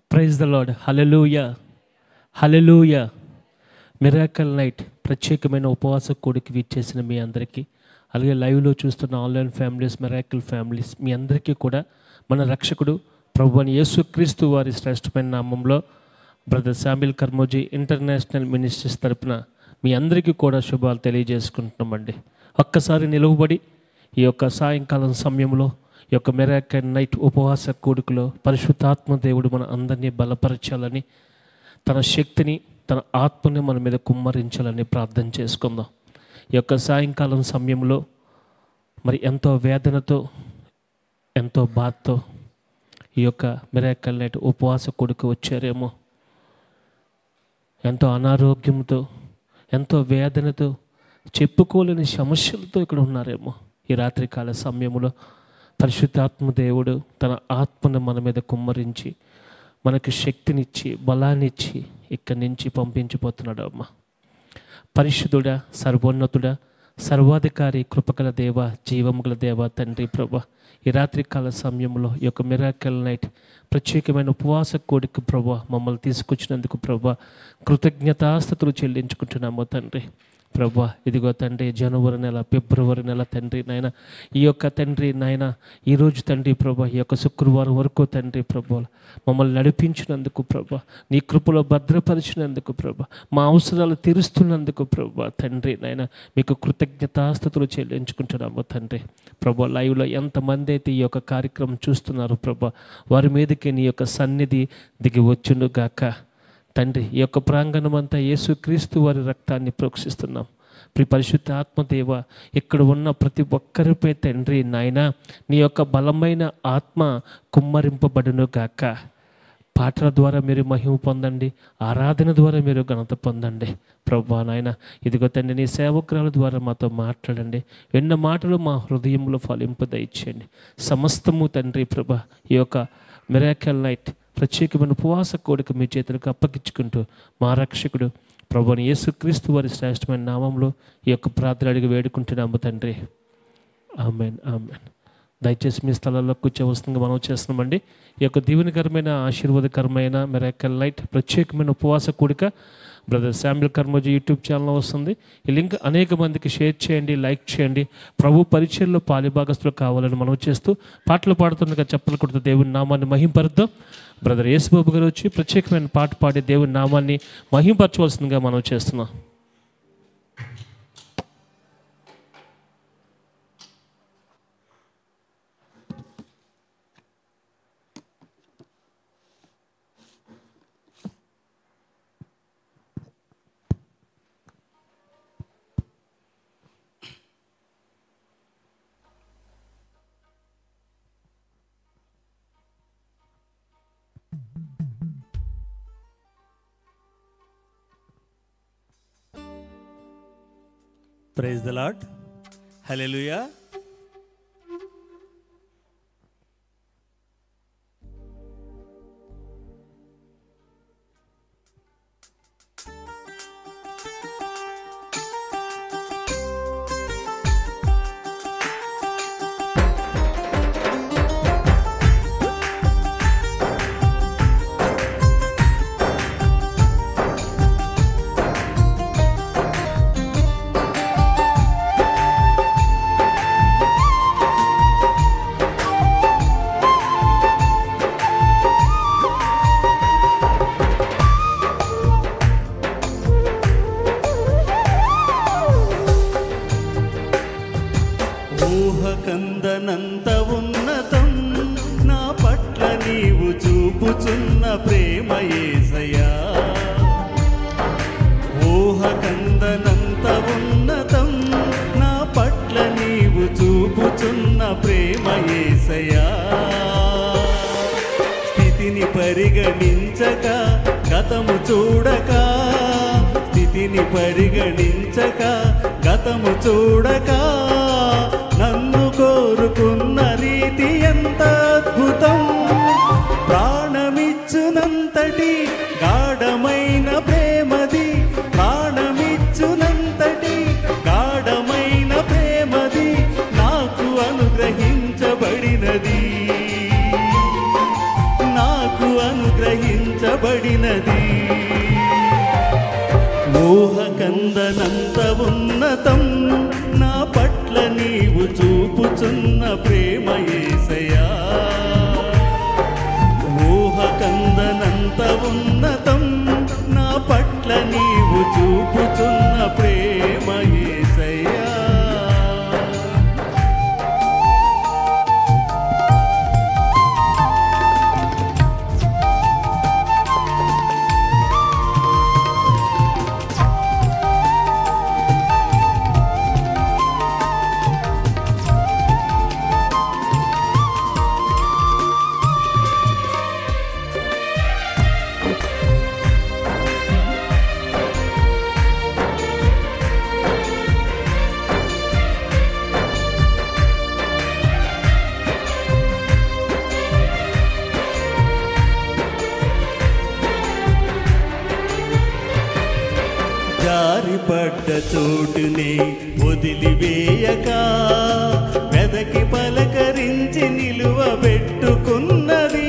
Praise the lord hallelujah hallelujah miracle night ప్రత్యేకమైన ఉపవాస కూడికి విచ్చేసిన మీ అందరికీ అలాగే లైవ్లో చూస్తున్న ఆన్లైన్ ఫ్యామిలీస్ మిరాకిల్ ఫ్యామిలీస్ మీ అందరికీ కూడా మన రక్షకుడు ప్రభు అని యేసుక్రీస్తు వారి శ్రేష్టమైన నామంలో brother Samuel Karmoji international ministries తరపున మీ అందరికీ కూడా శుభాలు తెలియజేసుకుంటున్నామండి ఒక్కసారి నిలువబడి ఈ యొక్క సాయంకాలం సమయంలో ఈ యొక్క మెరాకల్ నైట్ ఉపవాస కూడికలో పరిశుద్ధాత్మ దేవుడు మన అందరినీ బలపరచాలని తన శక్తిని తన ఆత్మని మన మీద కుమ్మరించాలని ప్రార్థన చేసుకుందాం ఈ యొక్క సాయంకాలం సమయంలో మరి ఎంతో వేదనతో ఎంతో బాధతో ఈ యొక్క మిరాకల్ నైట్ ఉపవాస కూడికి వచ్చారేమో ఎంతో అనారోగ్యంతో ఎంతో వేదనతో చెప్పుకోలేని సమస్యలతో ఇక్కడ ఉన్నారేమో ఈ రాత్రికాల సమయంలో పరిశుద్ధాత్మ దేవుడు తన ఆత్మను మన మీద కుమ్మరించి మనకు శక్తినిచ్చి బలాన్నిచ్చి ఇక్కడి నుంచి పంపించిపోతున్నాడు అమ్మ పరిశుద్ధుడా సర్వోన్నతుడా సర్వాధికారి కృపగల దేవ జీవముగల దేవ తండ్రి ప్రభ ఈ రాత్రి కాల సమయంలో ఈ యొక్క మిరాకల్ నైట్ ప్రత్యేకమైన ఉపవాస కోడికి ప్రభా మమ్మల్ని తీసుకొచ్చినందుకు ప్రభా కృతజ్ఞతాస్థుతులు చెల్లించుకుంటున్నాము తండ్రి ప్రభా ఇదిగో తండ్రి జనవరి నెల ఫిబ్రవరి నెల తండ్రి నాయన ఈ యొక్క తండ్రి నాయన ఈరోజు తండ్రి ప్రభా ఈ యొక్క శుక్రవారం వరకు తండ్రి ప్రభా మమ్మల్ని నడిపించినందుకు ప్రభా నీ కృపలో భద్రపరిచినందుకు ప్రభా మా అవసరాలు తీరుస్తున్నందుకు ప్రభా తండ్రి నాయన మీకు కృతజ్ఞతాస్థుతులు చెల్లించుకుంటున్నాము తండ్రి ప్రభా లైవ్లో ఎంతమంది అయితే ఈ యొక్క కార్యక్రమం చూస్తున్నారు ప్రభా వారి మీదకి నీ యొక్క సన్నిధి దిగి వచ్చును గాక తండ్రి ఈ యొక్క ప్రాంగణం అంతా యేసుక్రీస్తు వారి రక్తాన్ని ప్రోక్షిస్తున్నాం ప్రి పరిశుద్ధ ఆత్మదేవ ఇక్కడ ఉన్న ప్రతి ఒక్కరిపై తండ్రి నాయన నీ యొక్క బలమైన ఆత్మ కుమ్మరింపబడును గాక పాటల ద్వారా మీరు మహిమ పొందండి ఆరాధన ద్వారా మీరు ఘనత పొందండి ప్రభా నాయన ఇదిగో తండ్రి నీ సేవకురాల ద్వారా మాతో మాట్లాడండి ఎన్న మాటలు మా హృదయంలో ఫలింపు దయచేయండి సమస్తము తండ్రి ప్రభా ఈ యొక్క మిరాకల్ నైట్ ప్రత్యేకమైన ఉపవాస కోడిక మీ చేతులకు అప్పగించుకుంటూ మా రక్షకుడు ప్రభుని యేసుక్రీస్తు వారి శ్రేష్టమైన నామంలో ఈ యొక్క ప్రార్థన అడిగి వేడుకుంటున్నాము తండ్రి ఆమెన్ ఆమెన్ దయచేసి మీ స్థలాల్లో కూర్చోవలసిందిగా మనం చేస్తున్నామండి ఈ యొక్క దీవెనకరమైన ఆశీర్వాదకరమైన మెరాకల్ నైట్ ప్రత్యేకమైన ఉపవాస కూడిక brother Samuel Karmoji YouTube channel వస్తుంది ఈ లింక్ అనేక మందికి షేర్ చేయండి లైక్ చేయండి ప్రభు పరిచయంలో పాలిభాగస్తులు కావాలని మనం చేస్తూ పాటలు పాడుతుండగా చెప్పలు కొడుతూ దేవుని నామాన్ని మహింపరుద్దాం బ్రదర్ యేసుబాబు గారు వచ్చి ప్రత్యేకమైన పాట పాడి దేవుని నామాన్ని మహింపరచవలసిందిగా మనం చేస్తున్నాం ప్రైజ్ ద లాడ్ హల్లెలూయా ఊహకందనంత ఉన్నతం నా పట్ల నీవు చూపుచున్న ప్రేమ యేసయ్యా ఊహకందనంత ఉన్నతం నా పట్ల నీవు చూపుచున్న ప్రేమ యేసయ్యా స్థితిని పరిగణించక గతము చూడక స్థితిని పరిగణించక గతము చూడక నన్ను కోరుకున్న రీతి ఎంత అద్భుతం ప్రాణమిచ్చునంతటి గాఢమైన ప్రేమది ప్రాణమిచ్చునంతటి గాఢమైన ప్రేమది నాకు అనుగ్రహించబడినది నాకు అనుగ్రహించ పెట్టబడినది ఊహకందనంత ఉన్నతం నా పట్ల నీవు చూపుచున్న ప్రేమ యేసయ్యా ఊహకందనంత ఉన్నతం నా పట్ల నీవు చూపుచున్న ప్రేమ యేసయ్యా జారిపడ్డ చోటునే వదిలివేయక వెదకి పలకరించి నిలువ పెట్టుకున్నది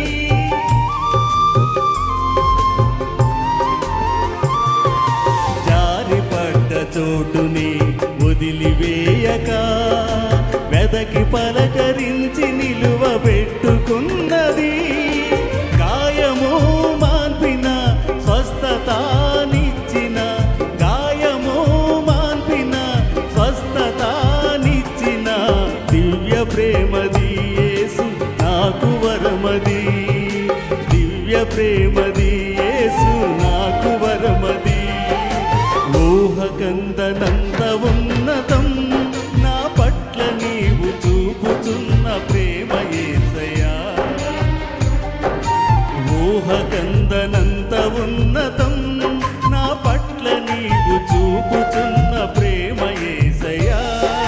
జారిపడ్డ చోటునే వదిలివేయక వెదకి పలకరించి నిలువ పెట్టుకున్నది గాయము మాన్పిన స్వస్థతానిచ్చిన గాయము మాన్పిన స్వస్థతానిచ్చిన దివ్య ప్రేమది యేసు నాకు వరమది దివ్య ప్రేమది యేసు నాకు వరమది ఊహకందనంత ఉన్నతం నా పట్ల నీవు చూపుచున్న ప్రేమ యేసయ్యా ఊహకందనంత ఉన్నతం నా పట్ల నీవు చూపుచున్న ప్రేమ యేసయ్యా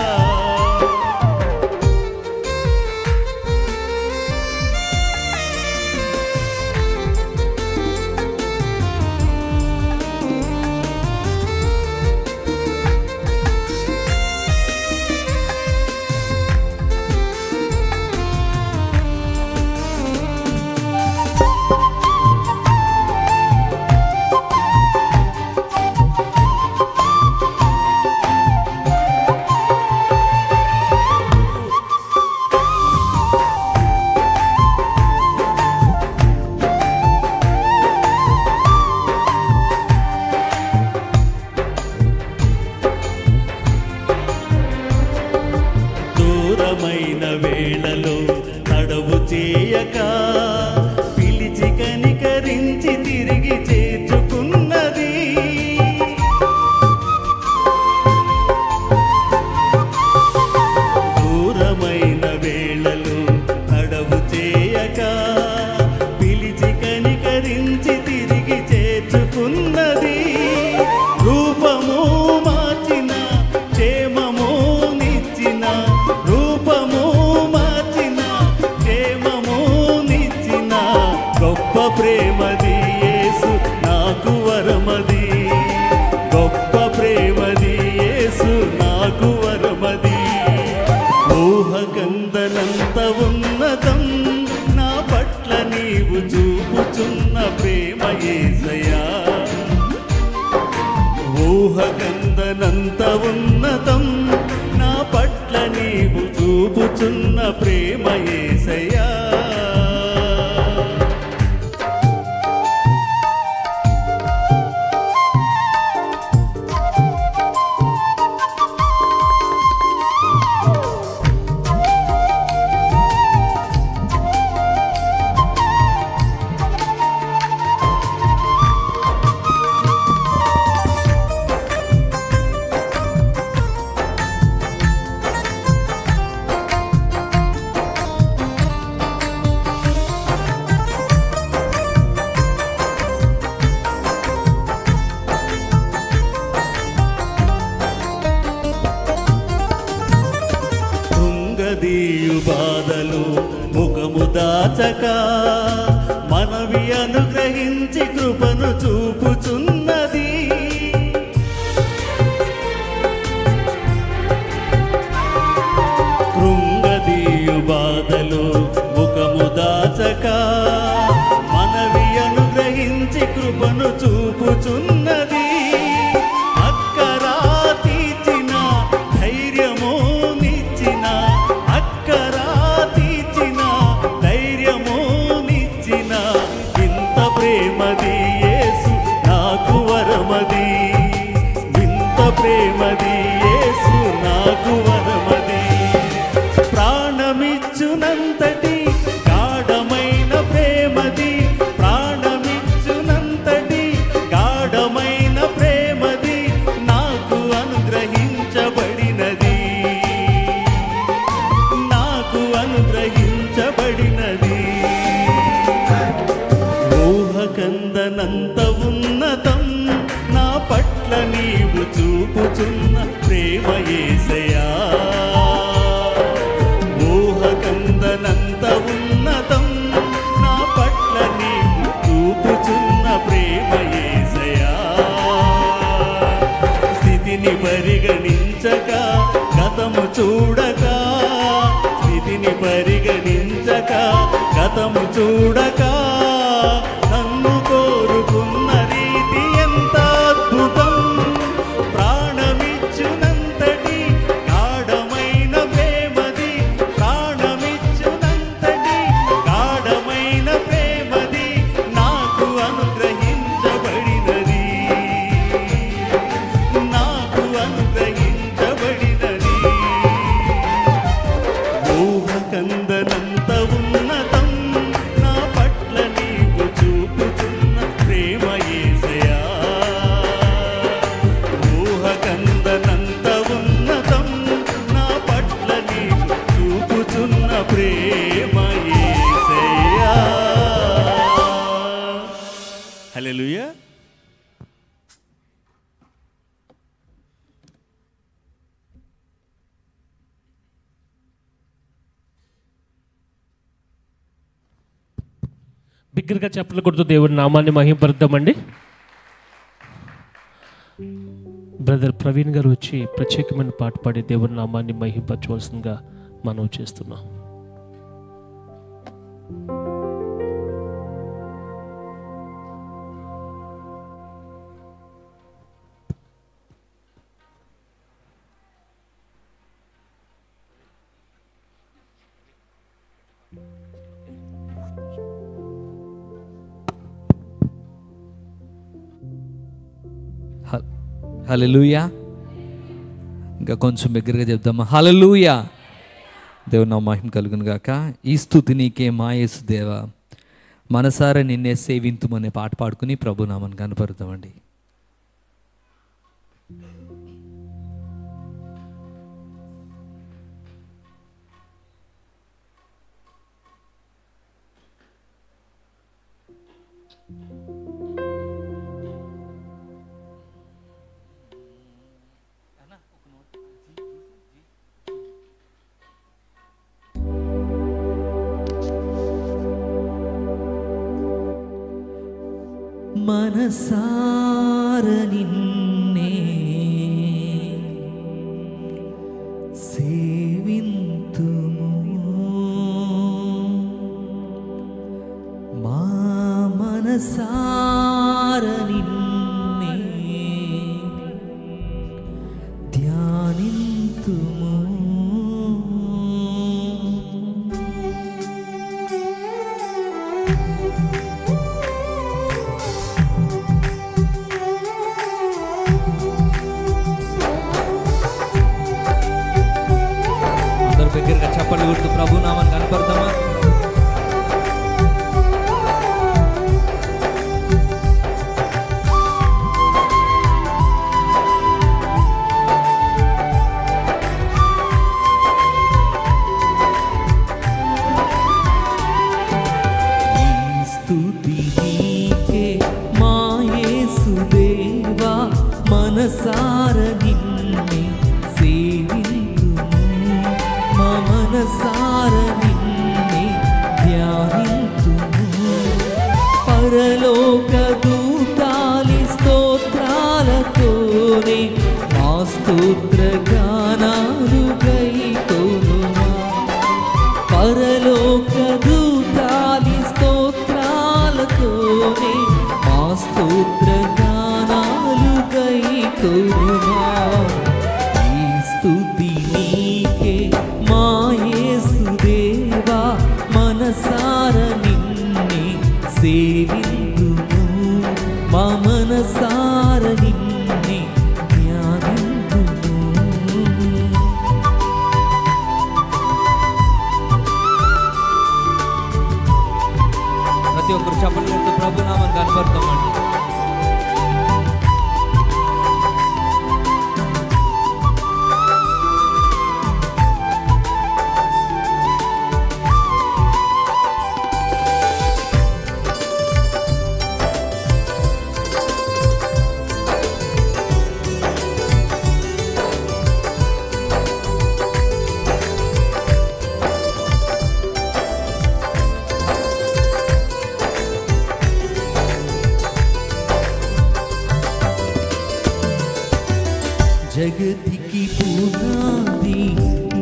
దూరమైన వేళలో తడవు చేయక పిలిచి కనికరించి తిరిగి చేర్చుకున్నది దూరమైన వేళలో తడవు చేయక పిలిచి కనికరించి తిరిగి చేర్చుకున్నది రూపము మార్చిన క్షేమము నిచ్చిన రూపము మార్చిన క్షేమము నిచ్చిన గొప్ప ప్రేమది యేసు నాకు వరమది గొప్ప ప్రేమది యేసు నాకు వరమది ఊహకందనంత ఉన్నతం నా పట్ల నీవు చూపుచున్న ప్రేమ యేసయ్యా ఊహకందనంత ఉన్నతం నా పట్ల నీవు చూపుచున్న ప్రేమ యేసయ్యా కృంగదీయు బాధలు ముఖము దాచక మనవి అనుగ్రహించి కృపను చూపుచున్నది కృంగదీయు బాధలు ముఖము దాచక మనవి అనుగ్రహించి చూడక స్థితిని పరిగణించక గతము చూడక నన్ను కోరుకున్న రీతి ఎంత అద్భుతం ప్రాణమిచ్చునంతటి గాఢమైన ప్రేమది ప్రాణమిచ్చునంతటి గాఢమైన ప్రేమది నాకు అనుగ్రహించబడినది నాకు అనుగ్రహించబడినది ఊహకందనంత ఉన్నతం నా పట్ల నీవు చూపుతున్న ప్రేమ యేసయా ఊహకందనంత ఉన్నతం నా పట్ల నీవు చూపుతున్న ప్రేమ యేసయా హల్లెలూయా బిగ్గరగా చెప్పలు కొడుతూ దేవుడి నామాన్ని మహింపరుద్దామండి బ్రదర్ ప్రవీణ్ గారు వచ్చి ప్రత్యేకమైన పాట పాడి దేవుడి నామాన్ని మహింపరచవలసిందిగా మనం చేస్తున్నాం హలలుయా ఇంకా కొంచెం దగ్గరగా చెప్దామా హలలుయా దేవుని నా మహిమ కలుగును గాక ఈ స్థుతి నీకే మాయేసు దేవ మనసారా నిన్నే సేవింతుమనే పాట పాడుకుని ప్రభు నామని కనపరుద్దామండి మనసార నిన్నే సేవింతుము మా మనసార నిన్నే ధ్యానింతుము అందరూ దగ్గరగా చప్పట్లు కొడుతూ ప్రభు నామని కనపడతామా ఈ స్తుతి నీకే మా యేసుదేవా మనసార నిన్నే సేవింతుము మా మనసార నిన్నే ధ్యానింతుము పరలోక దూతాలి స్తోత్రాలతోనే మా స్తోత్ర గానాలు గైకోనుమా పరలోక దూతాలి స్తోత్రాలతోనే మా స్తోత్ర గానాలు గైకోనుమా ఈ స్తుతి నీకే మా యేసుదేవా మనసార నిన్నే సేవింతుము మా మనసార నిన్నే ధ్యానింతుము ప్రతి ఒక్కరు చెప్పండి కొడుతూ ప్రభు నామని కనపడతామండి జగతికి పునాది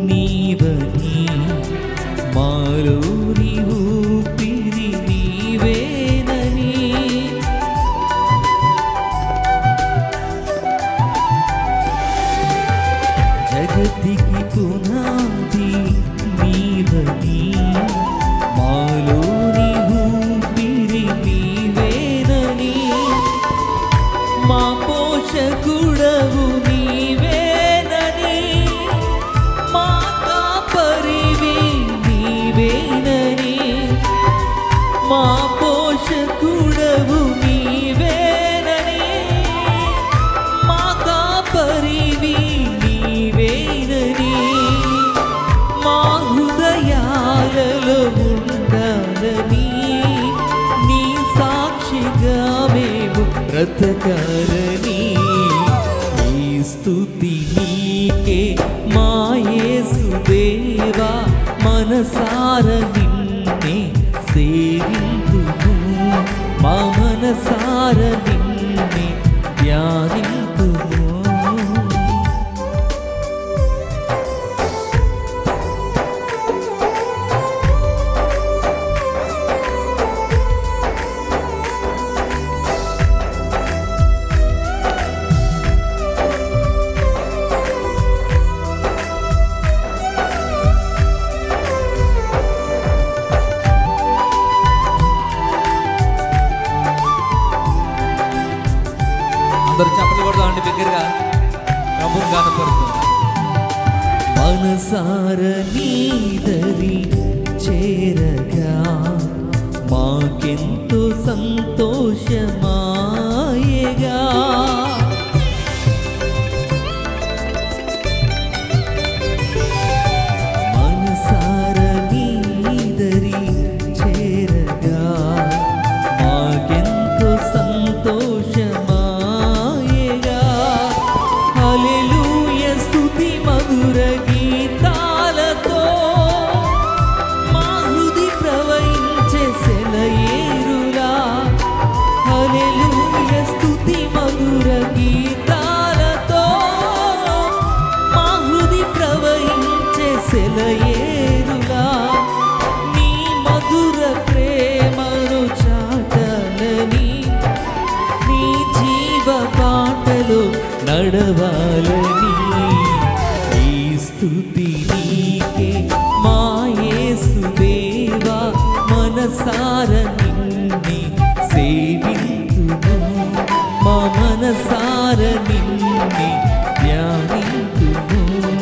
మా పోషకుడవు నీవేనని మా కాపరివి నీవేనని మా హృదయాలలో ఉండాలని నీ సాక్షిగా మేము బ్రతకాలని ఈ స్తుతి నీకే మా యేసుదేవా మనసార నిన్నే సేవింతుము మా మనసార నిన్నే ధ్యానింతుము అందరు చెప్పలు కొడదాం అండి బిగ్గరగా ప్రభుని కనపడుతుంది మనసార నీదరి చేరగా మాకెంతో సంతోషమాయగా మనసార నీదరి చేరగా మాకెంతో సంతోషమాయగా హల్లెలూయ స్తుతి మధుర గీతాలతో మా హృది ప్రవహించే సెలయేరులా హల్లెలూయ స్తుతి మధుర గీతాలతో మా హృది ప్రవహించే సెలయేరులా నీ మధుర ప్రేమను చాటలని నీ జీవ పాటలు నడవాలని ఈ స్తుతి నీకే మా యేసుదేవా మనసార నిన్నే సేవింతుము మా మనసార నిన్నే ధ్యానింతుము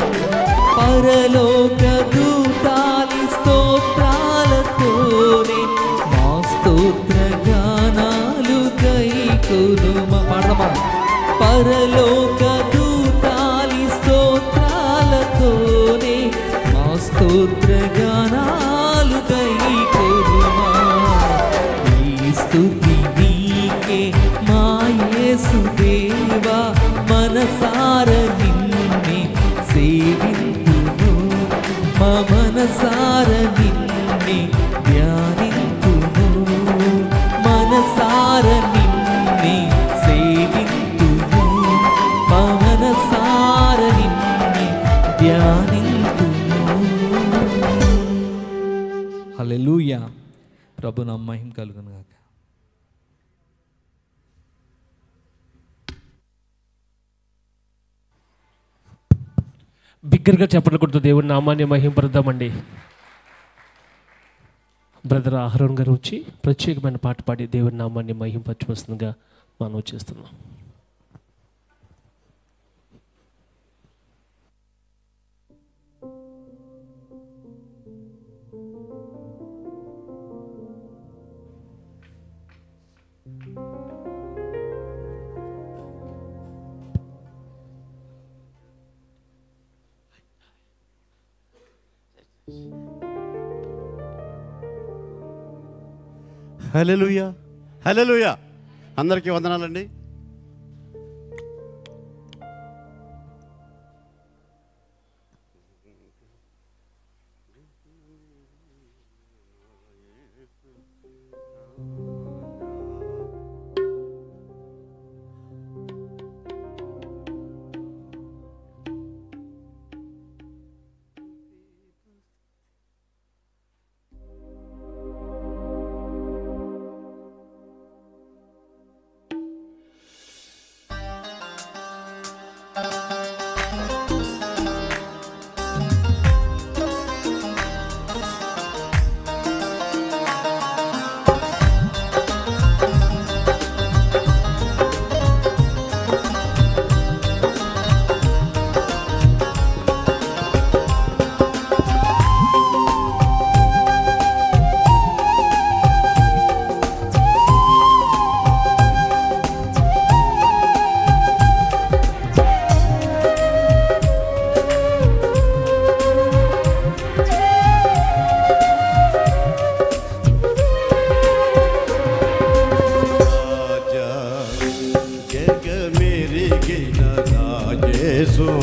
పరలోక దూతాలి స్తోత్రాలతోనే మా స్తోత్ర గానాలు గైకొను పాడమా పరలోక దూతాలి స్తోత్రాలతోనే మా స్తోత్ర గానాలు గైకొనుమా ఈ స్తుతి నీకే మా యేసుదేవా మనసార నిన్నే సేవింతుము మా మనసార నిన్నే ధ్యానింతుము మనసార నిన్నే సేవింతుము మా మనసార నిన్నే ధ్యానింతుము హల్లెలూయా ప్రభు నా మహిమ కలుగును గాక బిగ్గరగా చెప్పడం కొడుతూ దేవుడి నామాన్ని మహింపరుద్దామండి బ్రదర్ ఆహరణ్ గారు వచ్చి ప్రత్యేకమైన పాట పాడి దేవుడి నామాన్ని మహింపరచవలసిందిగా మనం చేస్తున్నాం హలెలుయ హలెలుయ అందరికీ వందనాలండి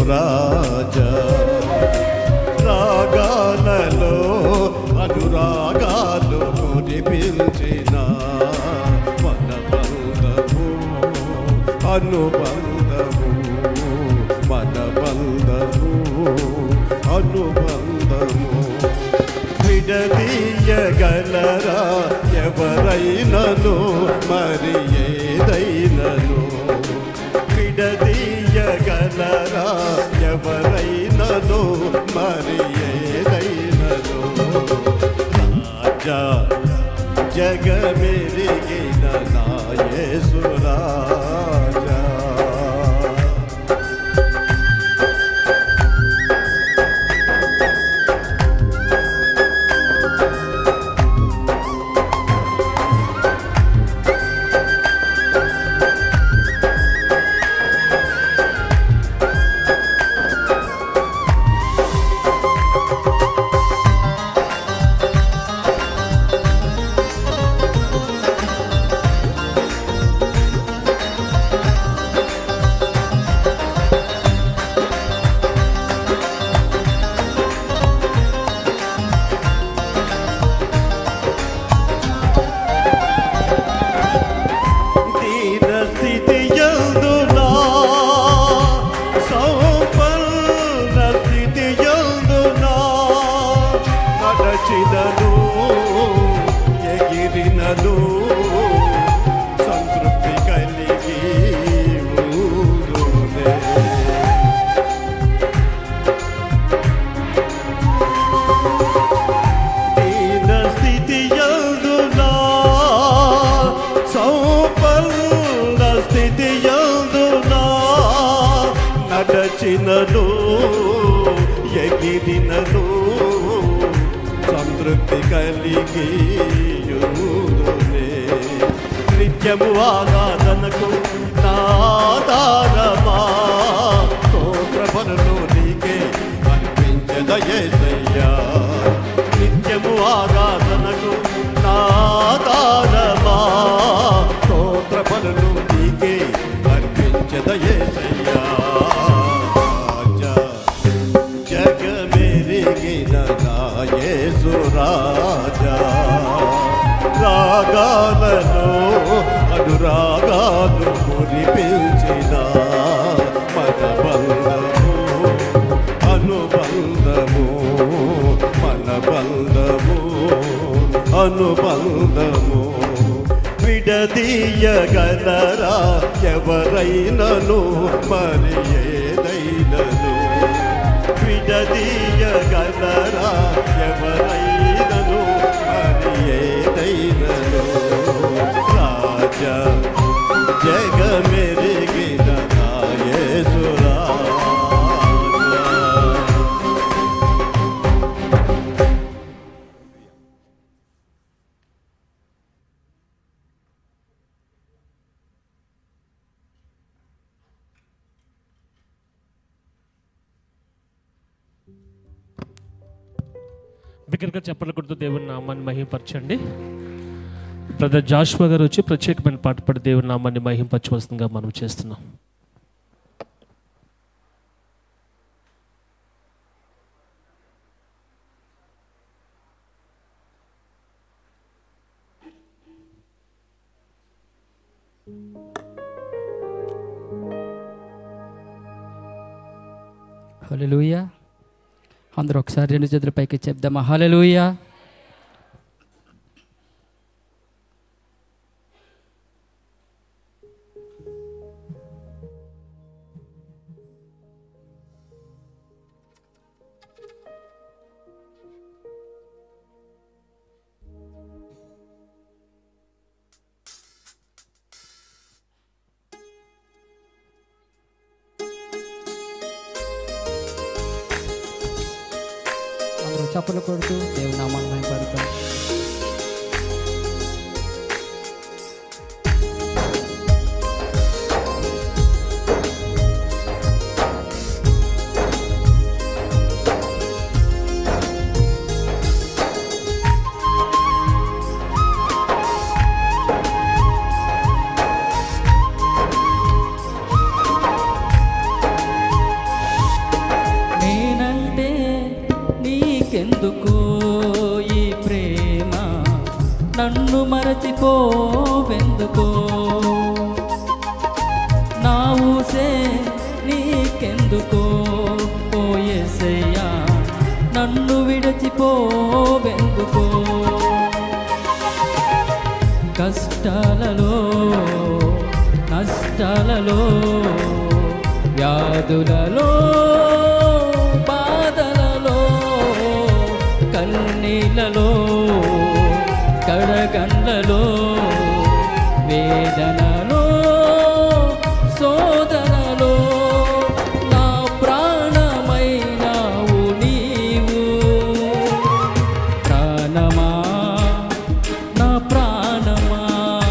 రాజా రాగాలలో అనురాగాలు మురిపించిన మన బంధము అనుబంధము మన బంధము అనుబంధము విడదీయగలరా ఎవరైనను మరి ఏదైనను విడదీయగలరా ఎవరైనను మరి ఏదైనను రాజా జగమెరిగిన నాయసు రాజా దీన స్థితి యందునా సంపన్న స్థితి యందునా నడచినను ఎగిరినను సంతృప్తి కలిగి ఊరునే. దీన స్థితి యందునా సంపన్న స్థితి యందునా నడచినను ఎగిరినను సంతృప్తి కలిగి యుదునే. నిత్యము ఆరాధనకు నాదారమా స్తోత్ర బలులు నీకే అర్పించదయేసయ్యా నిత్యము ఆరాధనకు నాదారమా స్తోత్ర బలులు నీకే అర్పించదయేసయ్యా రాజా జగమెరిగిన నాయసు రాజా రాగాలను అనురాగాలు మురిపించిన మన బంధము అనుబంధము మన బంధము అనుబంధము విడదీయగలరా ఎవరైనను మరి ఏదైనను విడదీయగలరా ఎవరైనను మరి ఏదైనను రాజా జగమెరిగిన నాయసు రాజా బిగ్గరగా చెప్పలు కొడుతూ దేవుని నామాన్ని మహింపరచండి బ్రదర్ జాషువా గారు వచ్చి ప్రత్యేకమైన పాట పాడి దేవుని నామాన్ని మహింపరచవలసిందిగా మనం చేస్తున్నాం హల్లెలూయ అందరూ ఒకసారి రెండు చేతుల పైకి చెప్దామా హల్లెలూయ అందరూ చప్పలు కొడుతూ దేవుని నామాన్ని మహిమపడతాం నన్ను మరచిపోవెందుకో నా ఊసే నీకెందుకో ఓ యేసయ్యా నన్ను విడచిపోవెందుకో కష్టాలలో నష్టాలలో వ్యాధులలో బాధలలో కన్నీళ్ళలో కడగండ్లలో వేదనలో శోధనలో నా ప్రాణమైనావు నీవు ప్రాణమా నా ప్రాణమా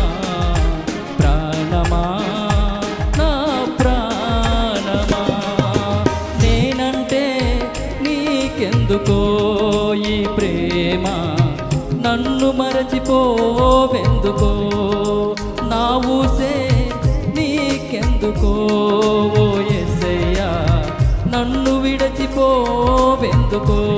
ప్రాణమా నా ప్రాణమా నేనంటే నీకెందుకో ఈ ప్రేమ నన్ను మరచిపోవెందుకో నా ఊసే నీకెందుకో ఓ యేసయ్యా నన్ను విడచిపోవెందుకో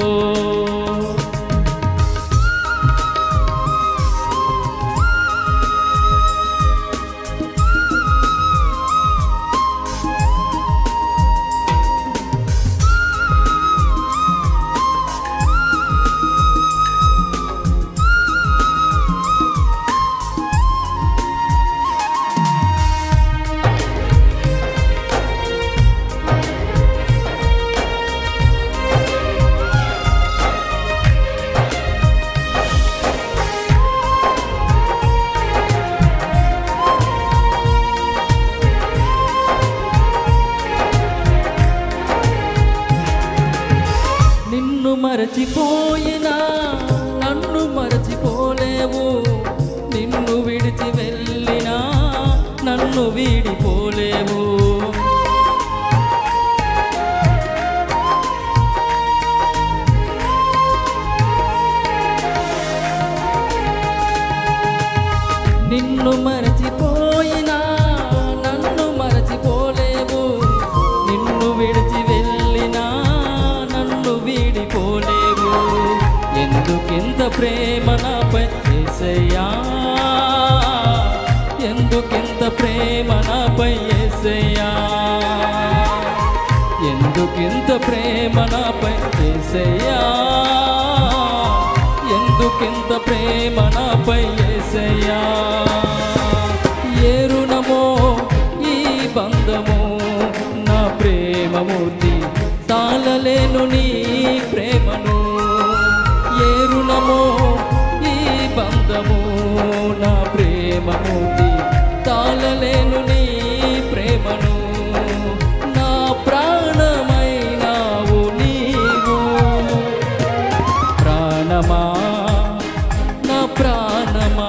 నిన్ను మరచిపోయినా నన్ను మరచిపోలేవు నిన్ను విడిచి వెళ్ళినా నన్ను వీడిపోలేవు నిన్ను మరచిపోయినా నన్ను మరచిపోలేవు నిన్ను విడిచి వెళ్ళినా నన్ను వీడిపోలేవు ఎందుకింత ప్రేమ నాపై యేసయ్యా ఎందుకింత ప్రేమ నాపై యేసయ్యా ఎందుకింత ప్రేమ నాపై యేసయ్యా ఎందుకింత ప్రేమ నాపై యేసయ్యా ఏ రుణమో ఈ బంధము నా ప్రేమమూర్తి తాళలేను నీ ప్రేమను ఏ రుణమో ఈ బంధము నా ప్రేమమూర్తి తాళలేను నీ ప్రేమను నా ప్రాణమైనావు నీవు ప్రాణమా నా ప్రాణమా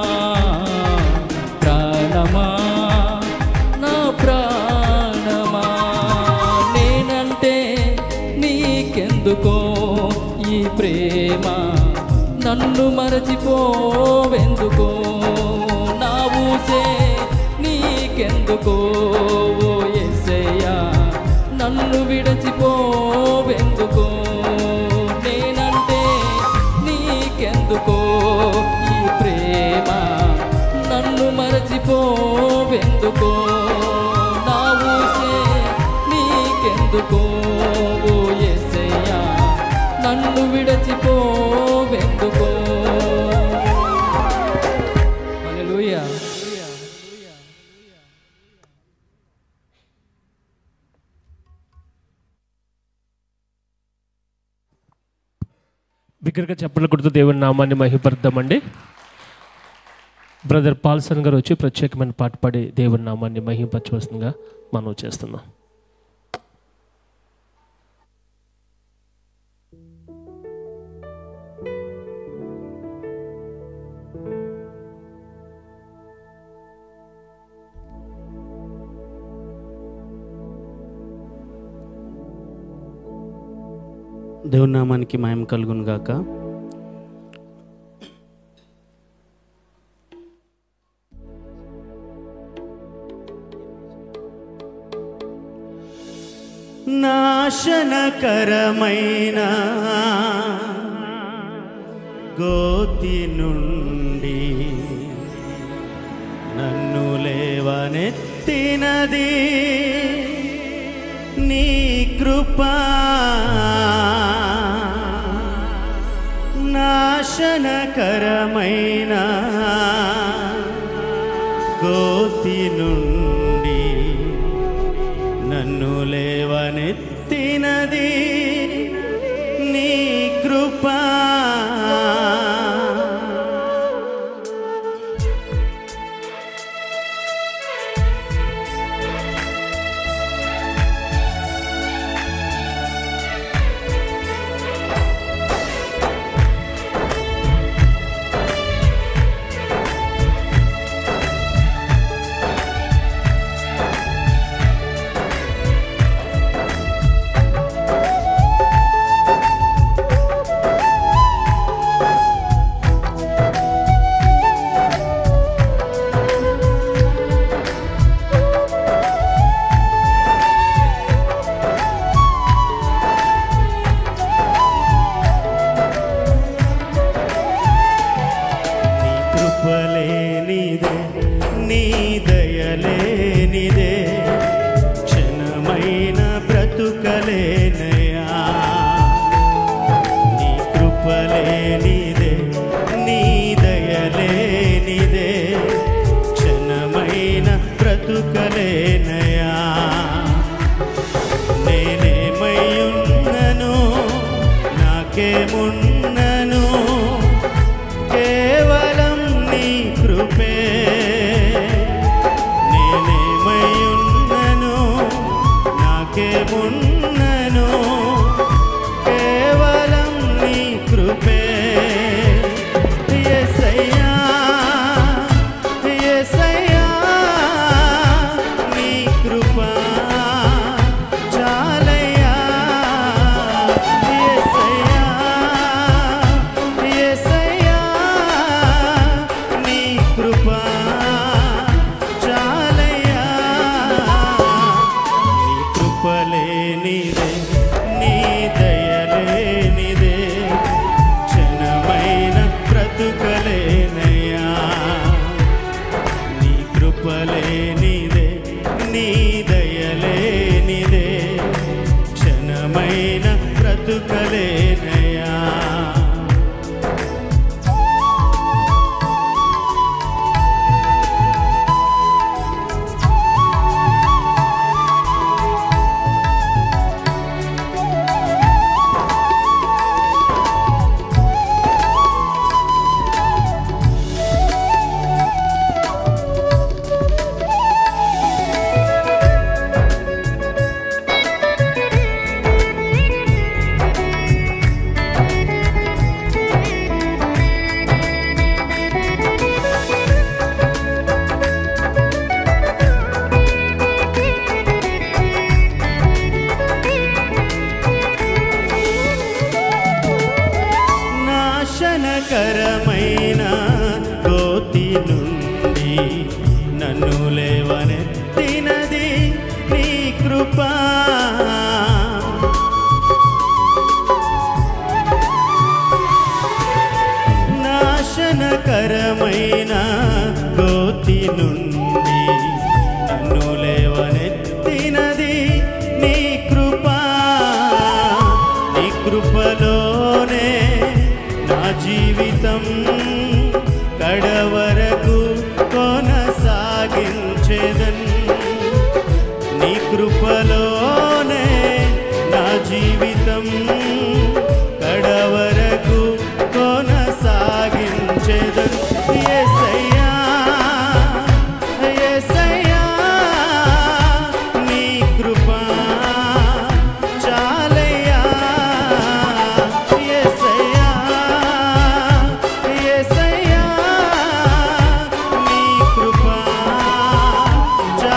ప్రాణమా నా ప్రాణమా నేనంటే నీకెందుకో ఈ ప్రేమ నన్ను మరచిపోవెందుకో నా ఊసే నీకెందుకో ఓ యేసయ్యా నన్ను విడచిపోవెందుకో నేనంటే నీకెందుకో ఈ ప్రేమ నన్ను మరచిపోవెందుకో నా ఊసే నీకెందుకో ఓ యేసయ్యా నన్ను విడచిపోవెందుకో హల్లెలూయా బిగ్గరగా చెప్పలు కొడుతూ దేవుని నామాన్ని మహిపరుద్దామండి బ్రదర్ పాల్సన్ గారు వచ్చి ప్రత్యేకమైన పాట పాడి దేవుని నామాన్ని మహింపరచవలసిందిగా మనం చేస్తున్నాం దేవుని నామానికి మహిమ కలుగును గాక నాశనకరమైన గోతి నుండి లేవనెత్తినది నీ కృపా నాశనకరమైన గోతి నుండి నన్ను లేవనెత్తినది నీ కృపా నీ కృపలేనిదే నీ దయలేనిదే క్షణమైన బ్రతుకలేనయా నీ కృపలేనిదే నీ దయలేనిదే క్షణమైన బ్రతుకలేనయా నేనేమయ్యున్నను నాకేమున్నను కేవలం నీ కృపే నేనేమయ్యున్నను నాకేమున్నను కేవలం నీ కృపే యేసయ్యా యేసయ్యా నీ కృపా చాలయ్యా యేసయ్యా యేసయ్యా నీ కృపా చాలయ్యా నీ కృపలేనిదే నీ దయలేనిదే క్షణమైన బ్రతుకలేనయ్యా నీ కృపలేనిదే నీ దయలేనిదే క్షణమైన బ్రతుకలేనయ్యా నాశనకరమైన గోతి నుండి నన్ను లేవనెత్తినది నీ కృపా నాశనకరమైన గోతి నుండి నన్ను లేవనెత్తినది నీ కృపా నీ కృపలోనే నా జీవితం కడవరకు కొనసాగించేదన్ నీ కృపలోనే నా జీవితం కడవరకు కొనసాగించేదన్ యేసయ్యా యేసయ్యా నీ కృపా చాలయ్యా యేసయ్యా యేసయ్యా నీ కృపా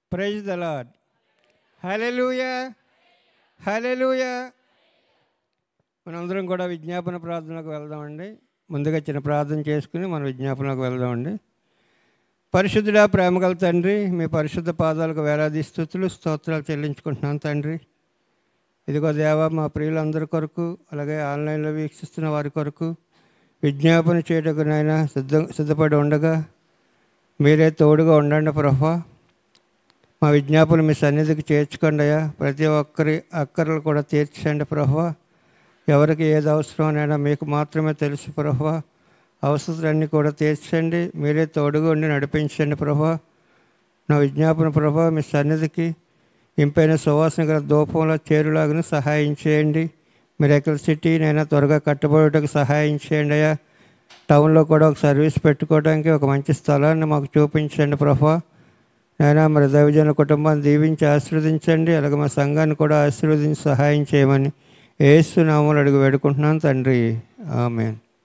praise the lord hallelujah hallelujah మనందరం కూడా విజ్ఞాపన ప్రార్థనకు వెళ్దామండి ముందుగా చిన్న ప్రార్థన చేసుకుని మన విజ్ఞాపనకు వెళ్దామండి పరిశుద్ధుడా ప్రేమగల తండ్రి మీ పరిశుద్ధ పాదాలకు వేలాది స్థుతులు స్తోత్రాలు చెల్లించుకుంటున్నాను తండ్రి ఇదిగో దేవా మా ప్రియులందరి కొరకు అలాగే ఆన్లైన్లో వీక్షిస్తున్న వారి కొరకు విజ్ఞాపన చేయటకు నాయన సిద్ధ సిద్ధపడి ఉండగా మీరే తోడుగా ఉండండి ప్రభా మా విజ్ఞాపన మీ సన్నిధికి చేర్చుకోండి అయ్యా ప్రతి ఒక్కరి అక్కర్లు కూడా తీర్చండి ప్రభా ఎవరికి ఏది అవసరమైనా మీకు మాత్రమే తెలుసు ప్రభా అవసరాలన్నీ కూడా తీర్చండి మీరే తోడుగా ఉండి నడిపించండి ప్రభా నా విజ్ఞాపన ప్రభా మీ సన్నిధికి ఇంపైన సువాసన గల దూపంలో చేరులాగా సహాయం చేయండి మీరు ఎక్కడ సిటీ నైనా త్వరగా కట్టుబడటకు సహాయం చేయండి అయ్యా టౌన్లో కూడా ఒక సర్వీస్ పెట్టుకోవడానికి ఒక మంచి స్థలాన్ని మాకు చూపించండి ప్రభా నాయనా మరి దైవజన కుటుంబాన్ని దీవించి ఆశీర్వదించండి అలాగే మా సంఘాన్ని కూడా ఆశీర్వదించి సహాయం చేయమని ఏసు నామూలు అడుగు వేడుకుంటున్నాను తండ్రి ఆమె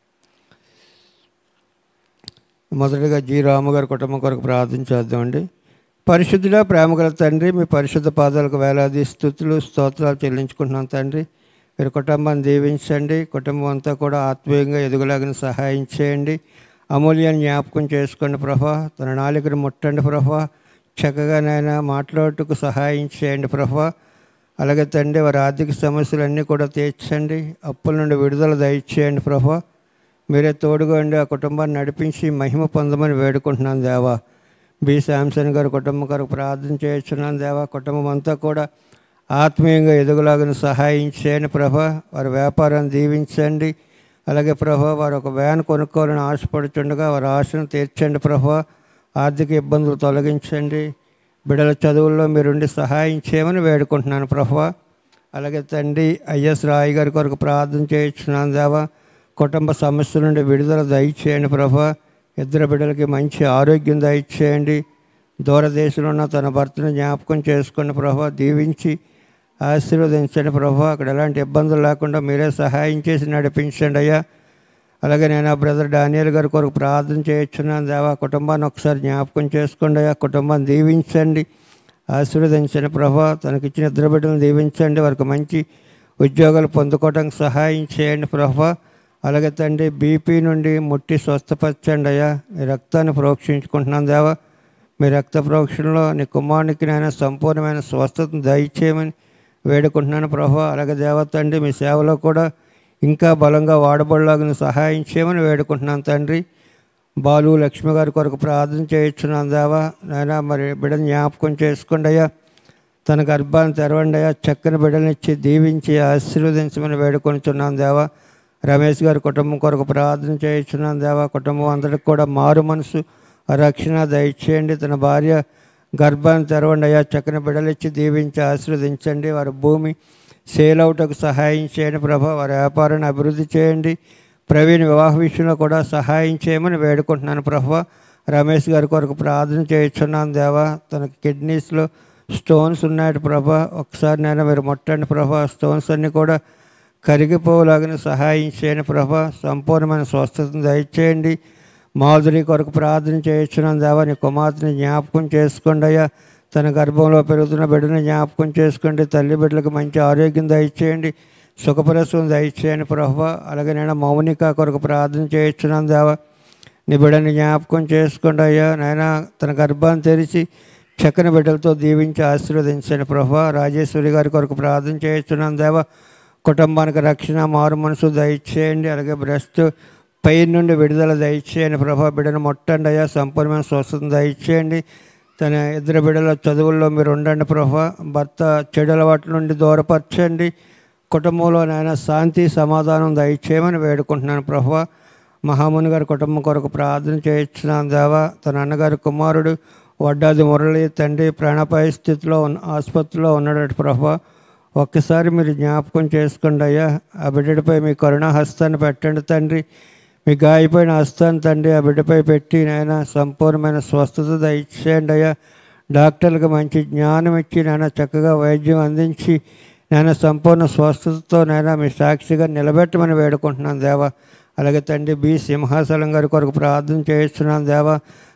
మొదటిగా జి రాము గారి కుటుంబం కొరకు ప్రార్థన చేద్దామండి పరిశుద్ధుడా ప్రేమగల తండ్రి మీ పరిశుద్ధ పాదాలకు వేలాది స్థుతులు స్తోత్రాలు చెల్లించుకుంటున్నాం తండ్రి మీరు కుటుంబాన్ని దీవించండి కుటుంబం అంతా కూడా ఆత్మీయంగా ఎదుగులాగిన సహాయం చేయండి అమూల్యాన్ని జ్ఞాపకం చేసుకోండి ప్రభా తన నాలుకను ముట్టండి ప్రభా చక్కగా నాయన మాట్లాడుటకు సహాయం చేయండి ప్రభా అలాగే తండ్రి వారి ఆర్థిక సమస్యలన్నీ కూడా తీర్చండి అప్పుల నుండి విడుదల దయచేయండి ప్రభా మీరే తోడుగా ఉండి ఆ కుటుంబాన్ని నడిపించి మహిమ పొందమని వేడుకుంటున్నాను దేవా బి శాంసన్ గారి కుటుంబం కొరకు ప్రార్థన చేస్తున్నాను దేవా కుటుంబం అంతా కూడా ఆత్మీయంగా ఎదుగులాగిన సహాయం చేయండి ప్రభా వారి వ్యాపారాన్ని దీవించండి అలాగే ప్రభా వారు ఒక వ్యాన్ కొనుక్కోవాలని ఆశపడుతుండగా వారి ఆశను తీర్చండి ప్రభా ఆర్థిక ఇబ్బందులు తొలగించండి బిడ్డల చదువుల్లో మీరుండి సహాయం చేయమని వేడుకుంటున్నాను ప్రభా అలాగే తండ్రి ఐఎస్ రాయ్ గారి కొరకు ప్రార్థన చేయించున్నాను దేవా కుటుంబ సమస్యల నుండి విడుదల దయచేయండి ప్రభా ఇద్దరు బిడ్డలకి మంచి ఆరోగ్యం దయచేయండి దూరదేశంలో ఉన్న తన భర్తను జ్ఞాపకం చేసుకున్న ప్రభా దీవించి ఆశీర్వదించండి ప్రభా అక్కడ ఎలాంటి ఇబ్బందులు లేకుండా మీరే సహాయం చేసి నడిపించండి అయ్యా అలాగే నేను ఆ బ్రదర్ డానియల్ గారి కొరకు ప్రార్థన చేయొచ్చున్నాను దేవా కుటుంబాన్ని ఒకసారి జ్ఞాపకం చేసుకోండి అయ్యా కుటుంబాన్ని దీవించండి ఆశీర్వదించండి ప్రభా తనకిచ్చిన ఇద్దరు బిడ్డలను దీవించండి వారికి మంచి ఉద్యోగాలు పొందుకోవడానికి సహాయం చేయండి ప్రభా అలాగే తండ్రి బీపీ నుండి ముట్టి స్వస్థపరచండి అయ్యా ఈ రక్తాన్ని ప్రోక్షించుకుంటున్నాను దేవా మీ రక్త ప్రోక్షణలో నీ కుమారునికి నాయన సంపూర్ణమైన స్వస్థతను దయచేయమని వేడుకుంటున్నాను ప్రభా అలాగే దేవ తండ్రి మీ సేవలో కూడా ఇంకా బలంగా వాడబడలాగిన సహాయం చేయమని వేడుకుంటున్నాను తండ్రి బాలు లక్ష్మి గారి కొరకు ప్రార్థన చేయొచ్చున్నాను దేవా నాయన మరి బిడ్డను జ్ఞాపకం చేసుకోండి అయ్యా తన గర్భాన్ని తెరవండి అయ్యా చక్కని బిడ్డనిచ్చి దీవించి ఆశీర్వదించమని వేడుకొనిచున్నాను దేవా రమేష్ గారి కుటుంబం కొరకు ప్రార్థన చేయించున్నాను దేవా కుటుంబం అందరికి కూడా మారు మనసు రక్షణ దయచేయండి తన భార్య గర్భాన్ని తెరవండి అయ్యా చక్కని బిడ్డలిచ్చి దీవించి ఆశీర్వదించండి వారి భూమి సేల్ అవుటకు సహాయం చేయండి ప్రభా వారి వ్యాపారాన్ని అభివృద్ధి చేయండి ప్రవీణ్ వివాహ విషయంలో కూడా సహాయం చేయమని వేడుకుంటున్నాను ప్రభా రమేష్ గారి కొరకు ప్రార్థన చేయించున్నాను దేవా తనకి కిడ్నీస్లో స్టోన్స్ ఉన్నాయట ప్రభా ఒకసారి నేను మీరు ముట్టండి ప్రభా స్టోన్స్ అన్నీ కూడా కరిగిపోలాగిన సహాయం చేయండి ప్రభా సంపూర్ణమైన స్వస్థతను దయచేయండి మాధురి కొరకు ప్రార్థన చేయించున్నాను దేవా నీ కుమార్తెని జ్ఞాపకం చేసుకోండి అయ్యా తన గర్భంలో పెరుగుతున్న బిడ్డను జ్ఞాపకం చేసుకోండి తల్లి బిడ్డలకు మంచి ఆరోగ్యం దయచేయండి సుఖపరస్వం దయచేయండి ప్రభా అలాగే నేను మౌనిక కొరకు ప్రార్థన చేయించున్నాను దేవా నీ బిడ్డని జ్ఞాపకం చేసుకోండి అయ్యా నాయన తన గర్భాన్ని తెరిచి చక్కని బిడ్డలతో దీవించి ఆశీర్వదించండి ప్రభా రాజేశ్వరి గారి కొరకు ప్రార్థన చేస్తున్నాను దేవా కుటుంబానికి రక్షణ మారు మనసు దయచేయండి అలాగే బ్రెస్ట్ పెయిన్ నుండి విడుదల దయచేయండి ప్రభా బిడ్డను మొట్టండి అయ్యా సంపూర్ణమైన స్వస్థత దయచేయండి తన ఇద్దరు బిడ్డల చదువుల్లో మీరు ఉండండి ప్రభా భర్త చెడు అలవాట్ల నుండి దూరపరచండి కుటుంబంలో నాయన శాంతి సమాధానం దయచేయమని వేడుకుంటున్నాను ప్రభా మహాముని గారి కుటుంబం కొరకు ప్రార్థన చేయించున్నాను దేవా తన అన్నగారి కుమారుడు వడ్డాది మురళి తండ్రి ప్రాణాపాయ స్థితిలో ఉన్న ఆసుపత్రిలో ఉన్నాడట ప్రభా ఒక్కసారి మీరు జ్ఞాపకం చేసుకోండి అయ్యా ఆ బిడ్డపై మీ కరుణా హస్తాన్ని పెట్టండి తండ్రి మీ గాయపోయిన హస్తాన్ని తండ్రి ఆ బిడ్డపై పెట్టి నాయన సంపూర్ణమైన స్వస్థత దయచేయండి అయ్యా డాక్టర్లకు మంచి జ్ఞానం ఇచ్చి నాయన చక్కగా వైద్యం అందించి నాయన సంపూర్ణ స్వస్థతతో నాయన మీ సాక్షిగా నిలబెట్టమని వేడుకుంటున్నాను దేవా అలాగే తండ్రి బి సింహాచలం గారి కొరకు ప్రార్థన చేస్తున్నాను దేవా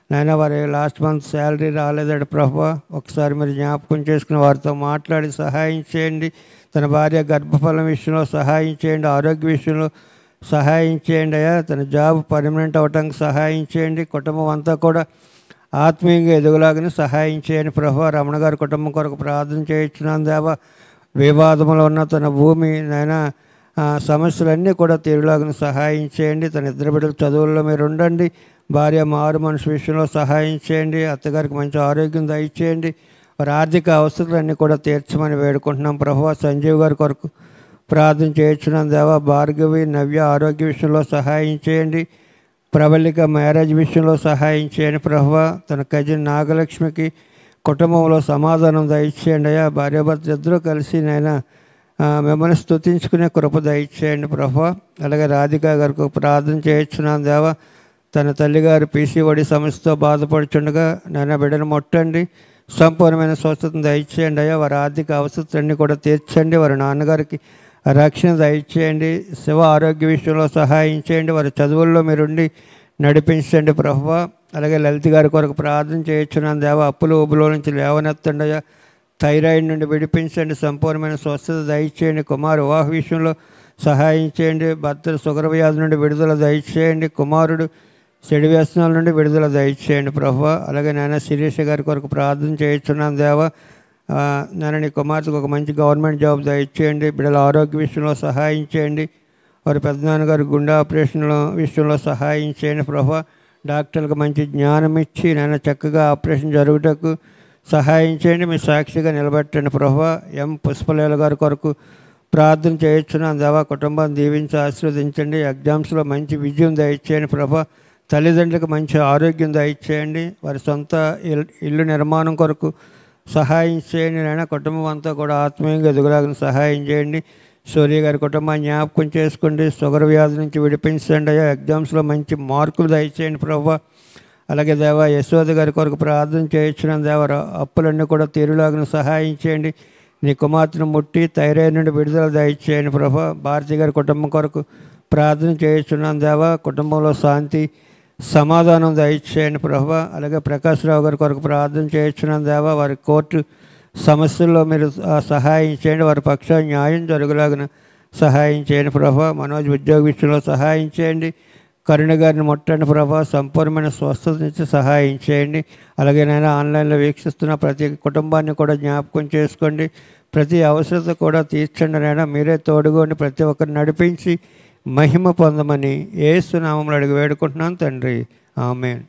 నాయన వారి లాస్ట్ మంత్ శాలరీ రాలేదట ప్రభు ఒకసారి మీరు జ్ఞాపకం చేసుకుని వారితో మాట్లాడి సహాయం చేయండి తన భార్య గర్భఫలం విషయంలో సహాయం చేయండి ఆరోగ్య విషయంలో సహాయం చేయండి అయ్యా తన జాబ్ పర్మనెంట్ అవటానికి సహాయం చేయండి కుటుంబం అంతా కూడా ఆత్మీయంగా ఎదుగులాగానే సహాయం చేయండి ప్రభు రమణ గారి కుటుంబం కొరకు ప్రార్థన చేయించున్నాను దేవా వివాదంలో ఉన్న తన భూమి నాయన ఆ, సమస్యలన్నీ కూడా తీరులాగా సహాయం చేయండి తన ఇద్దరు బిడ్డల చదువుల్లో మీరు ఉండండి భార్య మారు మనిషి విషయంలో సహాయం చేయండి అత్తగారికి మంచి ఆరోగ్యం దయచేయండి వారి ఆర్థిక అవసరాలన్నీ కూడా తీర్చమని వేడుకుంటున్నాం ప్రభు సంజీవ్ గారి కొరకు ప్రార్థన చేయించున్నాం దేవా భార్గవి నవ్య ఆరోగ్య విషయంలో సహాయం చేయండి ప్రబలిక మ్యారేజ్ విషయంలో సహాయం చేయండి ప్రభు తన కజిన్ నాగలక్ష్మికి కుటుంబంలో సమాధానం దయచేయండి అయ్యా భార్యాభర్త ఇద్దరూ కలిసి నైనా మిమ్మల్ని స్తుతించుకునే కృప దయచేయండి ప్రభు అలాగే రాధిక గారికి ప్రార్థన చేయించున్నాను దేవా తన తల్లిగారు పీసీఓడి సమస్యతో బాధపడుచుండగా నాన్న బిడ్డను ముట్టండి సంపూర్ణమైన స్వస్థతను దయచేయండి అయ్యా వారి ఆర్థిక అవసరాలన్నీ కూడా తీర్చండి వారి నాన్నగారికి రక్షణ దయచేయండి శివ ఆరోగ్య విషయంలో సహాయం చేయండి వారి చదువుల్లో మీరుండి నడిపించండి ప్రభు అలాగే లలిత గారి కొరకు ప్రార్థన చేయొచ్చున్నాను దేవ అప్పులు ఉబ్బులో నుంచి లేవనెత్తండి అయ్యా థైరాయిడ్ నుండి విడిపించండి సంపూర్ణమైన స్వస్థత దయచేయండి కుమారు వివాహ విషయంలో సహాయం చేయండి భర్తల షుగర్ వ్యాధి నుండి విడుదల దయచేయండి కుమారుడు చెడు వ్యసనాల నుండి విడుదల దయచేయండి ప్రభు అలాగే నాన్న శిరీష గారి కొరకు ప్రార్థన చేయించున్నాను దేవా ఆ, నాన్న నీ కుమార్తెకు ఒక మంచి గవర్నమెంట్ జాబ్ దయచేయండి బిడ్డల ఆరోగ్య విషయంలో సహాయం చేయండి వారి పెద్దనాన్నగారు గుండె ఆపరేషన్లో విషయంలో సహాయం చేయండి ప్రభు డాక్టర్లకు మంచి జ్ఞానం ఇచ్చి నాన్న చక్కగా ఆపరేషన్ జరుగుటకు సహాయం చేయండి మీ సాక్షిగా నిలబెట్టండి ప్రభు ఎం పుష్పలేల గారి కొరకు ప్రార్థన చేయొచ్చున్నాను దేవా కుటుంబాన్ని దీవించి ఆశీర్వదించండి ఎగ్జామ్స్లో మంచి విజయం దయచేయండి ప్రభా తల్లిదండ్రులకు మంచి ఆరోగ్యం దయచేయండి వారి సొంత ఇల్- ఇల్లు నిర్మాణం కొరకు సహాయం చేయండి నాయన కుటుంబం అంతా కూడా ఆత్మీయంగా ఎదుగులాగిన సహాయం చేయండి సూర్య గారి కుటుంబాన్ని జ్ఞాపకం చేసుకోండి షుగర్ వ్యాధి నుంచి విడిపించండి అయ్యా ఎగ్జామ్స్లో మంచి మార్కులు దయచేయండి ప్రభా అలాగే దేవా యశోద గారి కొరకు ప్రార్థన చేయించిన దేవ అప్పులన్నీ కూడా తీరులాగిన సహాయం చేయండి నీ కుమార్తెను ముట్టి థైరాయిడ్ నుండి విడుదల దయచేయండి ప్రభా భారతి గారి కుటుంబం కొరకు ప్రార్థన చేయించున్నాను దేవా కుటుంబంలో శాంతి సమాధానం దయచేయండి ప్రభా అలాగే ప్రకాశ్రావు గారి కొరకు ప్రార్థన చేయించున్నాను దేవా వారి కోర్టు సమస్యల్లో మీరు ఆ, సహాయం చేయండి వారి పక్ష న్యాయం జరుగులాగిన సహాయం చేయండి ప్రభా మనోజ్ ఉద్యోగ విషయంలో సహాయం చేయండి కరుణ గారిని ముట్టండి ప్రభా సంపూర్ణమైన స్వస్థత నుంచి సహాయం చేయండి అలాగే నేను ఆన్లైన్లో వీక్షిస్తున్న ప్రతి కుటుంబాన్ని కూడా జ్ఞాపకం చేసుకోండి ప్రతి అవసరత కూడా తీర్చండి నైనా మీరే తోడుగోండి ప్రతి ఒక్కరిని నడిపించి మహిమ పొందమని ఏసునామంలో అడిగి వేడుకుంటున్నాను తండ్రి ఆమెన్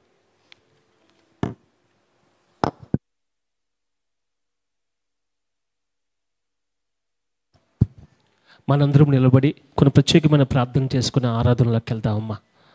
మనందరం నిలబడి కొన్ని ప్రత్యేకమైన ప్రార్థన చేసుకుని ఆరాధనలోకి వెళ్దామమ్మా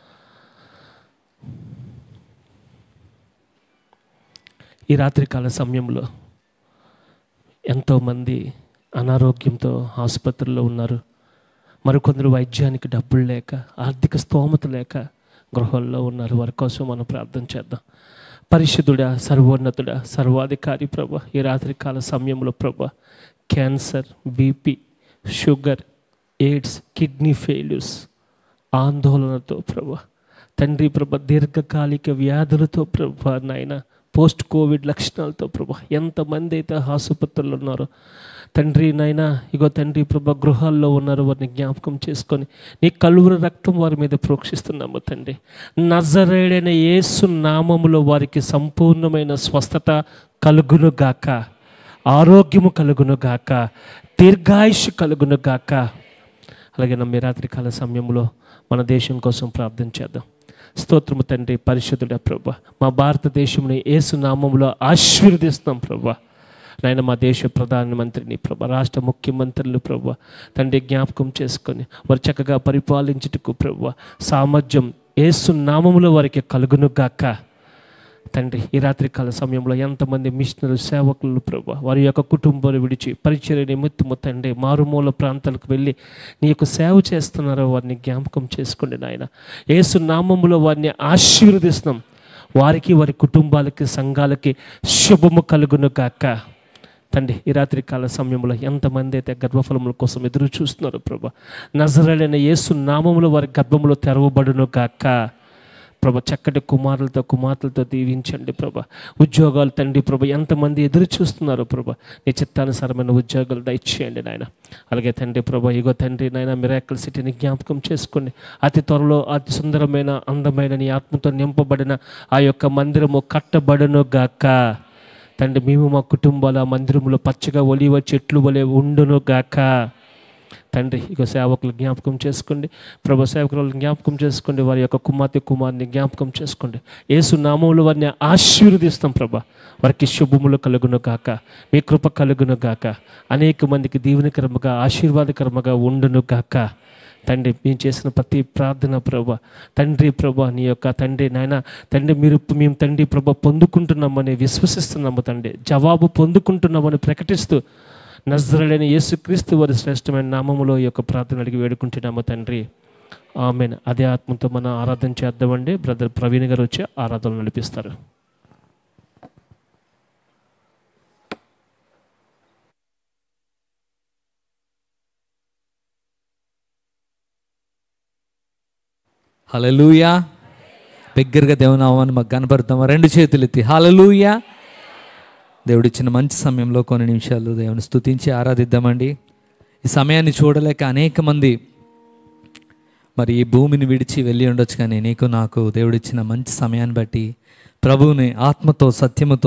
ఈ రాత్రికాల సమయంలో ఎంతోమంది అనారోగ్యంతో ఆసుపత్రుల్లో ఉన్నారు మరికొందరు వైద్యానికి డబ్బులు లేక ఆర్థిక స్తోమత లేక గృహాల్లో ఉన్నారు వారి కోసం మనం ప్రార్థన చేద్దాం పరిశుద్ధుడా సర్వోన్నతుడా సర్వాధికారి ప్రభ ఈ రాత్రికాల సమయంలో ప్రభ cancer BP sugar AIDS kidney failures ఆందోళనతో ప్రభ తండ్రి ప్రభ దీర్ఘకాలిక వ్యాధులతో ప్రభ నాయన పోస్ట్ కోవిడ్ లక్షణాలతో ప్రభ ఎంతమంది అయితే ఆసుపత్రులు ఉన్నారో తండ్రి నాయన ఇగో తండ్రి ప్రభ గృహాల్లో ఉన్నారు వారిని జ్ఞాపకం చేసుకొని నీ కలువురు రక్తం వారి మీద ప్రోక్షిస్తున్నాము తండ్రి నజరేడైన యేసు నామములో వారికి సంపూర్ణమైన స్వస్థత కలుగును గాక ఆరోగ్యము కలుగును గాక దీర్ఘాయుష్ కలుగును గాక అలాగే నమ్మే రాత్రికాల సమయంలో మన దేశం కోసం ప్రార్థన చేద్దాం స్తోత్రము తండ్రి పరిశుద్ధుడ ప్రభ మా భారతదేశంని ఏసు నామంలో ఆశీర్వదిస్తాం ప్రభా నాయన మా దేశ ప్రధానమంత్రిని ప్రభ రాష్ట్ర ముఖ్యమంత్రులు ప్రభ తండ్రి జ్ఞాపకం చేసుకొని వారు చక్కగా పరిపాలించుటకు ప్రభ సామర్థ్యం ఏసు నామములో వారికి కలుగును గాక తండ్రి ఈ రాత్రికాల సమయంలో ఎంతమంది మిషనరీ సేవకులు ప్రభు వారి యొక్క కుటుంబాలు విడిచి పరిచయ నిమిత్తము తండ్రి మారుమూల ప్రాంతాలకు వెళ్ళి నీ యొక్క సేవ చేస్తున్నారో వారిని జ్ఞాపకం చేసుకోండి నాయన యేసు నామములో వారిని ఆశీర్వదిస్తున్నాం వారికి వారి కుటుంబాలకి సంఘాలకి శుభము కలుగును కాక తండ్రి ఈ రాత్రి కాల సమయంలో ఎంతమంది అయితే గర్భఫలముల కోసం ఎదురు చూస్తున్నారు ప్రభా నజరలైన యేసు నామములో వారి గర్భములో తెరవబడును గాక ప్రభ చక్కటి కుమారులతో కుమార్తెలతో దీవించండి ప్రభ ఉద్యోగాలు తండ్రి ప్రభ ఎంతమంది ఎదురు చూస్తున్నారు ప్రభ నీ చిత్తానుసారమైన ఉద్యోగాలు దయచేయండి నాయన అలాగే తండ్రి ప్రభ ఇగో తండ్రి నాయన మిరాకల్ సిటీని జ్ఞాపకం చేసుకోండి అతి త్వరలో అతి సుందరమైన అందమైన నీ ఆత్మతో నింపబడిన ఆ యొక్క మందిరము కట్టబడును గాక తండ్రి మేము మా కుటుంబాల మందిరంలో పచ్చగా ఒలివ చెట్లు వలె ఉండును గాక తండ్రి ఇక సేవకులు జ్ఞాపకం చేసుకోండి ప్రభు సేవకులను జ్ఞాపకం చేసుకోండి వారి యొక్క కుమార్తె కుమార్ని జ్ఞాపకం చేసుకోండి యేసు నామంలో వారిని ఆశీర్వదిస్తాం ప్రభా వారికి శుభములు కలుగును గాక మీ కృప కలుగును గాక అనేక మందికి దీవెనకరముగా ఆశీర్వాదకరముగా ఉండును గాక తండ్రి మేము చేసిన ప్రతి ప్రార్థన ప్రభ తండ్రి ప్రభ నీ యొక్క తండ్రి నాయన తండ్రి మీరు మేము తండ్రి ప్రభ పొందుకుంటున్నామని విశ్వసిస్తున్నాము తండ్రి జవాబు పొందుకుంటున్నామని ప్రకటిస్తూ నజరలేని యేసుక్రీస్తు వారి శ్రేష్టమైన నామములో ఈ యొక్క ప్రార్థన అడిగి వేడుకుంటున్నాము తండ్రి ఆమెన్ అదే ఆత్మతో మనం ఆరాధన చేద్దామండి బ్రదర్ ప్రవీణ్ గారు వచ్చి ఆరాధన నడిపిస్తారు హలలుయా బిగ్గరగా దేవునామాన్ని మాకు కనపడతామా రెండు చేతులు ఎత్తి హలలుయా దేవుడిచ్చిన మంచి సమయంలో కొన్ని నిమిషాలు దేవుని స్తుతించి ఆరాధిద్దామండి ఈ సమయాన్ని చూడలేక అనేక మంది మరి ఈ భూమిని విడిచి వెళ్ళి ఉండొచ్చు కానీ నీకు నాకు దేవుడిచ్చిన మంచి సమయాన్ని బట్టి ప్రభువుని ఆత్మతో సత్యముతో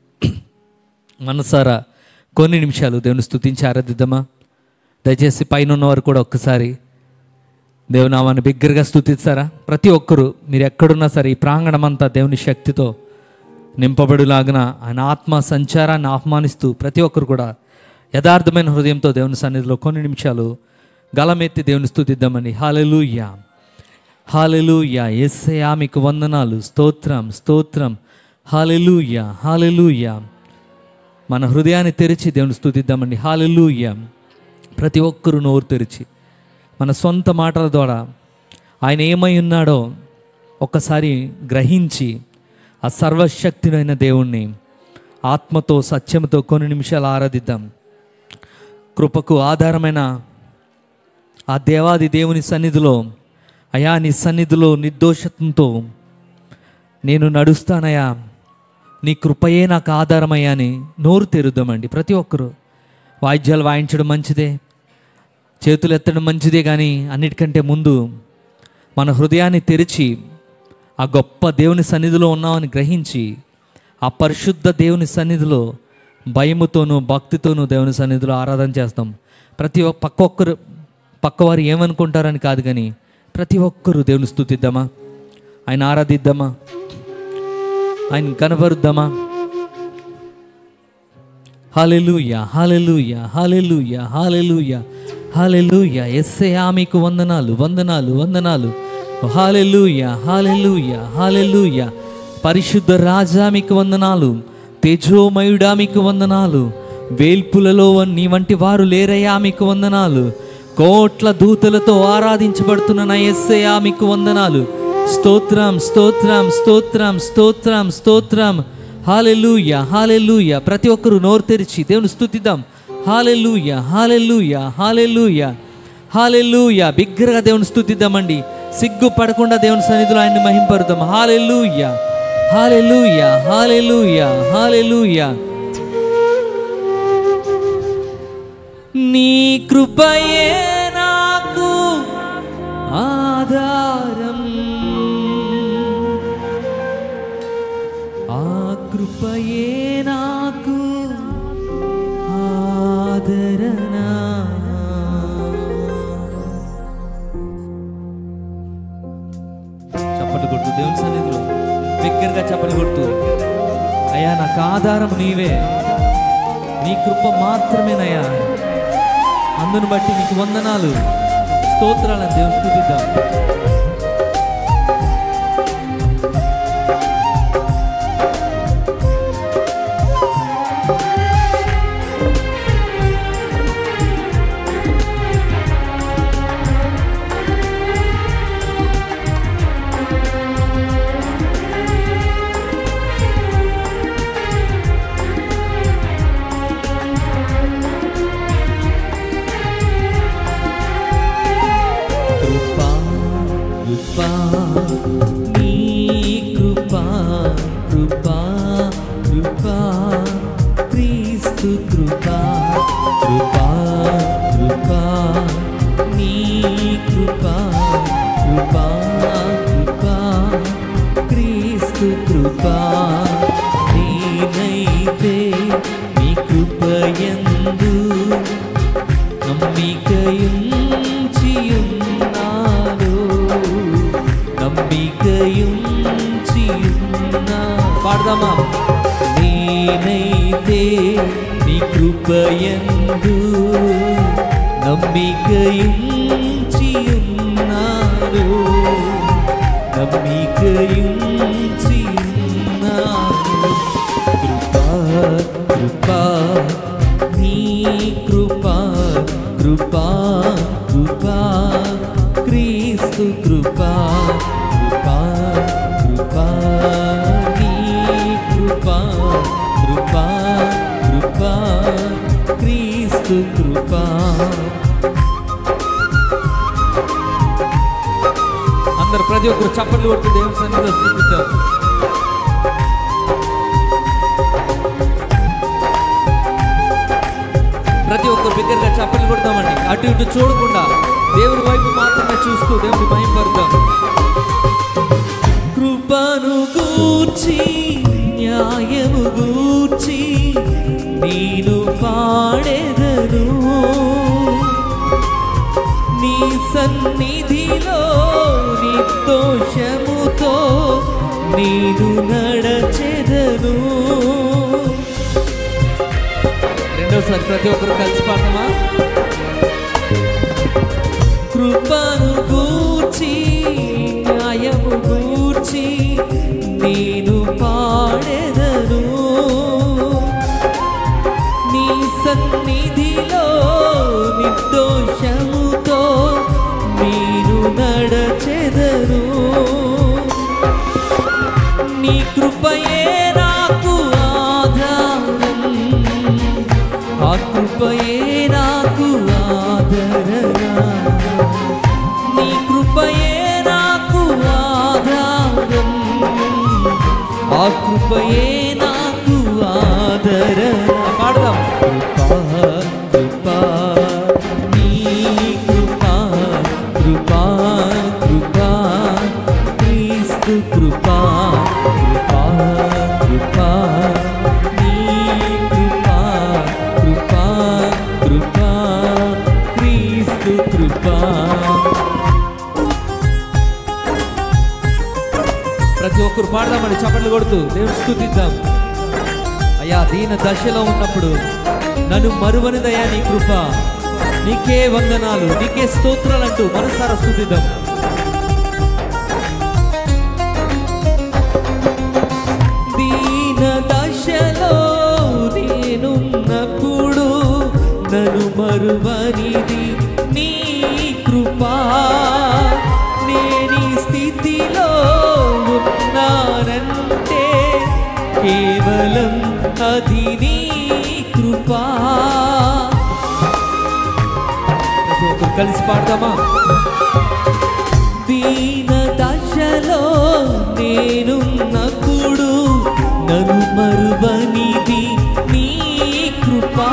మనసారా కొన్ని నిమిషాలు దేవుని స్తుతించి ఆరాధిద్దామా దయచేసి పైన ఉన్నవారు కూడా ఒక్కసారి దేవునామాన్ని బిగ్గరగా స్థుతిస్తారా ప్రతి ఒక్కరూ మీరు ఎక్కడున్నా సరే ఈ ప్రాంగణం అంతా దేవుని శక్తితో నింపబడులాగిన ఆయన ఆత్మ సంచారాన్ని ఆహ్వానిస్తూ ప్రతి ఒక్కరు కూడా యథార్థమైన హృదయంతో దేవుని సన్నిధిలో కొన్ని నిమిషాలు గలమెత్తి దేవుని స్థుతిద్దామని హాలెలూయా హాలెలూయా ఎస్సయా మీకు వందనాలు స్తోత్రం స్తోత్రం హాలెలూయా హాలెలూయా మన హృదయాన్ని తెరిచి దేవుని స్థుతిద్దామండి హాలెలూయా ప్రతి ఒక్కరూ నోరు తెరిచి మన సొంత మాటల ద్వారా ఆయన ఏమై ఉన్నాడో ఒక్కసారి గ్రహించి ఆ సర్వశక్తినైన దేవుణ్ణి ఆత్మతో సత్యంతో కొన్ని నిమిషాలు ఆరాధిద్దాం కృపకు ఆధారమైన ఆ దేవాది దేవుని సన్నిధిలో అయా నీ సన్నిధిలో నిర్దోషత్వంతో నేను నడుస్తానయా నీ కృపయే నాకు ఆధారమయ్యా అని నోరు తెరుద్దామండి ప్రతి ఒక్కరూ వాయిద్యాలు వాయించడం మంచిదే చేతులు ఎత్తడం మంచిదే కానీ అన్నిటికంటే ముందు మన హృదయాన్ని తెరిచి ఆ గొప్ప దేవుని సన్నిధిలో ఉన్నామని గ్రహించి ఆ పరిశుద్ధ దేవుని సన్నిధిలో భయముతోనూ భక్తితోనూ దేవుని సన్నిధిలో ఆరాధన చేస్తాం ప్రతి ఒక్క పక్క ఒక్కరు పక్కవారు ఏమనుకుంటారని కాదు కానీ ప్రతి ఒక్కరూ దేవుని స్థుతిద్దామా ఆయన ఆరాధిద్దామా ఆయన కనబరుద్దామా hallelujah hallelujah hallelujah hallelujah hallelujah ఎస్సయా మీకు వందనాలు వందనాలు వందనాలు హాలెలూయా హాలెలూయా హాలెలూయా పరిశుద్ధ రాజా మీకు వందనాలు తేజోమయుడా మీకు వందనాలు వేల్పులలో నీ వంటి వారు లేరయ్యా మీకు వందనాలు కోట్ల దూతలతో ఆరాధించబడుతున్న నా ఎస్సయా మీకు వందనాలు స్తోత్రం స్తోత్రం స్తోత్రం స్తోత్రం స్తోత్రం హాలెలూయ హాలెలూయ ప్రతి ఒక్కరు నోరు తెరిచి దేవుని స్తుతిద్దాం హాలెలూయ హాలెలూయ హాలెలూయ హాలెలూయ బిగ్గరగా దేవుని స్తుతిద్దామండి సిగ్గు పడకుండా దేవుని సన్నిధిలో ఆయన్ని మహింపరుద్దాం హాలెలూయ హాలెలూయ హాలెలూయ హాలెలూయ నీ కృపయే నాకు ఆధారం ఆ కృపయే నాకు ఆదరణ చప్పట్లు కొడుతూ దేవుని సన్నిధిలో బిగ్గరగా చప్పట్లు కొడుతూ అయ్యా నాకు ఆధారం నీవే నీ కృప మాత్రమేనయ్యా అందును బట్టి నీకు వందనాలు స్తోత్రాలను దేవుని స్థుతిద్దాం కృపా నేనైతే నీ కృపయందు నమ్మికయుంచి ఉన్నాను నమ్మికయుంచి ఉన్నాను కృపా కృపా నీ కృపా కృపా కృపా క్రీస్తు కృపా కృపా కృపా నీ కృపా కృపా కృపా క్రీస్తు కృపా అందరు ప్రతి ఒక్కరు చప్పట్లు కొట్టి దేవుని సన్నిధిలో స్థుతిద్దాం ప్రతి ఒక్కరు బిగ్గరగా చప్పట్లు కొడతామండి అటు ఇటు చూడకుండా దేవుని వైపు మాత్రమే చూస్తూ దేవుని భయపడతాం కృపను గూర్చి న్యాయము గూర్చి నేను పాడెదను నీ సన్నిధిలో నిర్దోషముతో నేను నడచెదను రెండోసారి ప్రతి ఒక్కరు కలిసి పాడమా కృపను గూర్చి న్యాయము గూర్చి నేను పాడెదను నీ సన్నిధిలో నిర్దోషముతో నేను నడచెదను నీ కృపయే నాకు ఆధారం ఆ కృపయే నాకు ఆదరణ నీ కృపయే నాకు ఆధారం ఆ కృపయే నాకు ఆదరణ పాడదాం కృపా కృపా నీ కృపా కృపా కృపా క్రీస్తు కృపా కృపా కృపా నీ కృపా కృపా కృపా క్రీస్తు కృపా ప్రతి ఒక్కరు పాడదామండి చప్పట్లు కొడుతూ దేవుని స్థుతిద్దాం అయ్యా దీన దశలో ఉన్నప్పుడు నన్ను మరువనిదయ్యా నీ కృప నీకే వందనాలు నీకే స్తోత్రాలు అంటూ మనసారా స్థుతిద్దాం దీన దశలో నేనున్నప్పుడు నన్ను మరువనిది నీ కృపా నేనీ స్థితిలో ఉన్నానంటే కేవలం అది నీ కృపా ప్రతి ఒక్కరు కలిసి పాడదామా దీన దశలో నేనున్నప్పుడు నన్ను మరువనిది నీ కృపా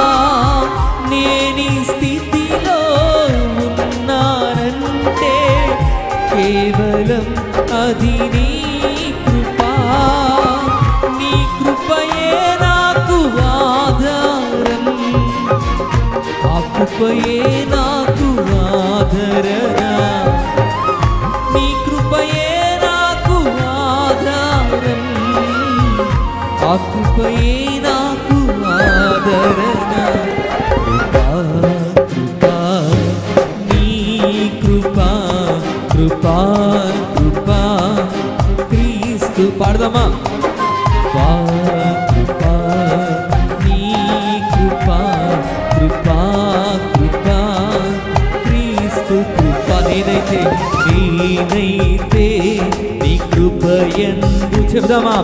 నేనీ స్థితిలో ఉన్నానంటే కేవలం అది నీ కృపా నీ కృపయే నాకు ఆధారం ఆ కృపయే నాకు ఆదరణ నీ కృపయే నాకు ఆధారం ఆ కృపయే నాకు ఆదరణ కృపా కృపా నీ కృపా కృపా కృపా క్రీస్తు పాడదామా కృపా కృపా నీ కృపా కృపా కృపా క్రీస్తు కృపా నేనైతే నేనైతే నీ కృపయందు చెప్దామా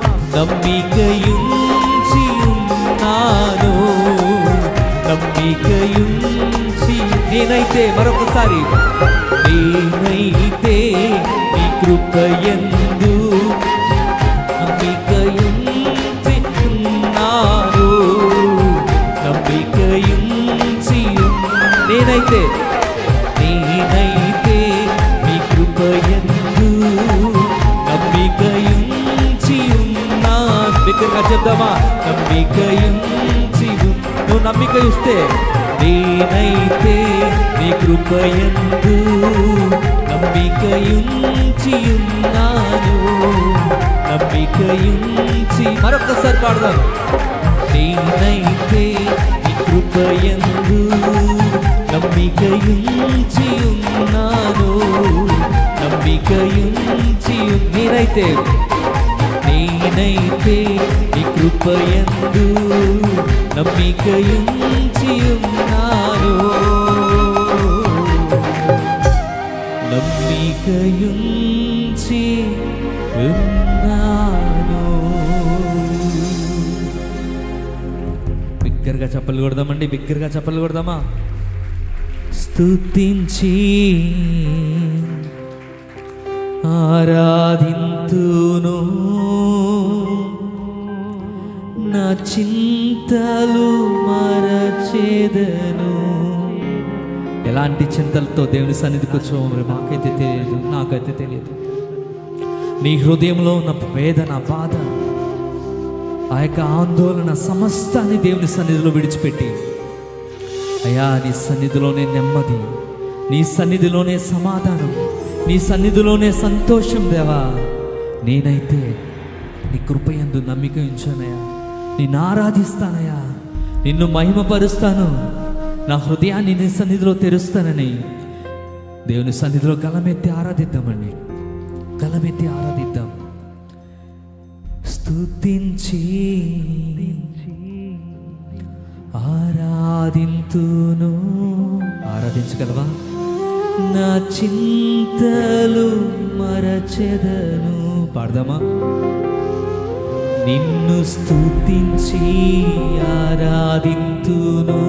నమ్మికయుంచి ఉన్నాను నమ్మికయుంచి నేనైతే మరొకసారి నేనైతే నీ కృపయందు నమ్మికయుంచి ఉన్నాను నమ్మికయుంచి నేనైతే నేనైతే నీ కృపయందు నమ్మికయుంచి ఉన్నా దగ్గరగా చెప్దామా నమ్మికయుంచి ఉన్- నువ్వు నమ్మిక ఇస్తే నేనైతే నీ కృపయందు నమ్మికయుంచి ఉన్నాను నమ్మికయుంచి మరొకసారి పాడదాం నేనైతే నీ కృపయందు నమ్మికయుంచి ఉన్నాను నమ్మికయుంచి ఉన్- నేనైతే నేనైతే నీ కృపయందు నమ్మికయుంచి ఉన్నాను నమ్మికయుంచి ఉన్నాను బిగ్గరగా చెప్పలు కొడదామండి బిగ్గరగా చెప్పలు కొడదామా స్తుతించి ఆరాధింతును నా చింతలు మరచేదను ఎలాంటి చింతలతో దేవుని సన్నిధికి వచ్చామో మరి మాకైతే తెలియదు నాకైతే తెలియదు నీ హృదయంలో ఉన్న వేదన బాధ ఆ యొక్క ఆందోళన సమస్తాన్ని దేవుని సన్నిధిలో విడిచిపెట్టి అయ్యా నీ సన్నిధిలోనే నెమ్మది నీ సన్నిధిలోనే సమాధానం నీ సన్నిధిలోనే సంతోషం దేవా నేనైతే నీ కృపయందు నమ్మిక ఉంచానయ్యా నిన్ను ఆరాధిస్తానయ్యా నిన్ను మహిమపరుస్తాను నా హృదయాన్ని నీ సన్నిధిలో తెరుస్తానని దేవుని సన్నిధిలో గలమెత్తి ఆరాధిద్దామండి గలమెత్తి ఆరాధిద్దాం స్తుతించి ఆరాధింతును ఆరాధించగలవా నా చింతలు మరచెదను పాడదామా నిన్ను స్తుతించి ఆరాధింతును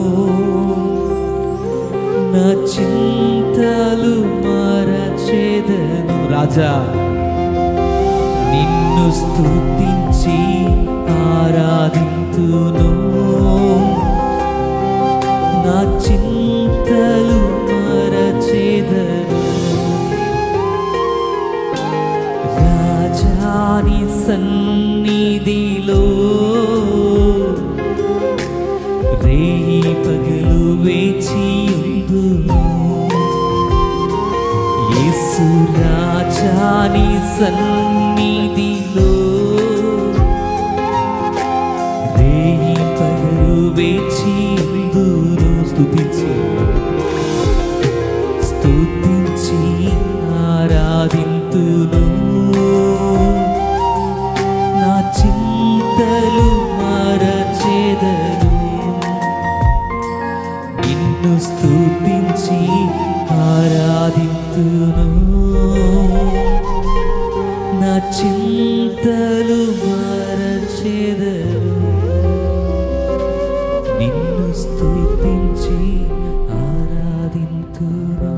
నా చింతలు మరచెదను రాజా నిన్ను స్తుతించి ఆరాధింతును నా చింతలు మరచేదను రాజాని సన్నిధిలో రేయి పగలు వేచి ఉందును యేసు రాజాని సన్నిధిలో రేయి పగలు వేచి ఉందును స్తుతించి స్తుతించి ఆరాధింతును నా చింతలు మరచేదను నిన్ను స్తుతించి ఆరాధింతును నా చింతలు మరచేదను నిన్ను స్తుతించి ఆరాధింతును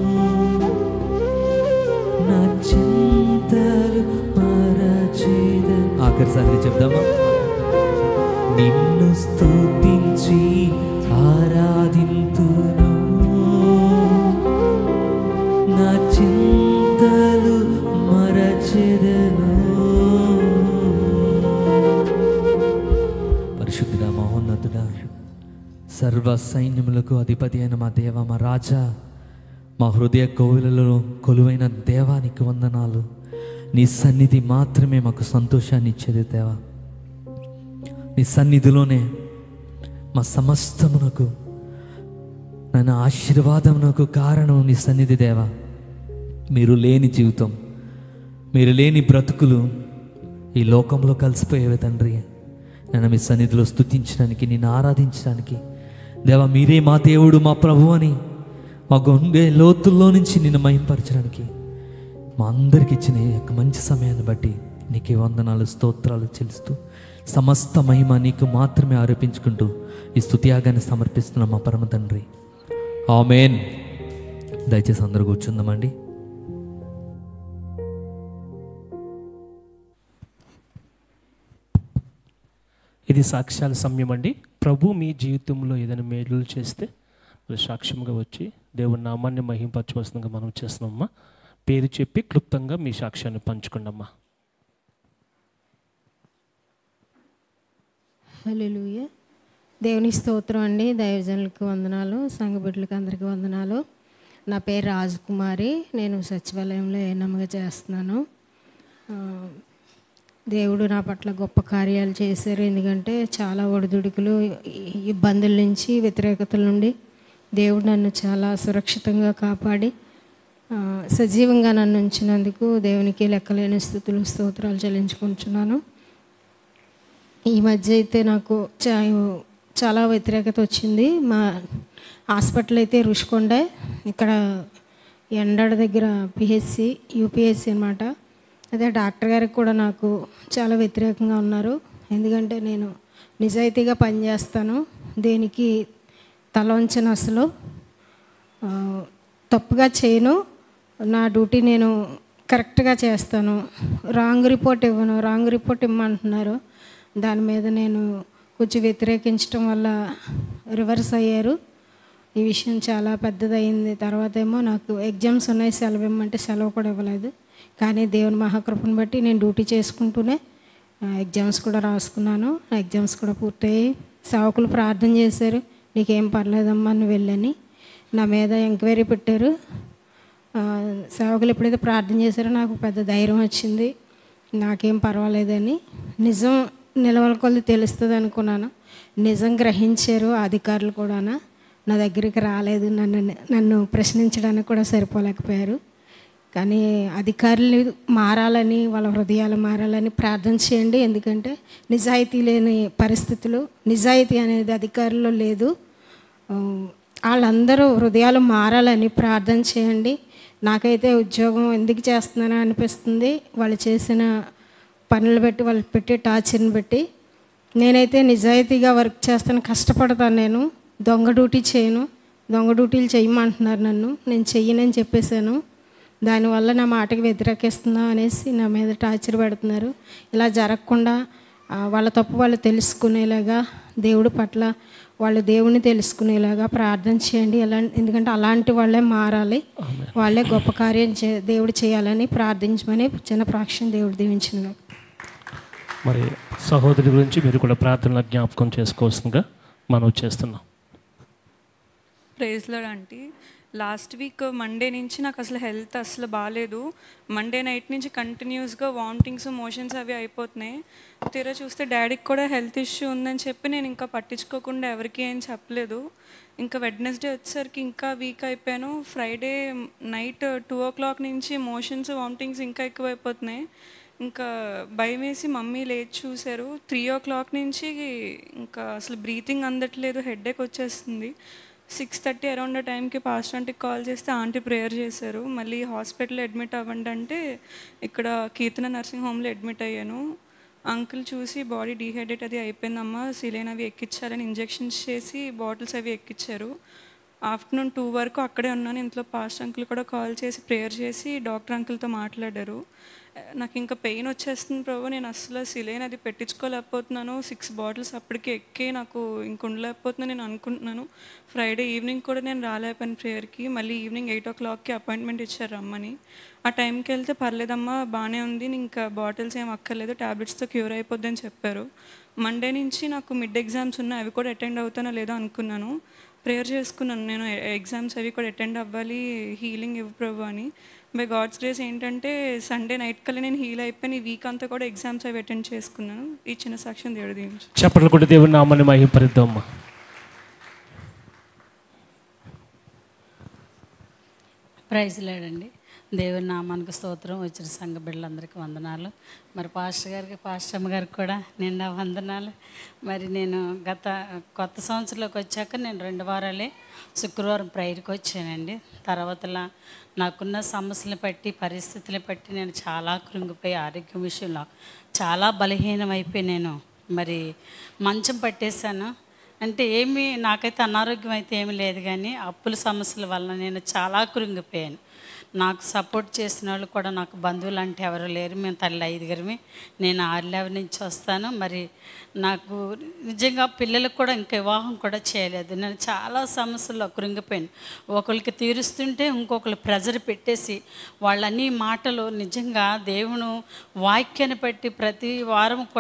నా చింతలు మరచేదను ఆఖరిసారి చెప్దామా నిన్ను స్తుతించి ఆరాధింతును నా చింతలు మరచెదను పరిశుద్ధుడా మహోన్నతుడా సర్వ సైన్యములకు అధిపతి అయిన మా దేవ మా రాజా మా హృదయ కోవిలలో కొలువైన దేవానికి వందనాలు నీ సన్నిధి మాత్రమే మాకు సంతోషాన్ని ఇచ్చేది దేవా నీ సన్నిధిలోనే మా సమస్తమునకు నన్ను ఆశీర్వాదమునకు కారణం నీ సన్నిధి దేవా మీరు లేని జీవితం మీరు లేని బ్రతుకులు ఈ లోకంలో కలిసిపోయేవి తండ్రి నన్ను మీ సన్నిధిలో స్తుతించడానికి నిన్ను ఆరాధించడానికి దేవా మీరే మా దేవుడు మా ప్రభు అని మా గుండె లోతుల్లో నుంచి నిన్ను మహింపరచడానికి మా అందరికి ఇచ్చిన ఈ యొక్క మంచి సమయాన్ని బట్టి నీకే వందనాలు స్తోత్రాలు చెల్లిస్తూ సమస్త మహిమ నీకు మాత్రమే ఆరోపించుకుంటూ ఈ స్తుతియాగాన్ని సమర్పిస్తున్న మా పరమ తండ్రి ఆమెన్ దయచేసి అందరూ కూర్చుందామండి ఇది సాక్ష్యాల సమయం అండి ప్రభు మీ జీవితంలో ఏదైనా మేలు చేస్తే మీరు సాక్ష్యంగా వచ్చి దేవుని నామాన్ని మహింపరచవలసిందిగా మనం చేస్తున్నామమ్మా పేరు చెప్పి క్లుప్తంగా మీ సాక్ష్యాన్ని పంచుకోండమ్మా హల్లెలూయా దేవుని స్తోత్రం అండి దైవజనులకు వందనాలు సంఘ బిడ్డలకు అందరికీ వందనాలు నా పేరు రాజకుమారి నేను సచివాలయంలో ఏనమ్మగా చేస్తున్నాను ఆ, దేవుడు నా పట్ల గొప్ప కార్యాలు చేశారు ఎందుకంటే చాలా ఒడిదుడుకులు ఈ- ఇబ్బందుల నుంచి వ్యతిరేకతల నుండి దేవుడు నన్ను చాలా సురక్షితంగా కాపాడి ఆ, సజీవంగా నన్ను ఉంచినందుకు దేవునికి లెక్కలేని స్థుతులు స్తోత్రాలు చెల్లించుకుంటున్నాను ఈ మధ్య అయితే నాకు చా- చాలా వ్యతిరేకత వచ్చింది మా హాస్పిటల్ అయితే రుషికొండ ఇక్కడ ఎండాడ దగ్గర పిహెచ్సి యూపీఎస్సి అనమాట అదే డాక్టర్ గారికి కూడా నాకు చాలా వ్యతిరేకంగా ఉన్నారు ఎందుకంటే నేను నిజాయితీగా పనిచేస్తాను దేనికి తల వంచను అసలు ఆ, తప్పుగా చేయను నా డ్యూటీ నేను కరెక్ట్గా చేస్తాను రాంగ్ రిపోర్ట్ ఇవ్వను రాంగ్ రిపోర్ట్ ఇమ్మంటున్నారు దాని మీద నేను కొంచెం వ్యతిరేకించడం వల్ల రివర్స్ అయ్యారు ఈ విషయం చాలా పెద్దదయింది తర్వాత ఏమో నాకు ఎగ్జామ్స్ ఉన్నాయి సెలవు ఇమ్మంటే సెలవు కూడా ఇవ్వలేదు కానీ దేవుని మహాకృపను బట్టి నేను డ్యూటీ చేసుకుంటూనే ఆ, ఎగ్జామ్స్ కూడా రాసుకున్నాను ఆ ఎగ్జామ్స్ కూడా పూర్తయ్యాయి సేవకులు ప్రార్థన చేశారు నీకేం పర్లేదమ్మా నువ్వు వెళ్ళని నా మీద ఎంక్వైరీ పెట్టారు ఆ, సేవకులు ఎప్పుడైతే ప్రార్థన చేశారో నాకు పెద్ద ధైర్యం వచ్చింది నాకేం పర్వాలేదని నిజం నిలవల కొద్ది తెలుస్తుంది అనుకున్నాను నిజం గ్రహించారు ఆ అధికారులు కూడా నా దగ్గరికి రాలేదు నన్ను నన్ను ప్రశ్నించడానికి కూడా సరిపోలేకపోయారు కానీ అధికారులు మారాలని వాళ్ళ హృదయాలు మారాలని ప్రార్థన చేయండి ఎందుకంటే నిజాయితీ లేని పరిస్థితులు నిజాయితీ అనేది అధికారుల్లో లేదు ఆ, వాళ్ళందరూ హృదయాలు మారాలని ప్రార్థన చేయండి నాకైతే ఉద్యోగం ఎందుకు చేస్తున్నానో అనిపిస్తుంది వాళ్ళు చేసిన పనులు బట్టి వాళ్ళు పెట్టే టార్చర్ని బట్టి నేనైతే నిజాయితీగా వర్క్ చేస్తాను కష్టపడతాను నేను దొంగ డ్యూటీ చేయను దొంగ డ్యూటీలు చేయమంటున్నారు నన్ను నేను చెయ్యనని చెప్పేశాను దానివల్ల నా మాటకి వ్యతిరేకిస్తున్నా అనేసి నా మీద టార్చర్ పెడుతున్నారు ఇలా జరగకుండా ఆ, వాళ్ళ తప్పు వాళ్ళు తెలుసుకునేలాగా దేవుడి పట్ల వాళ్ళు దేవుని తెలుసుకునేలాగా ప్రార్థన చేయండి ఎలా ఎందుకంటే అలాంటి వాళ్ళే మారాలి వాళ్ళే గొప్ప కార్యం చే దేవుడు చేయాలని ప్రార్థించమని చిన్న ప్రాక్షణ దేవుడు దీవించిన మరి సహోదరి గురించి మీరు కూడా ప్రార్థనలో జ్ఞాపకం చేసుకోవాల్సిందిగా మనం చేస్తున్నాం ప్రైజ్లో ఆంటీ లాస్ట్ వీక్ మండే నుంచి నాకు అసలు హెల్త్ అసలు బాగాలేదు మండే నైట్ నుంచి కంటిన్యూస్గా వామిటింగ్స్ మోషన్స్ అవి అయిపోతున్నాయి తీరా చూస్తే డాడీకి కూడా హెల్త్ ఇష్యూ ఉందని చెప్పి నేను ఇంకా పట్టించుకోకుండా ఎవరికి ఏం చెప్పలేదు ఇంకా వెడ్నెస్డే వచ్చేసరికి ఇంకా వీక్ అయిపోయాను Friday night two o'clock నుంచి మోషన్స్ వామిటింగ్స్ ఇంకా ఎక్కువైపోతున్నాయి ఇంకా భయం వేసి మమ్మీ లేచి చూశారు త్రీ ఓ క్లాక్ నుంచి ఇంకా అసలు బ్రీతింగ్ అందట్లేదు హెడేక్ వచ్చేస్తుంది సిక్స్ థర్టీ అరౌండ్ ఆ టైంకి పాస్టర్ ఆంటీకి కాల్ చేస్తే ఆంటీ ప్రేయర్ చేశారు మళ్ళీ హాస్పిటల్లో అడ్మిట్ అవ్వండి అంటే ఇక్కడ కీర్తన నర్సింగ్ హోమ్లో అడ్మిట్ అయ్యాను అంకుల్ చూసి బాడీ డీహైడ్రేట్ అది అయిపోయిందమ్మా సిలైన్ అవి ఎక్కించాలని ఇంజెక్షన్స్ చేసి బాటిల్స్ అవి ఎక్కించారు ఆఫ్టర్నూన్ టూ వరకు అక్కడే ఉన్నాను ఇంట్లో పాస్ట్ అంకుల్ కూడా కాల్ చేసి ప్రేయర్ చేసి డాక్టర్ అంకుల్తో మాట్లాడారు నాకు ఇంకా పెయిన్ వచ్చేస్తుంది ప్రభు నేను అసలు సిలైన్ అది పెట్టించుకోలేకపోతున్నాను సిక్స్ బాటిల్స్ అప్పటికే ఎక్కి నాకు ఇంక ఉండలేకపోతున్నాను నేను అనుకుంటున్నాను ఫ్రైడే ఈవినింగ్ కూడా నేను రాలేకపోయాను ప్రేయర్కి మళ్ళీ ఈవినింగ్ ఎయిట్ ఓ క్లాక్కి అపాయింట్మెంట్ ఇచ్చారు రమ్మని ఆ టైంకి వెళ్తే పర్లేదమ్మా బాగానే ఉంది ఇంకా బాటిల్స్ ఏం అక్కర్లేదు ట్యాబ్లెట్స్తో క్యూర్ అయిపోద్ది అని చెప్పారు మండే నుంచి నాకు మిడ్ ఎగ్జామ్స్ ఉన్నాయి అవి కూడా అటెండ్ అవుతానో లేదో అనుకున్నాను ప్రేయర్ చేసుకున్నాను నేను ఎగ్జామ్స్ అవి కూడా అటెండ్ అవ్వాలి హీలింగ్ ఇవ్వు ప్రభు అని బై గాడ్స్ గ్రేస్ ఏంటంటే సండే నైట్ కల్లా నేను హీల్ అయిపోయి ఈ వీక్ అంతా కూడా ఎగ్జామ్స్ అవి అటెండ్ చేసుకున్నాను ఈ చిన్న సాక్ష్యం దేవుడు దీవించు చెప్పట్లు కూడా దేవుని నామాన్ని మహింపరిద్దామా ప్రైజ్ లేడండి దేవుని నామానికి స్తోత్రం వచ్చిన సంఘ బిడ్డలందరికీ వందనాలు మరి పాస్టర్ గారికి పాస్టర్ అమ్మ గారికి కూడా నిండా వందనాలు మరి నేను గత కొత్త సంవత్సరంలోకి వచ్చాక నేను రెండు వారాలే శుక్రవారం ప్రైర్కి వచ్చానండి తర్వాతలా నాకున్న సమస్యలు బట్టి పరిస్థితులు బట్టి నేను చాలా కృంగిపోయి ఆరోగ్యం విషయంలో చాలా బలహీనమైపోయి నేను మరి మంచం పట్టేశాను అంటే ఏమి నాకైతే అనారోగ్యం అయితే ఏమీ లేదు కానీ అప్పుల సమస్యల వల్ల నేను చాలా కృంగిపోయాను నాకు సపోర్ట్ చేసిన వాళ్ళు కూడా నాకు బంధువులు అంటే ఎవరు లేరు మేము తల్లి ఐదుగురిమి నేను ఆరులేవరి నుంచి వస్తాను మరి నాకు నిజంగా పిల్లలకు కూడా ఇంకా వివాహం కూడా చేయలేదు నేను చాలా సమస్యల్లో కృంగిపోయాను ఒకరికి తీరుస్తుంటే ఇంకొకరు ప్రెజర్ పెట్టేసి వాళ్ళన్ని మాటలు నిజంగా దేవుడు వాక్యాన్ని బట్టి ప్రతి వారం కూడా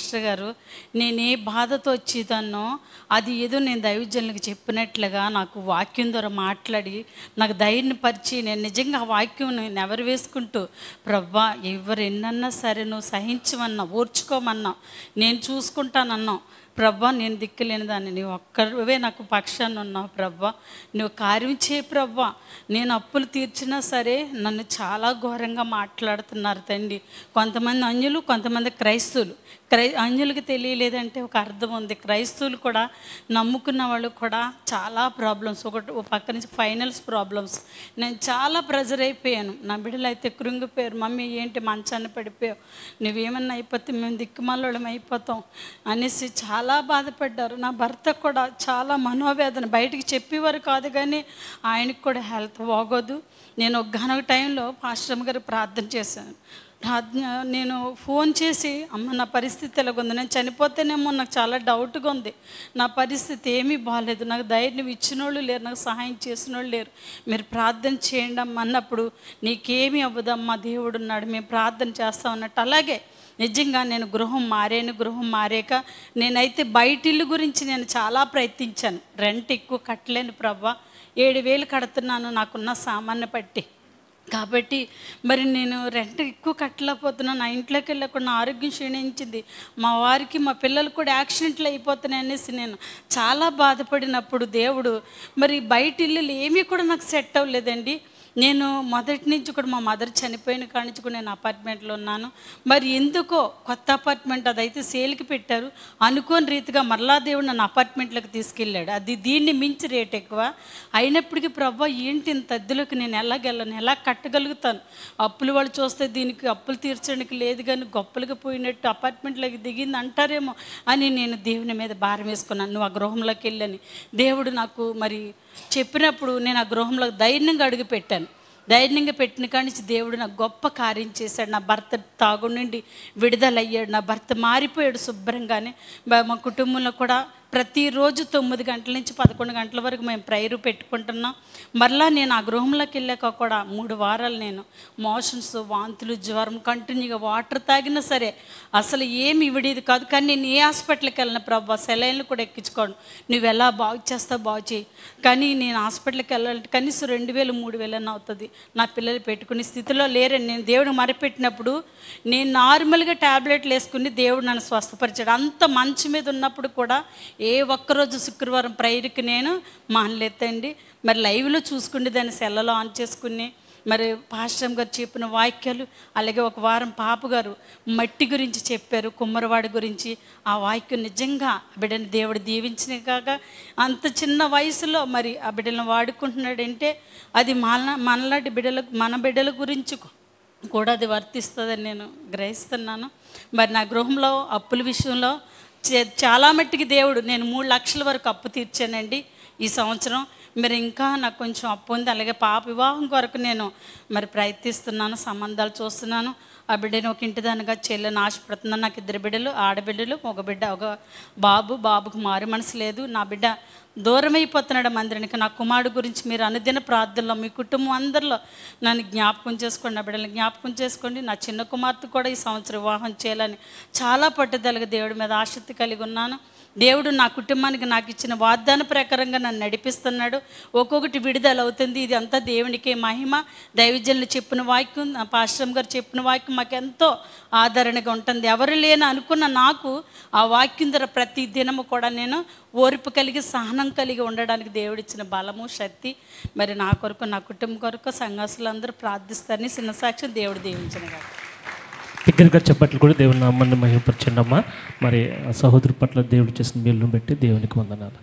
పాస్టర్ గారు నేను ఏ బాధతో వచ్చేదాన్నో అది ఏదో నేను దైవజనులకు చెప్పినట్లుగా నాకు వాక్యం ద్వారా మాట్లాడి నాకు ధైర్యం పరిచి నేను నిజంగా ఆ వాక్యం నేను ఎవరు వేసుకుంటూ ప్రవ్వా ఎవరు ఎన్నన్నా సరే నువ్వు సహించమన్నా ఓర్చుకోమన్నా నేను చూసుకుంటానన్నావు ప్రభా నేను దిక్కులేని దాన్ని నీవు ఒక్కవే నాకు పక్షాన్ని ఉన్నావు ప్రభా నువ్వు కార్యం చేయి ప్రభా నేను అప్పులు తీర్చినా సరే నన్ను చాలా ఘోరంగా మాట్లాడుతున్నారు తండ్రి కొంతమంది అన్యులు కొంతమంది క్రైస్తవులు క్రై అన్యులకి తెలియలేదంటే ఒక అర్థం ఉంది క్రైస్తవులు కూడా నమ్ముకున్న వాళ్ళు కూడా చాలా ప్రాబ్లమ్స్ ఒకటి ఒక పక్క నుంచి ఫైనల్స్ ప్రాబ్లమ్స్ నేను చాలా ప్రెజర్ అయిపోయాను నా బిడ్డలు అయితే కృంగిపోయారు మమ్మీ ఏంటి మంచాన్ని పడిపోయావు నువ్వేమన్నా అయిపోతే మేము దిక్కుమాలోళం అయిపోతాం అనేసి చాలా బాధపడ్డారు నా భర్త కూడా చాలా మనోవేదన బయటికి చెప్పేవారు కాదు కానీ ఆయనకు కూడా హెల్త్ బాగోదు నేను ఒక గనక టైంలో పాశ్రమ గారు ప్రార్థన చేశాను ప్రార్థన నేను ఫోన్ చేసి అమ్మ నా పరిస్థితి ఎలాగుంది నేను చనిపోతేనేమో నాకు చాలా డౌట్గా ఉంది నా పరిస్థితి ఏమీ బాగాలేదు నాకు ధైర్యం ఇచ్చిన వాళ్ళు లేరు నాకు సహాయం చేసిన వాళ్ళు లేరు మీరు ప్రార్థన చేయండి అమ్మ అన్నప్పుడు నీకేమీ అవ్వదమ్మా దేవుడు ఉన్నాడు మేము ప్రార్థన చేస్తాం అన్నట్టు అలాగే నిజంగా నేను గృహం మారాను గృహం మారాక నేనైతే బయట ఇల్లు గురించి నేను చాలా ప్రయత్నించాను రెంట్ ఎక్కువ కట్టలేను ప్రభా ఏడు వేలు కడుతున్నాను నాకున్న సామాన్య పట్టి కాబట్టి మరి నేను రెంట్ ఎక్కువ కట్టలేకపోతున్నాను నా ఇంట్లోకి వెళ్ళకుండా నా ఆరోగ్యం క్షీణించింది మా వారికి మా పిల్లలు కూడా యాక్సిడెంట్లు అయిపోతున్నాయి అనేసి నేను చాలా బాధపడినప్పుడు దేవుడు మరి బయట ఇల్లులు ఏమీ కూడా నాకు సెట్ అవ్వలేదండి నేను మొదటి నుంచి కూడా మా మదర్ చనిపోయిన కాడి నుంచి కూడా నేను అపార్ట్మెంట్లో ఉన్నాను మరి ఎందుకో కొత్త అపార్ట్మెంట్ అదైతే సేల్కి పెట్టారు అనుకోని రీతిగా మరలా దేవుడు నన్ను అపార్ట్మెంట్లోకి తీసుకెళ్ళాడు అది దీన్ని మించి రేట్ ఎక్కువ అయినప్పటికీ ప్రభా ఏంటి ఇంత అద్దెలోకి నేను ఎలాగెళ్ళను ఎలా కట్టగలుగుతాను అప్పులు వాళ్ళు చూస్తే దీనికి అప్పులు తీర్చడానికి లేదు కానీ గొప్పలుగా పోయినట్టు అపార్ట్మెంట్లోకి దిగింది అంటారేమో అని నేను దేవుని మీద భారం వేసుకున్నాను నువ్వు ఆ గృహంలోకి వెళ్ళని దేవుడు నాకు మరి చెప్పినప్పుడు నేను ఆ గృహంలో ధైర్యంగా అడుగు పెట్టాను ధైర్యంగా పెట్టిన కాడి నుంచి దేవుడు నాకు గొప్ప కార్యం చేశాడు నా భర్త తాగు నుండి విడుదలయ్యాడు నా భర్త మారిపోయాడు శుభ్రంగానే మా- మా కుటుంబంలో కూడా ప్రతిరోజు తొమ్మిది గంటల నుంచి పదకొండు గంటల వరకు మేము ప్రైరు పెట్టుకుంటున్నాం మరలా నేను ఆ గృహంలోకి వెళ్ళాక కూడా మూడు వారాలు నేను మోషన్స్ వాంతులు జ్వరం కంటిన్యూగా వాటర్ తాగినా సరే అసలు ఏమి ఇవిడేది కాదు కానీ నేను ఏ హాస్పిటల్కి వెళ్ళిన ప్రభా సెలైన్లు కూడా ఎక్కించుకోను నువ్వు ఎలా బాగు చేస్తావు బాగు చేయి కానీ నేను హాస్పిటల్కి వెళ్ళాలంటే కనీసం రెండు వేలు మూడు వేలు అన్న అవుతుంది నా పిల్లలు పెట్టుకునే స్థితిలో లేరని నేను దేవుడు మరిపెట్టినప్పుడు నేను నార్మల్గా ట్యాబ్లెట్లు వేసుకుని దేవుడు నన్ను స్వస్థపరిచాడు అంత మంచి మీద ఉన్నప్పుడు కూడా ఏ ఒక్కరోజు శుక్రవారం ప్రైర్కి నేను మానలేతండి మరి లైవ్లో చూసుకుని దాన్ని సెల్లలో ఆన్ చేసుకుని మరి పాశ్రం గారు చెప్పిన వాక్యాలు అలాగే ఒక వారం పాప గారు మట్టి గురించి చెప్పారు కుమ్మరవాడి గురించి ఆ వాక్యం నిజంగా ఆ బిడ్డని దేవుడు దీవించిన కాక అంత చిన్న వయసులో మరి ఆ బిడ్డలను వాడుకుంటున్నాడంటే అది మన మనలాంటి బిడ్డలకు మన బిడ్డల గురించి కూడా అది వర్తిస్తుందని నేను గ్రహిస్తున్నాను మరి నా గృహంలో అప్పుల విషయంలో చే- చాలా మట్టికి దేవుడు నేను మూడు లక్షల వరకు అప్పు తీర్చానండి ఈ సంవత్సరం మరి ఇంకా నాకు కొంచెం అప్పు ఉంది అలాగే పాప వివాహం కొరకు నేను మరి ప్రయత్నిస్తున్నాను సంబంధాలు చూస్తున్నాను ఆ బిడ్డను ఒక ఇంటి దానిగా చెల్లెని ఆశపడుతున్నాను నాకు ఇద్దరు బిడ్డలు ఆడబిడ్డలు ఒక బిడ్డ ఒక బాబు బాబుకు మారు మనసు లేదు నా బిడ్డ దూరం అయిపోతున్నాడు మందిరానికి నా కుమారుడు గురించి మీరు అనుదిన ప్రార్థనలో మీ కుటుంబం అందరిలో నన్ను జ్ఞాపకం చేసుకోండి నా బిడ్డలు జ్ఞాపకం చేసుకోండి నా చిన్న కుమార్తె కూడా ఈ సంవత్సరం వివాహం చేయాలని చాలా పట్టుదలగా దేవుడి మీద ఆసక్తి కలిగి ఉన్నాను దేవుడు నా కుటుంబానికి నాకు ఇచ్చిన వాగ్దాన ప్రకారంగా నన్ను నడిపిస్తున్నాడు ఒక్కొక్కటి విడుదల అవుతుంది ఇది అంతా దేవునికే మహిమ దైవజనులు చెప్పిన వాక్యం నా పాశ్రం గారు చెప్పిన వాక్యం మాకు ఎంతో ఆదరణగా ఉంటుంది ఎవరు లేని అనుకున్న నాకు ఆ వాక్యం ద్వారా ప్రతి దినము కూడా నేను ఓర్పు కలిగి సహనం కలిగి ఉండడానికి దేవుడిచ్చిన బలము శక్తి మరి నా కొరకు నా కుటుంబం కొరకు సంఘాసులందరూ ప్రార్థిస్తారని చిన్న సాక్ష్యం దేవుడు దీవించిన గారు దగ్గరగా చెప్పట్లు కూడా దేవుని నామాన్ని మహిమపరచండి అమ్మా మరి ఆ సహోదరు పట్ల దేవుడు చేసిన మేలును బట్టి దేవునికి వందనాలు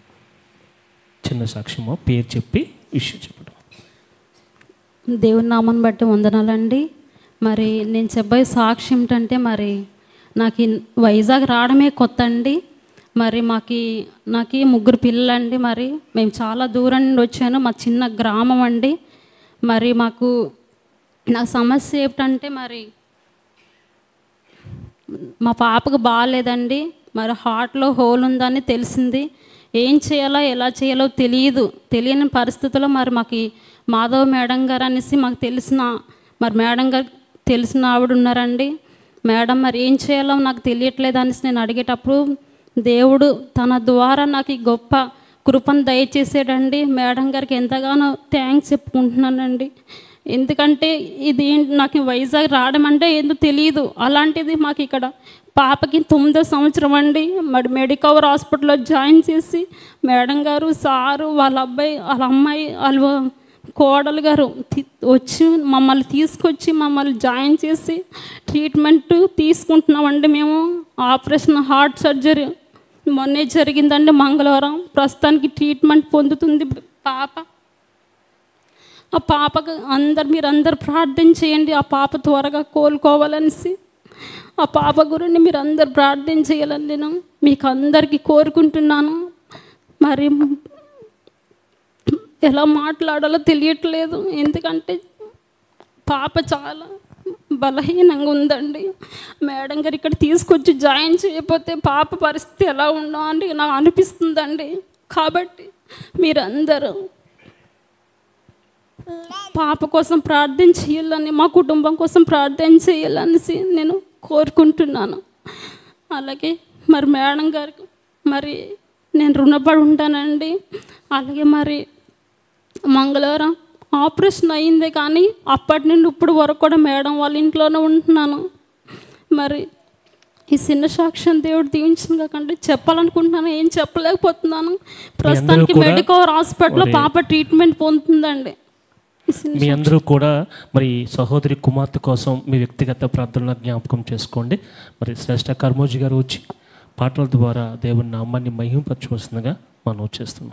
చిన్న సాక్ష్యమో పేరు చెప్పి విషయం చెప్పడం దేవుని నామాన్ని బట్టి వందనాలండి మరి నేను చెప్పే సాక్షి ఏమిటంటే మరి నాకు ఈ వైజాగ్ రావడమే కొత్త అండి మరి మాకి నాకు ఈ ముగ్గురు పిల్లలండి మరి మేము చాలా దూరం నుండి వచ్చాను మా చిన్న గ్రామం అండి మరి మాకు నా సమస్య ఏమిటంటే మరి మా పాపకు బాగాలేదండి మరి హార్ట్లో హోల్ ఉందని తెలిసింది ఏం చేయాలో ఎలా చేయాలో తెలియదు తెలియని పరిస్థితుల్లో మరి మాకు ఈ మాధవ్ మేడం గారు అనేసి మాకు తెలిసిన మరి మేడం గారు తెలిసిన ఆవిడ ఉన్నారండి మేడం మరి ఏం చేయాలో నాకు తెలియట్లేదు అనేసి నేను అడిగేటప్పుడు దేవుడు తన ద్వారా నాకు ఈ గొప్ప కృపను దయచేసాడండి మేడం గారికి ఎంతగానో థ్యాంక్స్ చెప్పుకుంటున్నానండి ఎందుకంటే ఇది ఏంటి నాకు వైజాగ్ రావడం అంటే ఏందో తెలియదు అలాంటిది మాకు ఇక్కడ పాపకి తొమ్మిదో సంవత్సరం అండి మరి మెడికవర్ హాస్పిటల్లో జాయిన్ చేసి మేడం గారు సారు వాళ్ళ అబ్బాయి వాళ్ళ అమ్మాయి వాళ్ళ కోడలు గారు తి- వచ్చి మమ్మల్ని తీసుకొచ్చి మమ్మల్ని జాయిన్ చేసి ట్రీట్మెంట్ తీసుకుంటున్నామండి మేము ఆపరేషన్ హార్ట్ సర్జరీ మొన్నే జరిగిందండి మంగళవారం ప్రస్తుతానికి ట్రీట్మెంట్ పొందుతుంది పాప ఆ పాపకు అందరు మీరు అందరు ప్రార్థన చేయండి ఆ పాప త్వరగా కోలుకోవాలనేసి ఆ పాప గురించి మీరు అందరు ప్రార్థన చేయాలని నేను మీకు అందరికీ కోరుకుంటున్నాను మరి ఎలా మాట్లాడాలో తెలియట్లేదు ఎందుకంటే పాప చాలా బలహీనంగా ఉందండి మేడం గారు ఇక్కడ తీసుకొచ్చి జాయిన్ చేయకపోతే పాప పరిస్థితి ఎలా ఉండో అని నాకు అనిపిస్తుందండి కాబట్టి మీరందరూ పాప కోసం ప్రార్థన చేయాలని మా కుటుంబం కోసం ప్రార్థన చేయాలనేసి నేను కోరుకుంటున్నాను అలాగే మరి మేడం గారికి మరి నేను రుణపడి ఉంటానండి అలాగే మరి మంగళవారం ఆపరేషన్ అయిందే కానీ అప్పటి నుండి ఇప్పుడు వరకు కూడా మేడం వాళ్ళ ఇంట్లోనే ఉంటున్నాను మరి ఈ చిన్న సాక్ష్యం దేవుడు దీవించిన కాకండి చెప్పాలనుకుంటున్నాను ఏం చెప్పలేకపోతున్నాను ప్రస్తుతానికి కూడా మెడికవర్ హాస్పిటల్లో మరి- పాప ట్రీట్మెంట్ పొందుతుందండి ఈ చిన్న మీ అందరూ కూడా మరి సహోదరి కుమార్తె కోసం మీ వ్యక్తిగత ప్రార్థనలు జ్ఞాపకం చేసుకోండి మరి శ్రేష్ఠ కర్మోజీ గారు వచ్చి పాటల ద్వారా దేవుని నామాన్ని మహింపరచవలసిందిగా మనం చేస్తున్నాం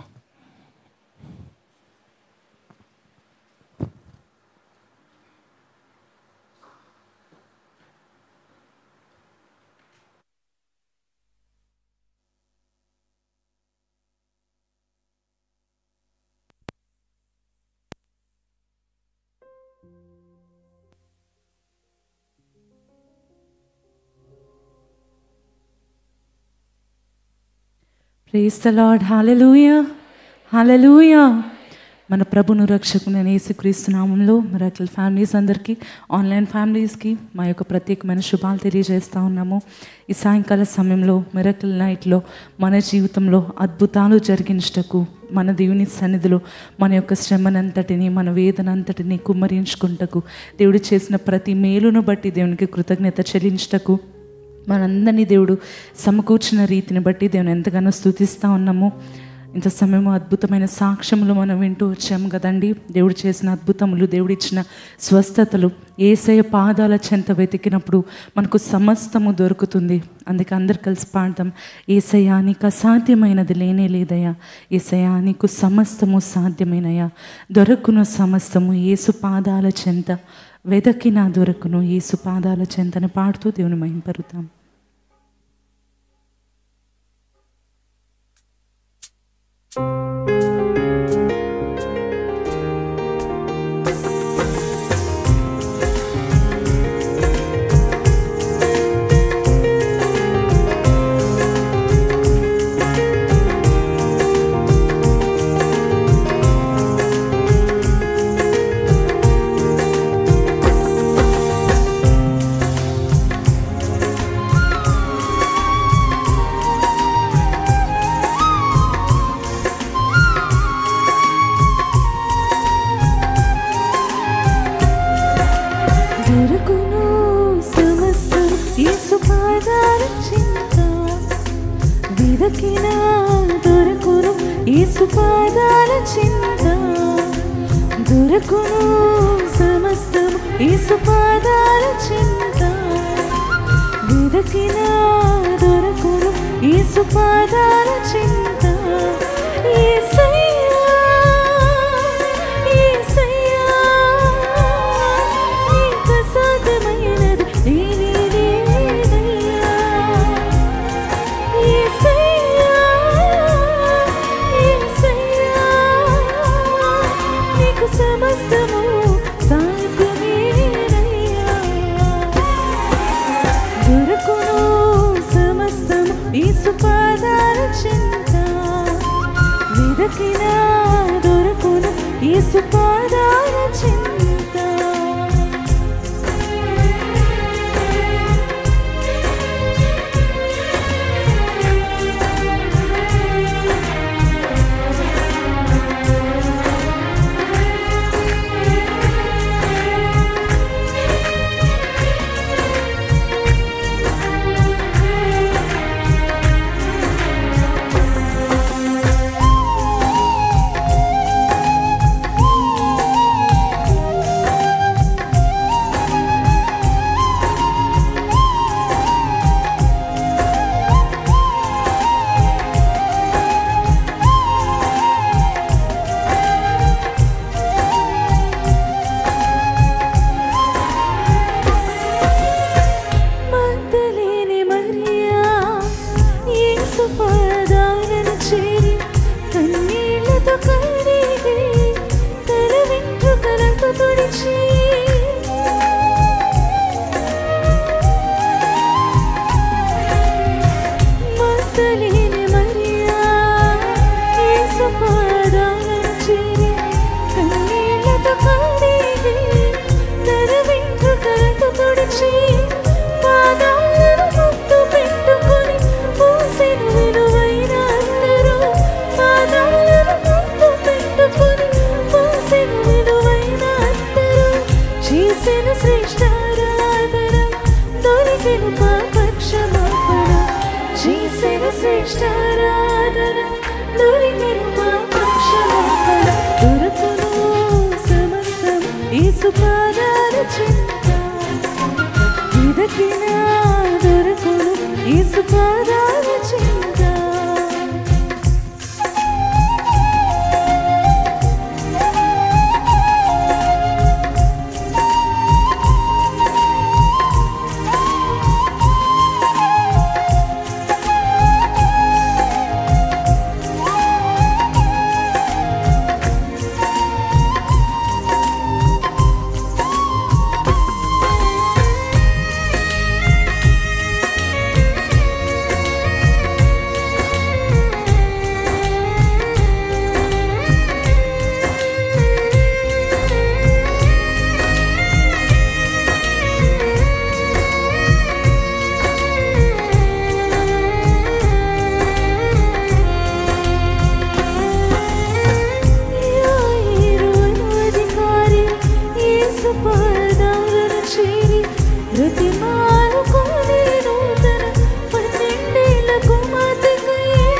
praise the lord hallelujah hallelujah మన ప్రభును రక్షకుని యేసుక్రీస్తు నామంలో మిరాకిల్ ఫ్యామిలీస్ అందరికీ ఆన్లైన్ ఫ్యామిలీస్కి మా యొక్క ప్రత్యేకమైన శుభాలు తెలియజేస్తూ ఉన్నాము ఈ సాయంకాల సమయంలో మిరకల్ నైట్లో మన జీవితంలో అద్భుతాలు జరిగించటకు మన దేవుని సన్నిధిలో మన యొక్క శ్రమనంతటిని మన వేదనంతటిని కుమ్మరించుకుంటకు దేవుడు చేసిన ప్రతి మేలును బట్టి దేవునికి కృతజ్ఞత చెల్లించటకు మనందరినీ దేవుడు సమకూర్చిన రీతిని బట్టి దేవుని ఎంతగానో స్థుతిస్తూ ఉన్నాము ఇంత సమయం అద్భుతమైన సాక్ష్యములు మనం వింటూ వచ్చాము కదండి దేవుడు చేసిన అద్భుతములు దేవుడు ఇచ్చిన స్వస్థతలు ఏసయ పాదాల చెంత వెతికినప్పుడు మనకు సమస్తము దొరుకుతుంది అందుకే అందరు కలిసి పాడదాం ఏసయ్యా నీకు అసాధ్యమైనది లేనే లేదయ్యా ఏసయ్యా నీకు సమస్తము సాధ్యమైనయా దొరకును సమస్తము ఏసు పాదాల చెంత వెదకినా దొరకును ఏసు పాదాల చెంతని పాడుతూ దేవుని మహింపరుతాం దొరకును సమస్తం యేసు పాదాల చింత వెదకిన దొరకును యేసు పాదాల చింత దొరకును సమస్తం యేసు పాదాల చింత వెదకిన దొరకును యేసు పాదాల చింత యేసయ్యా యేసయ్యా నీకు అసాధ్యమైనది లేనే లేదయ్యా. యేసయ్యా, యేసయ్యా, నీకు సమస్తము సాధ్యమేనయ్యా. దొరకును సమస్తము యేసు పాదాల చెంత పాదాల చింత వెదకినా దొరకును యేసు పాదాల చింత అధికారి యేసు పాదాలను చేరి ప్రతిమాలు కొని నూతన పన్నెండేళ్ల కుమార్తెకై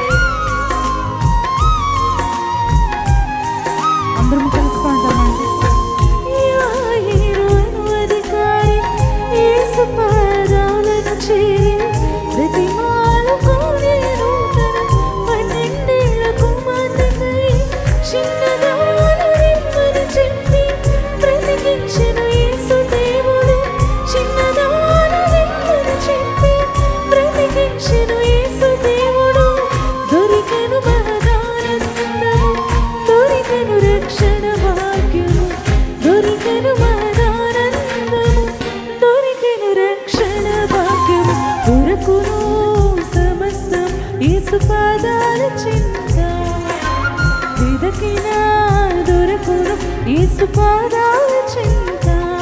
అందరం కలిసి పాడదామండి యాయిరును అధికారి యేసు పాదాలను చేరి ప్రతిమాలు కొని నూతన పన్నెండేళ్ల కుమార్తెకై చిన్నదాను రెమ్మని చెప్పి బ్రతికించెను యేసు దేవుడు చిన్నదాను రెమ్మని చెప్పి బ్రతికించెను యేసు దేవుడు దొరికెను మహదానందము దొరికెను రక్షణ భాగ్యము దొరికెను మహదానందము దొరికెను రక్షణ భాగ్యము దొరకును సమస్తం యేసు పాదాల చింత వెదకినా దొరకును యేసు పాదాల చింత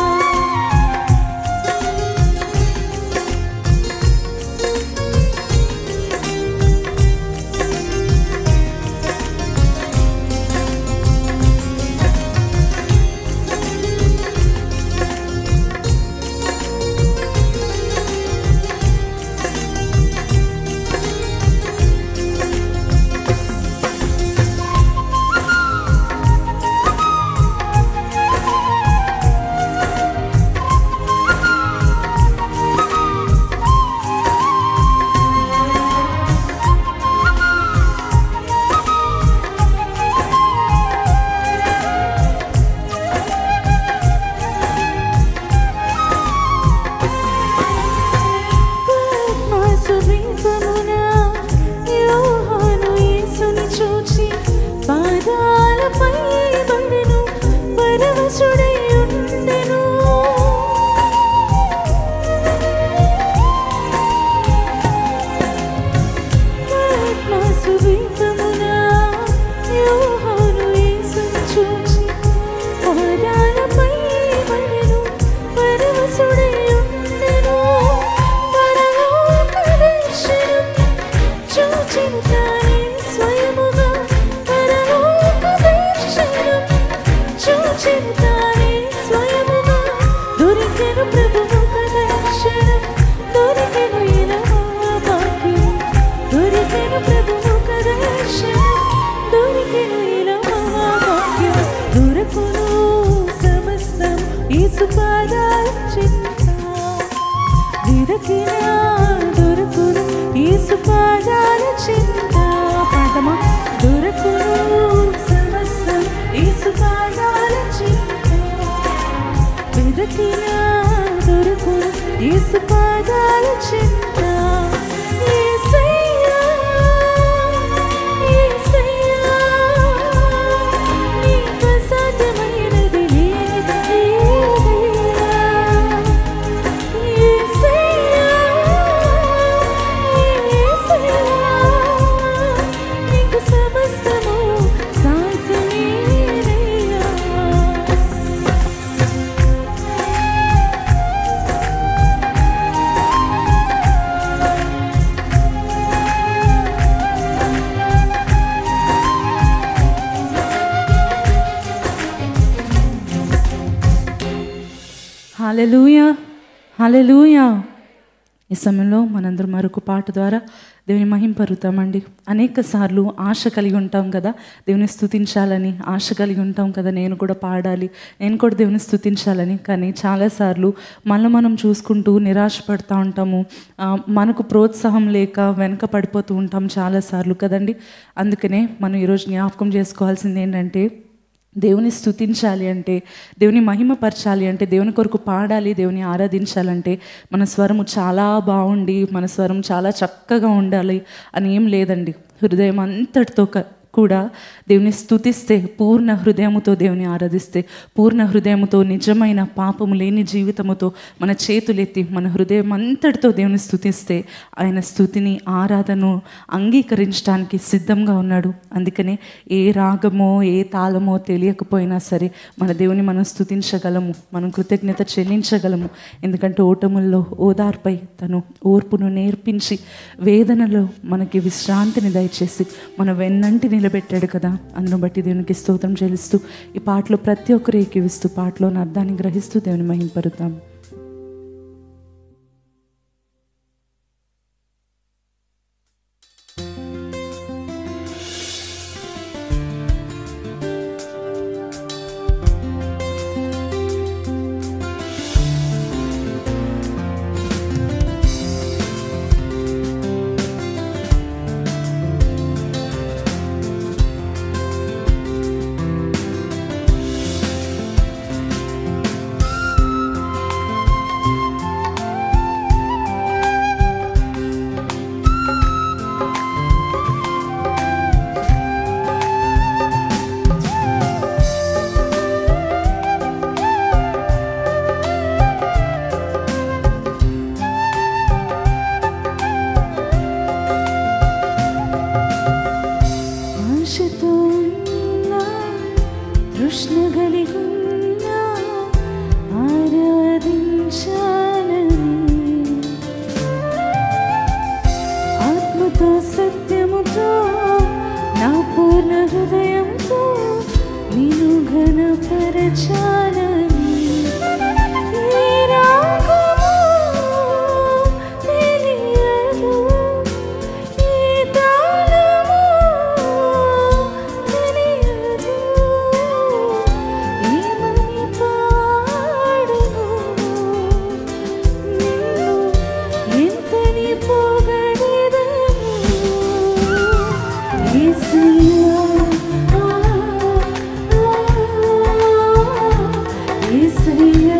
పద్మాసు వింపమున యోహాను యేసుని చూచి పాదాలపై పడెను పరవశుడై ఉండెను పద్మాసు వింపమున యోహాను యేసుని చూచి పాదాలపై పడెను పరవశుడై ఉండెను పరలోక దర్శనం చూచెను తానే స్వయముగా పరలోక దర్శనం చూచెను తానే స్వయముగా దొరికెను ప్రభువుక దర్శనం దొరికెను ఇలవా భాగ్యం దొరికెను ప్రభువుక దర్శనం దొరికెను ఇలవా భాగ్యం దొరకును సమస్తం యేసు పాదాల చింత వెదకినా దొరకును యేసు పాదాల చింత పాడమా దొరకును సమస్తం యేసు పాదాల చింత వెదకినా దొరకును యేసు పాదాల చింత యేసయ్యా, యేసయ్యా, నీకు అసాధ్యమైనది లేదయ్యా. యేసయ్యా, యేసయ్యా, నీకు సమస్తము సాధ్యమేనయ్యా. హాలెలూయా హాలెలూయా ఈ సమయంలో మనందరం మరొక పాట ద్వారా దేవుని మహింపరుతామండి అనేక సార్లు ఆశ కలిగి ఉంటాం కదా దేవుని స్థుతించాలని ఆశ కలిగి ఉంటాం కదా నేను కూడా పాడాలి నేను కూడా దేవుని స్థుతించాలని కానీ చాలాసార్లు మళ్ళీ మనం చూసుకుంటూ నిరాశపడుతూ ఉంటాము ఆ, మనకు ప్రోత్సాహం లేక వెనక పడిపోతూ ఉంటాం చాలాసార్లు కదండి అందుకనే మనం ఈరోజు జ్ఞాపకం చేసుకోవాల్సింది ఏంటంటే దేవుని స్థుతించాలి అంటే దేవుని మహిమపరచాలి అంటే దేవుని కొరకు పాడాలి దేవుని ఆరాధించాలంటే మన స్వరము చాలా బాగుండి మన స్వరం చాలా చక్కగా ఉండాలి అని ఏం లేదండి హృదయం అంతటితో క- కూడా దేవుని స్థుతిస్తే పూర్ణ హృదయముతో దేవుని ఆరాధిస్తే పూర్ణ హృదయముతో నిజమైన పాపము లేని జీవితముతో మన చేతులెత్తి మన హృదయం అంతటితో దేవుని స్థుతిస్తే ఆయన స్థుతిని ఆరాధను అంగీకరించడానికి సిద్ధంగా ఉన్నాడు అందుకనే ఏ రాగమో ఏ తాళమో తెలియకపోయినా సరే మన దేవుని మనం స్థుతించగలము మనం కృతజ్ఞత చెల్లించగలము ఎందుకంటే ఓటముల్లో ఓదార్పై తను ఓర్పును నేర్పించి వేదనలో మనకి విశ్రాంతిని దయచేసి మన వెన్నంటి నిలబెట్టాడు కదా అందును బట్టి దేవునికి స్తోత్రం చెల్లిస్తూ ఈ పాటలో ప్రతి ఒక్కరు ఏకీవిస్తూ పాటలోని అర్థాన్ని గ్రహిస్తూ దేవుని మహింపరుతాం ఆశతో ఉన్నా, తృష్ణ కలిగున్నా, ఆరాధించాలని. ఆత్మతో సత్యముతో నా పూర్ణ హృదయంతో నేను ఘనపరచాలని ఈ రాగము తెలియదు ఈ తాళము తెలియదు ఏమని పాడును నిన్ను ఎంతని పొగడెదను యేసయ్యా యేసయ్యా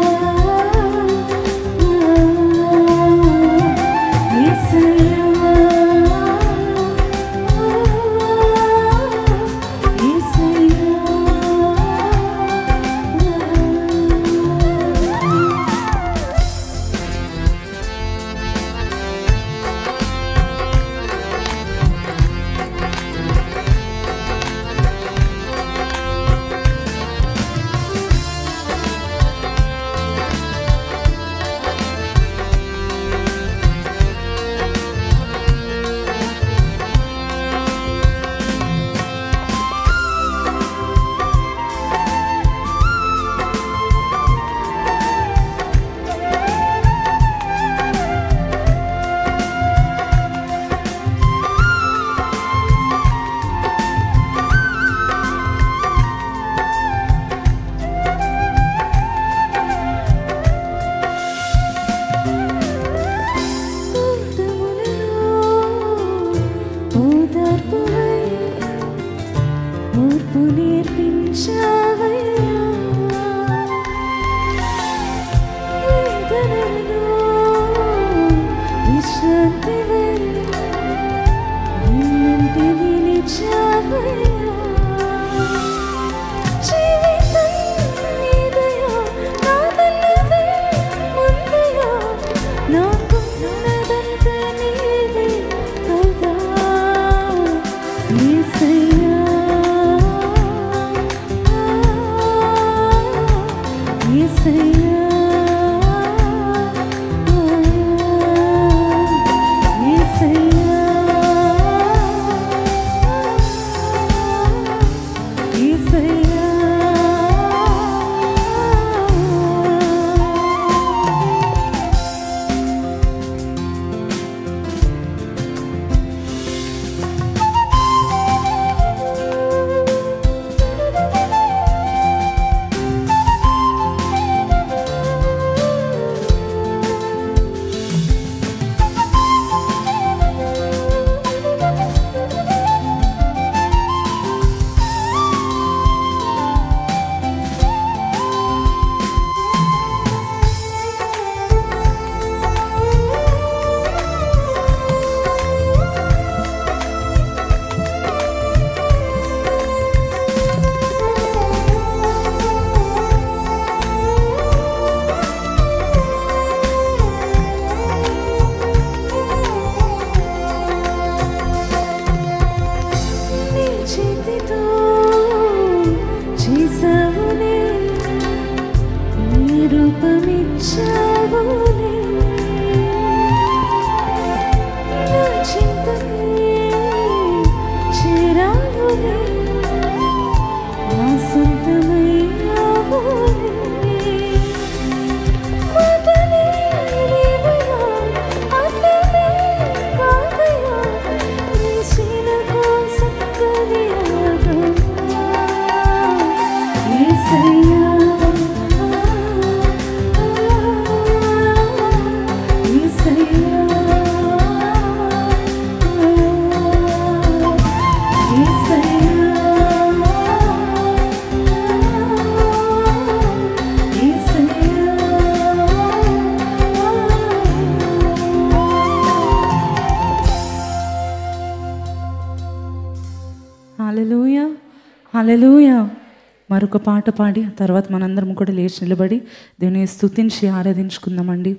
ఓదార్పువై ఓర్పు నేర్పించావయ్యా వేదనలో విశ్రాంతివై నిన్నంటి నిలిచావయ్యా జీవితం నీదయా నాదన్నదే ముందయా నాకున్నదంతా నీదే కదా యేసయ్యా యేసయ్యా యేసయ్యా యేసయ్యా ప్రాణమిచ్చావులే నా చింతకే చేరావులే నా సొంతమయ్యావులే మాటలే లేవయా అర్థమే కాదయా నీ శీల కోసం కలియాగమా యేసయ్యా యేసయ్యా హల్లెలూయ హల్లెలూయ మరొక పాట పాడి ఆ తర్వాత మనందరం కూడా లేచి నిలబడి దేవుని స్తుతించి ఆరాధించుకుందామండి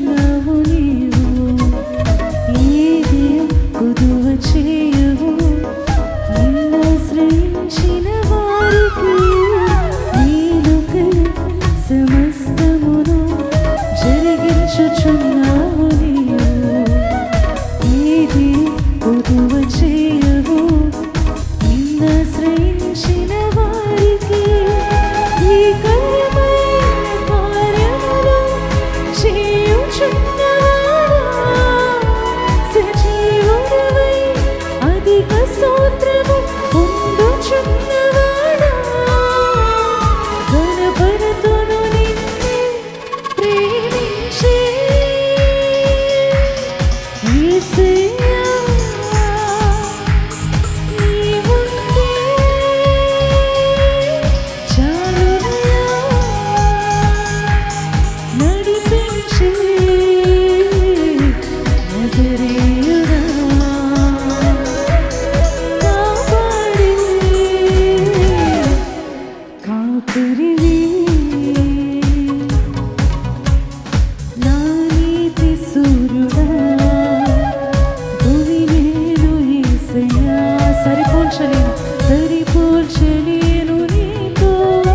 చేయుచున్నావు నీవు ఏది కుదువ చేయవు నిన్నాశ్రయించిన వారికి నీలోక సమస్తమును జరిగించుచున్నావు నీవు ఏది కుదువ చేయవు నిన్నాశ్రయించిన వారికి ఈ కర్మమైన కార్యములు చేయుచున్నవాడా సజీవుడవై అధిక స్తోత్రము పొందుచున్నవాడా గణపరతును నిన్నే ప్రేమించే యేసయ్యా నీవుంటే చాలునయ్యా నడిపించే నజరేయుడా కాపాడే కాపరివి నా నీతి సూర్యుడా భూమి నేను యేసయ్యా సరిపోల్చలేను సరిపోల్చలేను నీతో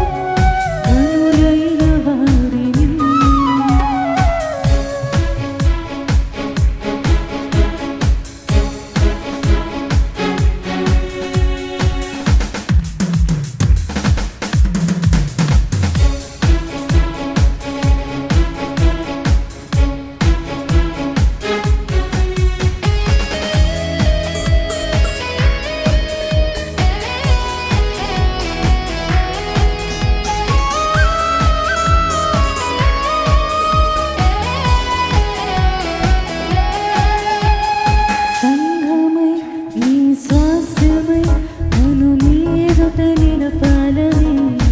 కనులైన వారిని సంఘమై నీ స్వాస్థ్యమై నన్ను నీ ఎదుట నిలపాలని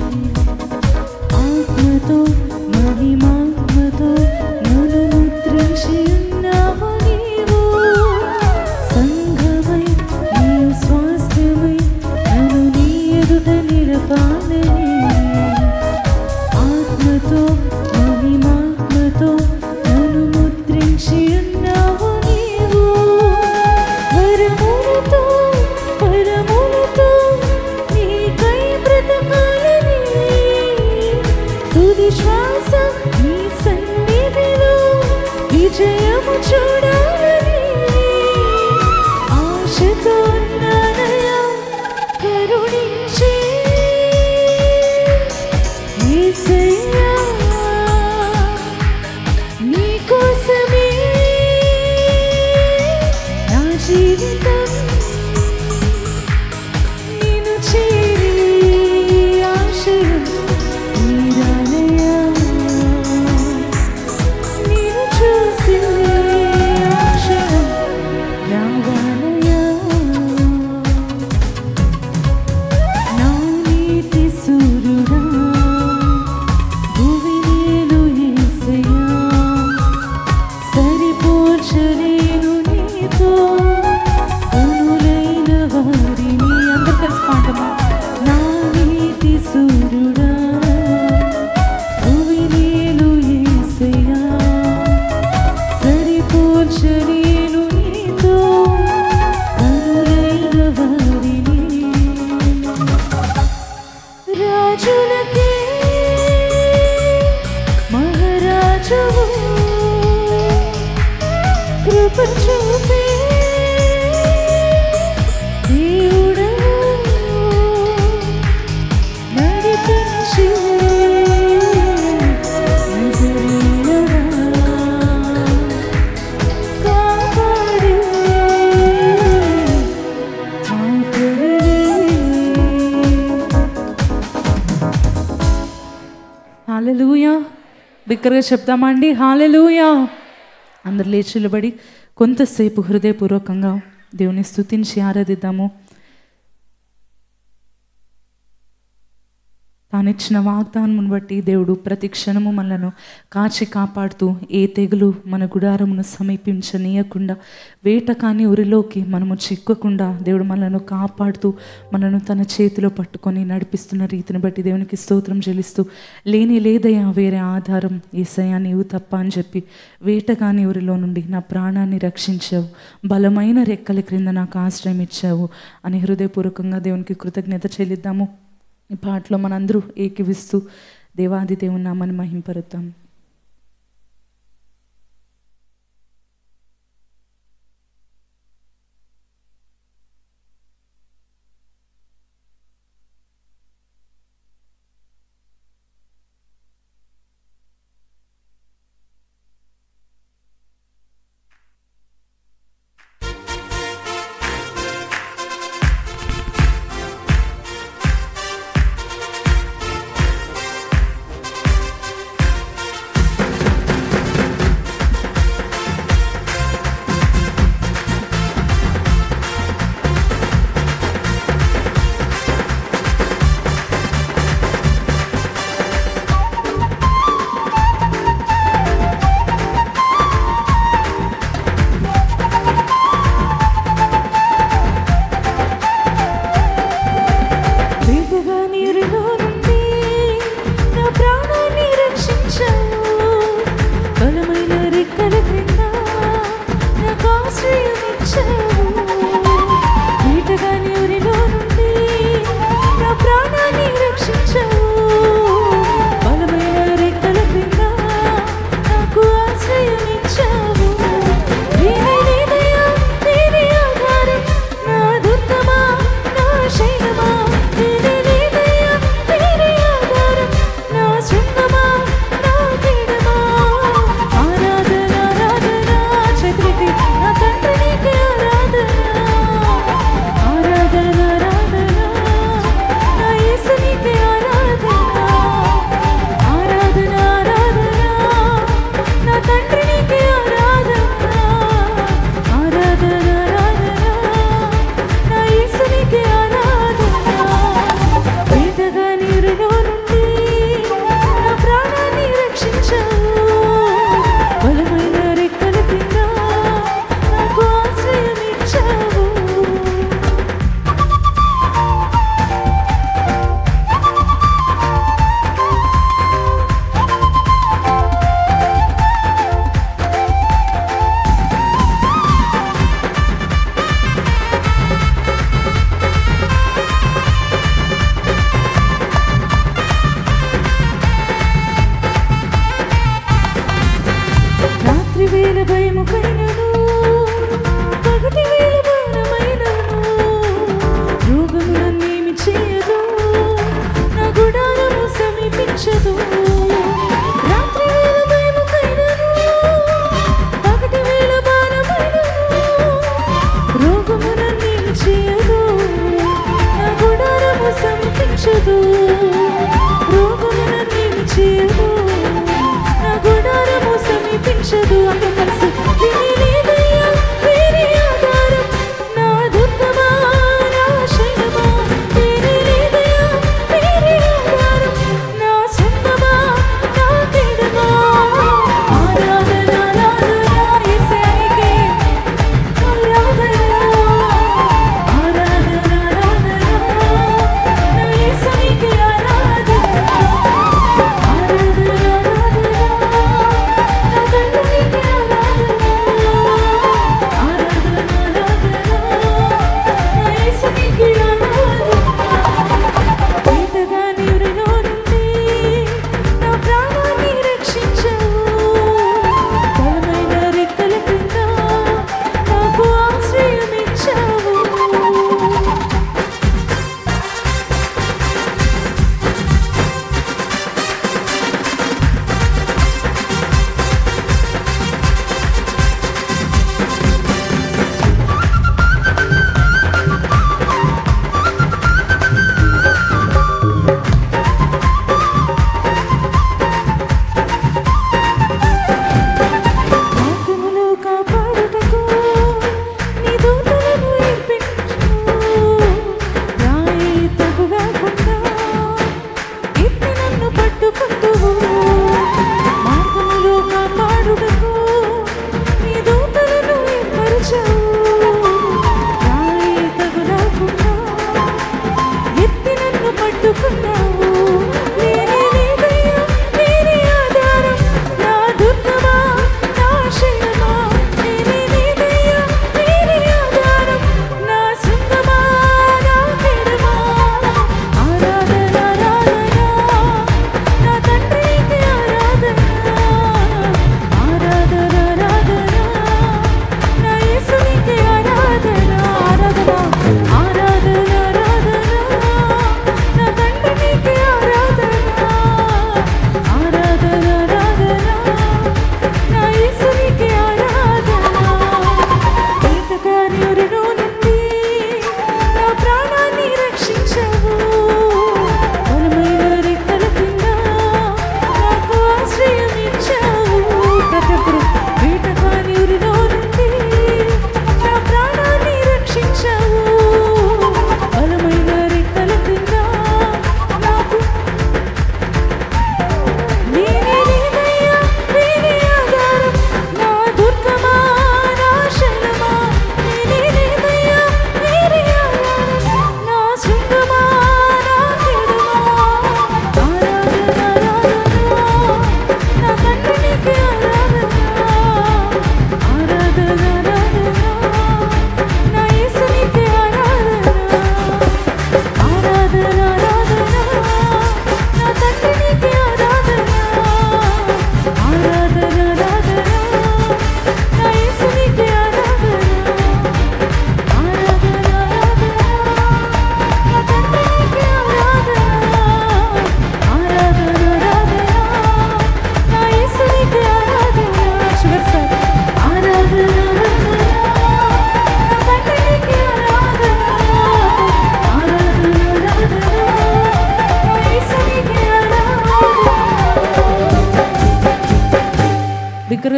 ఆత్మతో మహిమాత్మతో నన్ను ముద్రించి ఉన్నావు నీవు సంఘమై నీ స్వాస్థ్యమై నన్ను నీ ఎదుట నిలపాలని ఆత్మతో మహిమాత్మతో నన్ను ముద్రించి ఉన్నావు నీవు వరములతో పరములతో నీకై బ్రతకాలని తుది శ్వాస నీ సన్నిధిలో విజయము చూడాలని ఆశతో ఉన్నానయ్యా కరుణించి యేసయ్యా నీకోసమే నా జీవితం నిన్ను చేరి ఆశయం నీరానయ్యా నిన్ను చూసి ఆశయం రావాలయ్యా నా నీతి సూర్యుడా భూమి నేను యేసయ్యా సరిపోల్చలేను నీతో కనులైన వారిని అందరు కలిసి పాడమా నా నీతి సూర్యుడా భూమి నేను యేసయ్యా సరిపోల్చలేను నీతో కనులైన వారిని రాజులకే మహారాజువు కృప చూపే దేవుడవు నడిపించే నజరేయుడా కాపాడే హాలెలూయా బిగ్గరగా చెప్తామండి హాలెలూయా అందరు లేచి నిలబడి కొంతసేపు హృదయపూర్వకంగా దేవుని స్తుతించి ఆరాధిద్దాము తాను ఇచ్చిన వాగ్దానమును బట్టి దేవుడు ప్రతి క్షణము మనలను కాచి కాపాడుతూ ఏ తెగులు మన గుడారమును సమీపించనీయకుండా వేట కాని ఉరిలోకి మనము చిక్కకుండా దేవుడు మనలను కాపాడుతూ మనను తన చేతిలో పట్టుకొని నడిపిస్తున్న రీతిని బట్టి దేవునికి స్తోత్రం చెల్లిస్తూ లేని లేదయ్యా వేరే ఆధారం ఏసయ్యా నీవు తప్ప అని చెప్పి వేట కాని ఊరిలో నుండి నా ప్రాణాన్ని రక్షించావు బలమైన రెక్కల క్రింద నాకు ఆశ్రయం ఇచ్చావు అని హృదయపూర్వకంగా దేవునికి కృతజ్ఞత చెల్లిద్దాము ఈ పాటలో మనందరూ ఏకివిస్తూ దేవాది దేవుని నామని మహింపరుద్దాం ఆ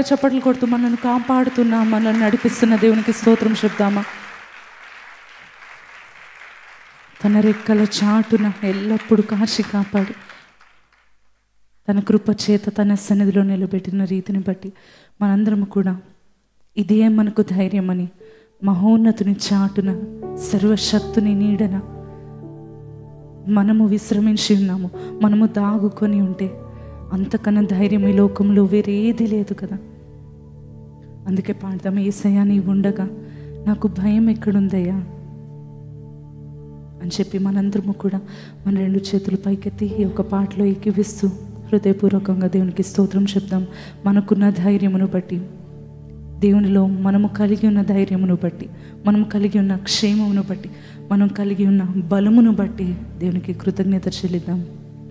చప్పట్లు కొడుతూ మనల్ని కాపాడుతున్న మనల్ని నడిపిస్తున్న దేవునికి స్తోత్రం చెప్దామా తన రెక్కల చాటున ఎల్లప్పుడూ కాచి కాపాడు తన కృప చేత తన సన్నిధిలో నిలబెట్టిన రీతిని బట్టి మనందరం కూడా ఇదే మనకు ధైర్యమని మహోన్నతుని చాటున సర్వశక్తుని నీడన మనము విశ్రమించి ఉన్నాము మనము దాగుకొని ఉంటే అంతకన్నా ధైర్యం ఈ లోకంలో వేరేది లేదు కదా అందుకే పాడదాం ఏసయ్యా నీవు ఉండగా నాకు భయం ఎక్కడుందయ్యా అని చెప్పి మనందరము కూడా మన రెండు చేతులు పైకెత్తి ఈ యొక్క పాటలో ఎక్కివిస్తూ హృదయపూర్వకంగా దేవునికి స్తోత్రం చెప్దాం మనకున్న ధైర్యమును బట్టి దేవునిలో మనము కలిగి ఉన్న ధైర్యమును బట్టి మనం కలిగి ఉన్న క్షేమమును బట్టి మనం కలిగి ఉన్న బలమును బట్టి దేవునికి కృతజ్ఞత చెల్లిద్దాం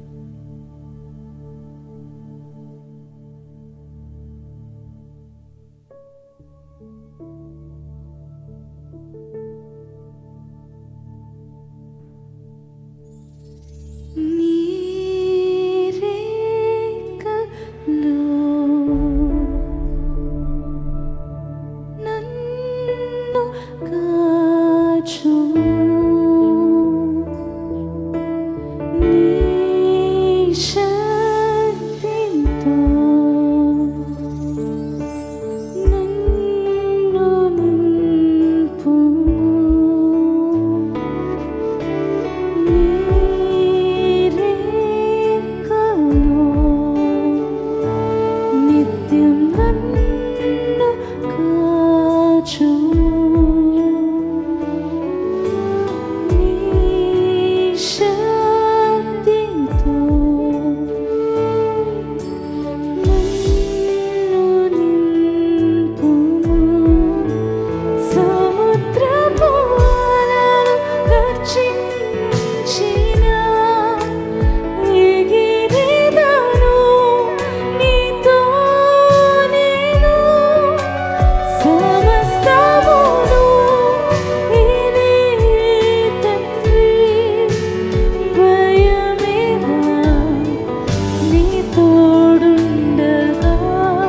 నీరేకలో నన్ను కాచుము నీ శక్తితో నన్ను నింపుము నీరేకలో నిత్యం నన్ను కాచుము నీ శక్తితో నన్ను నింపుము సముద్రపు అలలు గర్జించినా ఎగిరెదను నీతో నేను సమస్తమును ఇనే తండ్రి భయమేనా నీ తోడుండగా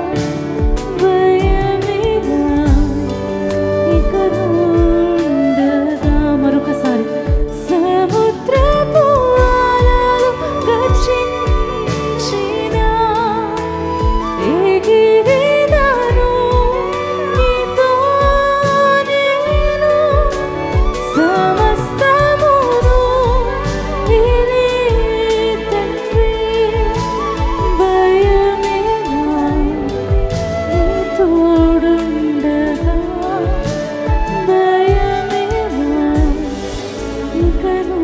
భయమేనా ఇక నుండగా మరొకసారి సముద్రపు అలలు గర్జించినా ఎగిరెదను నీతో నేను సమస్తమును ఇనే తండ్రి భయమేనా నీ తోడుండగా భయమేనా ఇక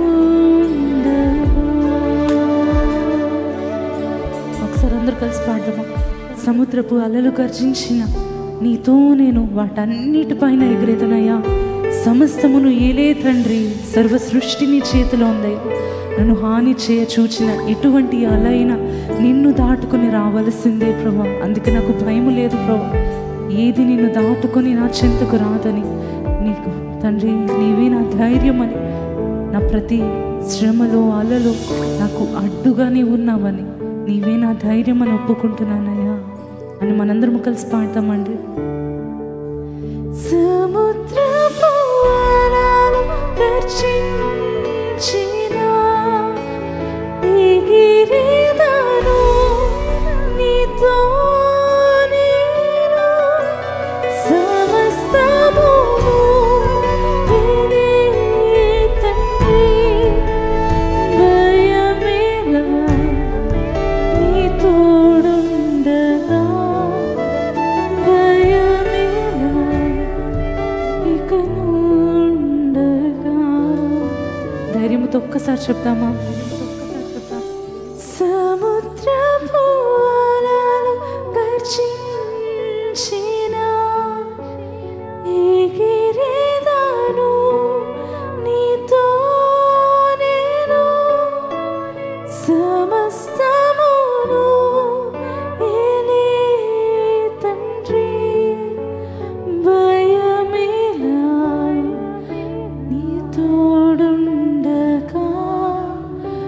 ఒకసారి అందరూ కలిసి పాడదామా సముద్రపు అలలు గర్జించిన నీతో నేను వాటన్నిటిపైన ఎగిరేదనయ్యా సమస్తమును ఏలే తండ్రి సర్వ సృష్టి నీ చేతిలో ఉందయ్యా నన్ను హాని చేయ చూచిన ఎటువంటి అలైనా నిన్ను దాటుకొని రావలసిందే ప్రభా అందుకే నాకు భయం లేదు ప్రభా ఏది నిన్ను దాటుకొని నా చెంతకు రాదని నీకు తండ్రి నీవే నా ధైర్యం అని నా ప్రతి శ్రమలో అలలో నాకు అడ్డుగానే ఉన్నావని నీవే నా ధైర్యం అని ఒప్పుకుంటున్నానయ్యా అని మనందరం కలిసి పాడతామండి సముద్రపు అలలు గర్జించినా ఎగిరెదను నీతో నేను సమస్తమును ఇనే తండ్రి భయమేలా నీ తోడుండగా భయమేలా ఇక నుండగా ధైర్యంతో ఒక్కసారి చెప్తామా సముద్రపు అలలు గర్జించినా ఎగిరెదను నీతో నేను సమస్తమును ఏలే తండ్రి భయమేలా నీ తోడుండగా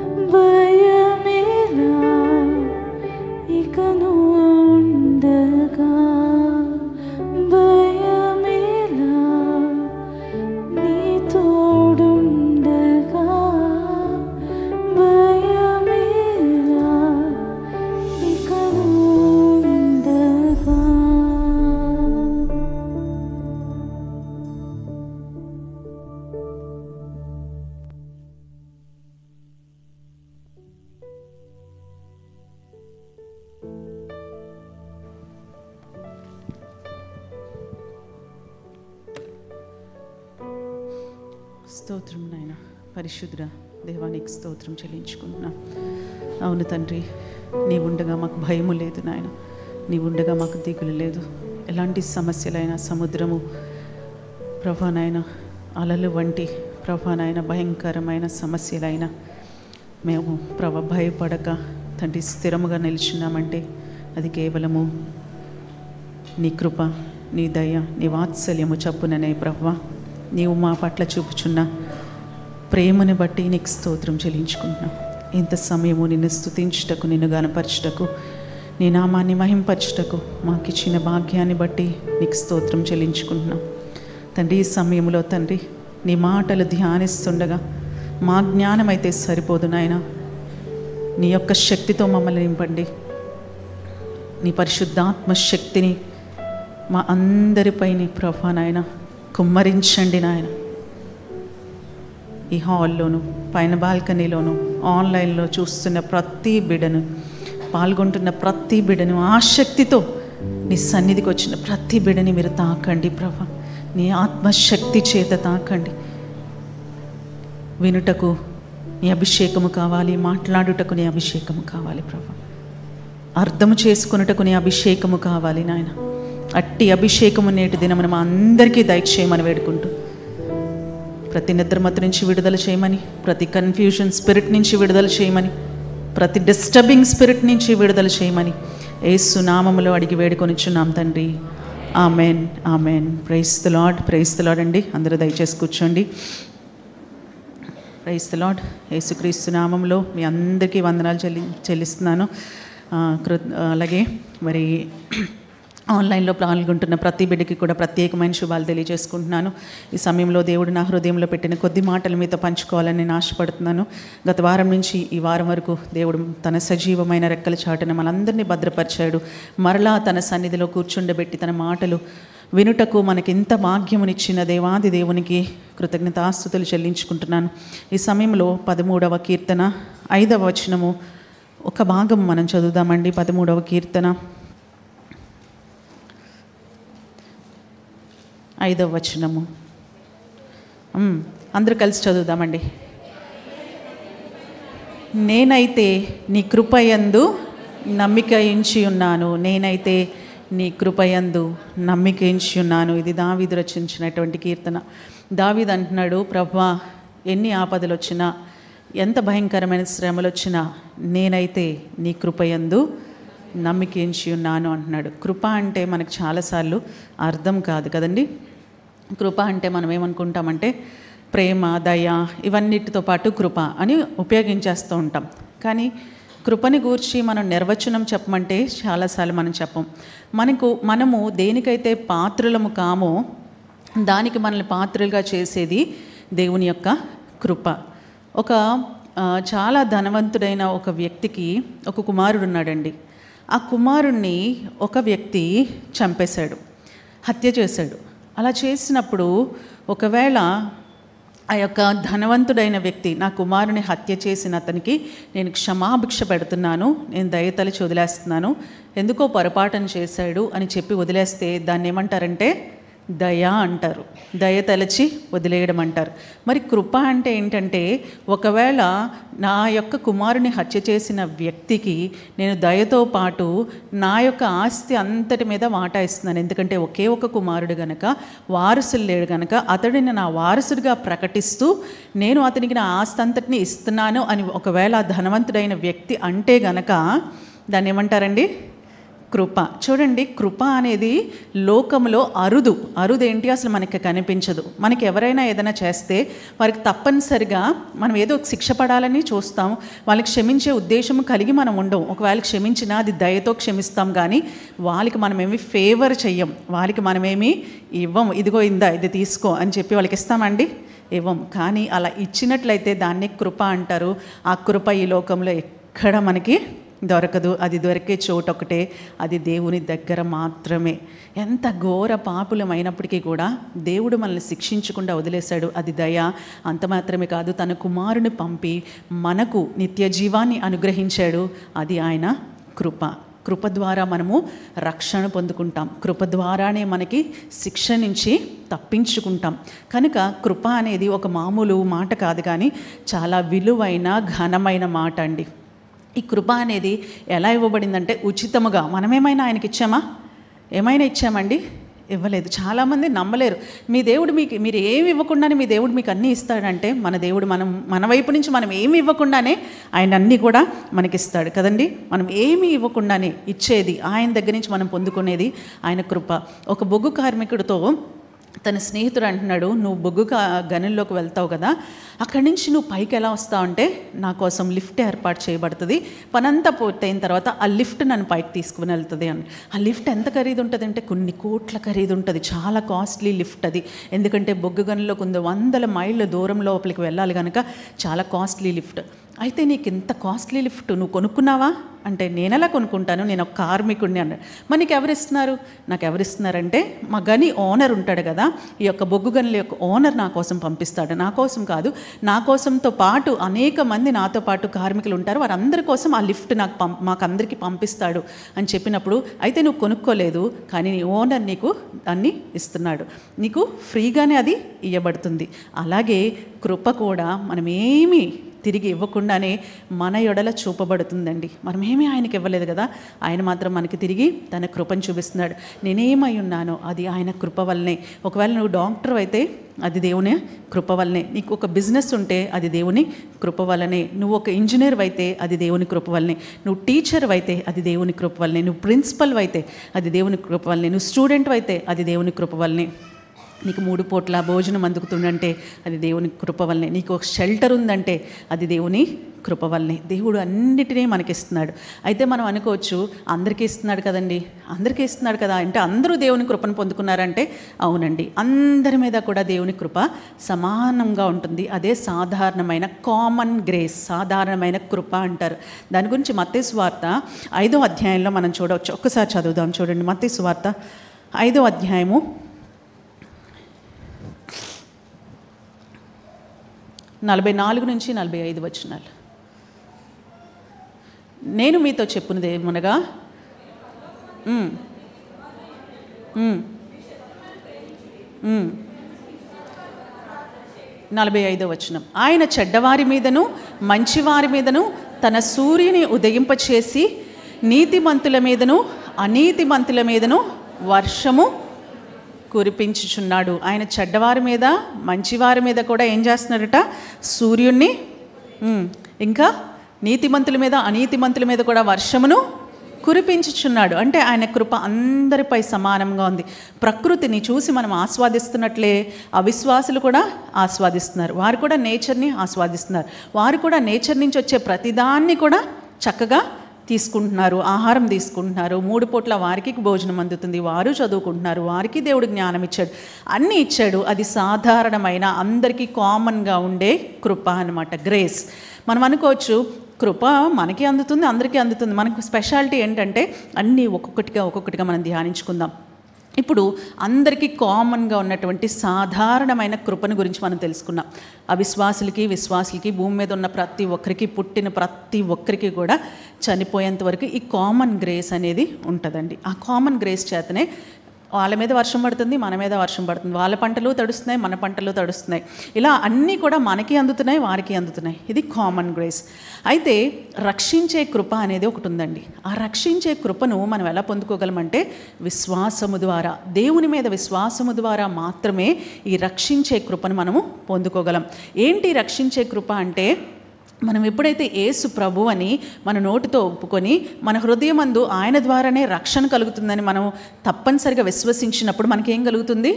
స్తోత్రం నాయన పరిశుద్ధ దేవానికి స్తోత్రం చెల్లించుకుంటున్నా అవును తండ్రి నీ ఉండగా మాకు భయము లేదు నాయన నీ ఉండగా మాకు దిగులు లేదు ఎలాంటి సమస్యలైనా సముద్రము ప్రభా నాయన అలలు వంటి ప్రభా నాయన భయంకరమైన సమస్యలైనా మేము ప్రభ భయపడక తండ్రి స్థిరముగా నిలిచినామంటే అది కేవలము నీ కృప నీ దయ నీ వాత్సల్యము చప్పుననే ప్రభా నీవు మా పట్ల చూపుచున్న ప్రేమని బట్టి నీకు స్తోత్రం చెల్లించుకుంటున్నాం ఇంత సమయము నిన్ను స్తుతించుటకు నిన్ను గనపరచుటకు నీ నామాన్ని మహింపరచుటకు మాకు ఇచ్చిన భాగ్యాన్ని బట్టి నీకు స్తోత్రం చెల్లించుకుంటున్నాం తండ్రి ఈ సమయంలో తండ్రి నీ మాటలు ధ్యానిస్తుండగా మా జ్ఞానం అయితే సరిపోదు నాయన నీ యొక్క శక్తితో మమ్మల్ని నింపండి నీ పరిశుద్ధాత్మ శక్తిని మా అందరిపైన ప్రభా నాయన కుమ్మరించండి నాయన ఈ హాల్లోను పైన బాల్కనీలోను ఆన్లైన్లో చూస్తున్న ప్రతి బిడను పాల్గొంటున్న ప్రతి బిడను ఆ శక్తితో నీ సన్నిధికి వచ్చిన ప్రతి బిడని మీరు తాకండి ప్రభా నీ ఆత్మశక్తి చేత తాకండి వినుటకు నీ అభిషేకము కావాలి మాట్లాడుటకు నీ అభిషేకము కావాలి ప్రభా అర్థము చేసుకున్నటకు నీ అభిషేకము కావాలి నాయన అట్టి అభిషేకము నేటి దినమున మా అందరికీ దయచేయమని వేడుకుంటూ ప్రతి నిద్రమత్తు నుంచి విడుదల చేయమని ప్రతి కన్ఫ్యూజన్ స్పిరిట్ నుంచి విడుదల చేయమని ప్రతి డిస్టర్బింగ్ స్పిరిట్ నుంచి విడుదల చేయమని ఏసు నామములో అడిగి వేడుకొనిచున్నాం తండ్రి amen amen praise the lord praise the lord అండి అందరూ దయచేసి కూర్చోండి ప్రైస్ ద లాడ్ యేసుక్రీస్తు నామంలో మీ అందరికీ వందనాలు చెల్లి చెల్లిస్తున్నాను ఆ, కృ అలాగే మరి ఆన్లైన్లో పాల్గొంటున్న ప్రతి బిడ్డకి కూడా ప్రత్యేకమైన శుభాలు తెలియజేసుకుంటున్నాను ఈ సమయంలో దేవుడు నా హృదయంలో పెట్టిన కొద్ది మాటలు మీతో పంచుకోవాలని నేను ఆశపడుతున్నాను గత వారం నుంచి ఈ వారం వరకు దేవుడు తన సజీవమైన రెక్కల చాటున మనందరినీ భద్రపరిచాడు మరలా తన సన్నిధిలో కూర్చుండబెట్టి తన మాటలు వినుటకు మనకి ఎంత భాగ్యమునిచ్చిన దేవాది దేవునికి కృతజ్ఞతాస్థుతులు చెల్లించుకుంటున్నాను ఈ సమయంలో పదమూడవ కీర్తన ఐదవ వచనము ఒక భాగం మనం చదువుదామండి పదమూడవ కీర్తన ఐదవ వచనము మ్, అందరూ కలిసి చదువుదామండి నేనైతే నీ కృపయందు నమ్మిక ఎంచి ఉన్నాను నేనైతే నీ కృపయందు నమ్మిక ఎంచి ఉన్నాను ఇది దావీదు రచించినటువంటి కీర్తన దావీదు అంటున్నాడు ప్రభా ఎన్ని ఆపదలు వచ్చినా ఎంత భయంకరమైన శ్రమలు వచ్చినా నేనైతే నీ కృపయందు నమ్మికించి ఉన్నాను అంటున్నాడు కృప అంటే మనకు చాలాసార్లు అర్థం కాదు కదండి కృప అంటే మనం ఏమనుకుంటామంటే ప్రేమ దయ ఇవన్నిటితో పాటు కృప అని ఉపయోగించేస్తూ ఉంటాం కానీ కృపని గూర్చి మనం నిర్వచనం చెప్పమంటే చాలాసార్లు మనం చెప్పం మనకు మనము దేనికైతే పాత్రులము కామో దానికి మనల్ని పాత్రలుగా చేసేది దేవుని యొక్క కృప ఒక ఆ, చాలా ధనవంతుడైన ఒక వ్యక్తికి ఒక కుమారుడు ఉన్నాడండి ఆ కుమారుణ్ణి ఒక వ్యక్తి చంపేశాడు హత్య చేశాడు అలా చేసినప్పుడు ఒకవేళ ఆ యొక్క ధనవంతుడైన వ్యక్తి నా కుమారుని హత్య చేసిన అతనికి నేను క్షమాభిక్ష పెడుతున్నాను నేను దయతలిచి వదిలేస్తున్నాను ఎందుకో పొరపాటును చేశాడు అని చెప్పి వదిలేస్తే దాన్ని ఏమంటారంటే దయ అంటారు దయ తలచి వదిలేయడం అంటారు మరి కృప అంటే ఏంటంటే ఒకవేళ నా యొక్క కుమారుని హత్య చేసిన వ్యక్తికి నేను దయతో పాటు నా యొక్క ఆస్తి అంతటి మీద వాటా ఇస్తున్నాను ఎందుకంటే ఒకే ఒక కుమారుడు గనక వారసులు లేడు గనక అతడిని నా వారసుడిగా ప్రకటిస్తూ నేను అతనికి నా ఆస్తి అంతటిని ఇస్తున్నాను అని ఒకవేళ ఆ ధనవంతుడైన వ్యక్తి అంటే గనక దాన్ని ఏమంటారండి కృప చూడండి కృప అనేది లోకంలో అరుదు అరుదు ఏంటి అసలు మనకి కనిపించదు మనకి ఎవరైనా ఏదైనా చేస్తే వారికి తప్పనిసరిగా మనం ఏదో ఒక శిక్ష పడాలని చూస్తాం వాళ్ళకి క్షమించే ఉద్దేశం కలిగి మనం ఉండం ఒకవేళ క్షమించినా అది దయతో క్షమిస్తాం కానీ వాళ్ళకి మనమేమి ఫేవర్ చెయ్యం వాళ్ళకి మనమేమి ఇవ్వం ఇదిగో ఇందా ఇది తీసుకో అని చెప్పి వాళ్ళకి ఇస్తామండి ఇవ్వం కానీ అలా ఇచ్చినట్లయితే దాన్ని కృప అంటారు ఆ కృప ఈ లోకంలో ఎక్కడ మనకి దొరకదు అది దొరికే చోటు ఒకటే అది దేవుని దగ్గర మాత్రమే ఎంత ఘోర పాపులమైనప్పటికీ కూడా దేవుడు మనల్ని శిక్షించకుండా వదిలేశాడు అది దయ అంత మాత్రమే కాదు తన కుమారుని పంపి మనకు నిత్య జీవాన్ని అనుగ్రహించాడు అది ఆయన కృప కృప ద్వారా మనము రక్షణ పొందుకుంటాం కృప ద్వారానే మనకి శిక్ష నుంచి తప్పించుకుంటాం కనుక కృప అనేది ఒక మామూలు మాట కాదు కానీ చాలా విలువైన ఘనమైన మాట అండి ఈ కృప అనేది ఎలా ఇవ్వబడిందంటే ఉచితముగా మనమేమైనా ఆయనకి ఇచ్చామా ఏమైనా ఇచ్చామండి ఇవ్వలేదు చాలామంది నమ్మలేరు మీ దేవుడు మీకు మీరు ఏమి ఇవ్వకుండానే మీ దేవుడు మీకు అన్నీ ఇస్తాడంటే మన దేవుడు మనం మన వైపు నుంచి మనం ఏమి ఇవ్వకుండానే ఆయన అన్నీ కూడా మనకిస్తాడు కదండి మనం ఏమి ఇవ్వకుండానే ఇచ్చేది ఆయన దగ్గర నుంచి మనం పొందుకునేది ఆయన కృప ఒక బొగ్గు కార్మికుడితో తన స్నేహితుడు అంటున్నాడు నువ్వు బొగ్గు కా- గనుల్లోకి వెళ్తావు కదా అక్కడి నుంచి నువ్వు పైకి ఎలా వస్తావు అంటే నా కోసం లిఫ్ట్ ఏర్పాటు చేయబడుతుంది పనంతా పూర్తయిన తర్వాత ఆ లిఫ్ట్ నన్ను పైకి తీసుకుని వెళ్తుంది అని ఆ లిఫ్ట్ ఎంత ఖరీదు ఉంటుంది అంటే కొన్ని కోట్ల ఖరీదు ఉంటుంది చాలా కాస్ట్లీ లిఫ్ట్ అది ఎందుకంటే బొగ్గు గనుల్లో కొంత వందల మైళ్ళ దూరం లోపలికి వెళ్ళాలి కనుక చాలా కాస్ట్లీ లిఫ్ట్ అయితే నీకు ఇంత కాస్ట్లీ లిఫ్ట్ నువ్వు కొనుక్కున్నావా అంటే నేనెలా కొనుక్కుంటాను నేను ఒక కార్మికుడిని అన్నాడు మరి నీకు ఎవరిస్తున్నారు నాకు ఎవరిస్తున్నారంటే మా గని ఓనర్ ఉంటాడు కదా ఈ యొక్క బొగ్గు గనుల యొక్క ఓనర్ నా కోసం పంపిస్తాడు నా కోసం కాదు నా కోసంతో పాటు అనేక మంది నాతో పాటు కార్మికులు ఉంటారు వారందరి కోసం ఆ లిఫ్ట్ నాకు పం మాకు అందరికీ పంపిస్తాడు అని చెప్పినప్పుడు అయితే నువ్వు కొనుక్కోలేదు కానీ నీ ఓనర్ నీకు దాన్ని ఇస్తున్నాడు నీకు ఫ్రీగానే అది ఇవ్వబడుతుంది అలాగే కృప కూడా మనం ఏమీ తిరిగి ఇవ్వకుండానే మన ఎడల చూపబడుతుందండి మనం ఏమీ ఆయనకి ఇవ్వలేదు కదా ఆయన మాత్రం మనకి తిరిగి తన కృపను చూపిస్తున్నాడు నేనేమై ఉన్నానో అది ఆయన కృప వల్లనే ఒకవేళ నువ్వు డాక్టర్ అయితే అది దేవుని కృప వల్లనే నీకు ఒక బిజినెస్ ఉంటే అది దేవుని కృప వల్లనే నువ్వు ఒక ఇంజనీర్ అయితే అది దేవుని కృప వల్లనే నువ్వు టీచర్ అయితే అది దేవుని కృప వల్లనే నువ్వు ప్రిన్సిపల్ అయితే అది దేవుని కృప వల్లనే నువ్వు స్టూడెంట్ అయితే అది దేవుని కృప వల్లనే నీకు మూడు పూట్ల భోజనం అందుకుతుందంటే అది దేవుని కృప వల్లనే నీకు ఒక షెల్టర్ ఉందంటే అది దేవుని కృప వల్లనే దేవుడు అన్నిటినీ మనకిస్తున్నాడు అయితే మనం అనుకోవచ్చు అందరికీ ఇస్తున్నాడు కదండి అందరికీ ఇస్తున్నాడు కదా అంటే అందరూ దేవుని కృపను పొందుకున్నారంటే అవునండి అందరి మీద కూడా దేవుని కృప సమానంగా ఉంటుంది అదే సాధారణమైన కామన్ గ్రేస్ సాధారణమైన కృప అంటారు దాని గురించి మత్తేసు వార్త ఐదో అధ్యాయంలో మనం చూడవచ్చు ఒక్కసారి చదువుదాం చూడండి మత్తేసు వార్త ఐదో అధ్యాయము నలభై నాలుగు నుంచి నలభై ఐదు వచనాలు నేను మీతో చెప్పున్నది ఏమనగా ఉమ్, ఉమ్, ఉమ్. నలభై ఐదో వచనం ఆయన చెడ్డవారి మీదను మంచివారి మీదను తన సూర్యుని ఉదయింపచేసి నీతిమంతుల మీదను అనీతిమంతుల మీదను వర్షము కురిపించుచున్నాడు ఆయన చెడ్డవారి మీద మంచివారి మీద కూడా ఏం చేస్తున్నాడట సూర్యుణ్ణి ఉమ్, ఇంకా నీతిమంతుల మీద అనీతిమంతుల మీద కూడా వర్షమును కురిపించుచున్నాడు అంటే ఆయన కృప అందరిపై సమానంగా ఉంది ప్రకృతిని చూసి మనం ఆస్వాదిస్తున్నట్లే అవిశ్వాసులు కూడా ఆస్వాదిస్తున్నారు వారు కూడా నేచర్ని ఆస్వాదిస్తున్నారు వారు కూడా నేచర్ నుంచి వచ్చే ప్రతిదాన్ని కూడా చక్కగా తీసుకుంటున్నారు ఆహారం తీసుకుంటున్నారు మూడు పూట్ల వారికి భోజనం అందుతుంది వారు చదువుకుంటున్నారు వారికి దేవుడు జ్ఞానం ఇచ్చాడు అన్నీ ఇచ్చాడు అది సాధారణమైన అందరికీ కామన్గా ఉండే కృప అన్నమాట గ్రేస్ మనం అనుకోవచ్చు కృప మనకి అందుతుంది అందరికీ అందుతుంది మనకు స్పెషాలిటీ ఏంటంటే అన్నీ ఒక్కొక్కటిగా ఒక్కొక్కటిగా మనం ధ్యానించుకుందాం ఇప్పుడు అందరికీ కామన్గా ఉన్నటువంటి సాధారణమైన కృపను గురించి మనం తెలుసుకున్నాం అవిశ్వాసులకి విశ్వాసులకి భూమి మీద ఉన్న ప్రతి ఒక్కరికి పుట్టిన ప్రతి ఒక్కరికి కూడా చనిపోయేంత వరకు ఈ కామన్ గ్రేస్ అనేది ఉంటుందండి ఆ కామన్ గ్రేస్ చేతనే వాళ్ళ మీద వర్షం పడుతుంది మన మీద వర్షం పడుతుంది వాళ్ళ పంటలు తడుస్తున్నాయి మన పంటలు తడుస్తున్నాయి ఇలా అన్నీ కూడా మనకి అందుతున్నాయి వారికి అందుతున్నాయి ఇది కామన్ గ్రేస్ అయితే రక్షించే కృప అనేది ఒకటి ఉందండి ఆ రక్షించే కృపను మనం ఎలా పొందుకోగలమంటే విశ్వాసము ద్వారా దేవుని మీద విశ్వాసము ద్వారా మాత్రమే ఈ రక్షించే కృపను మనము పొందుకోగలం ఏంటి రక్షించే కృప అంటే మనం ఎప్పుడైతే యేసు ప్రభు అని మన నోటితో ఒప్పుకొని మన హృదయమందు ఆయన ద్వారానే రక్షణ కలుగుతుందని మనం తప్పనిసరిగా విశ్వసించినప్పుడు మనకేం కలుగుతుంది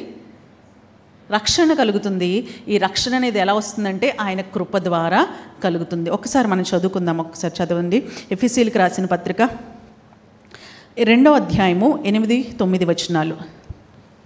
రక్షణ కలుగుతుంది ఈ రక్షణ అనేది ఎలా వస్తుందంటే ఆయన కృప ద్వారా కలుగుతుంది ఒకసారి మనం చదువుకుందాం ఒకసారి చదవండి ఎఫ్ఎస్సీలకు రాసిన పత్రిక రెండవ అధ్యాయము ఎనిమిది తొమ్మిది వచనాలు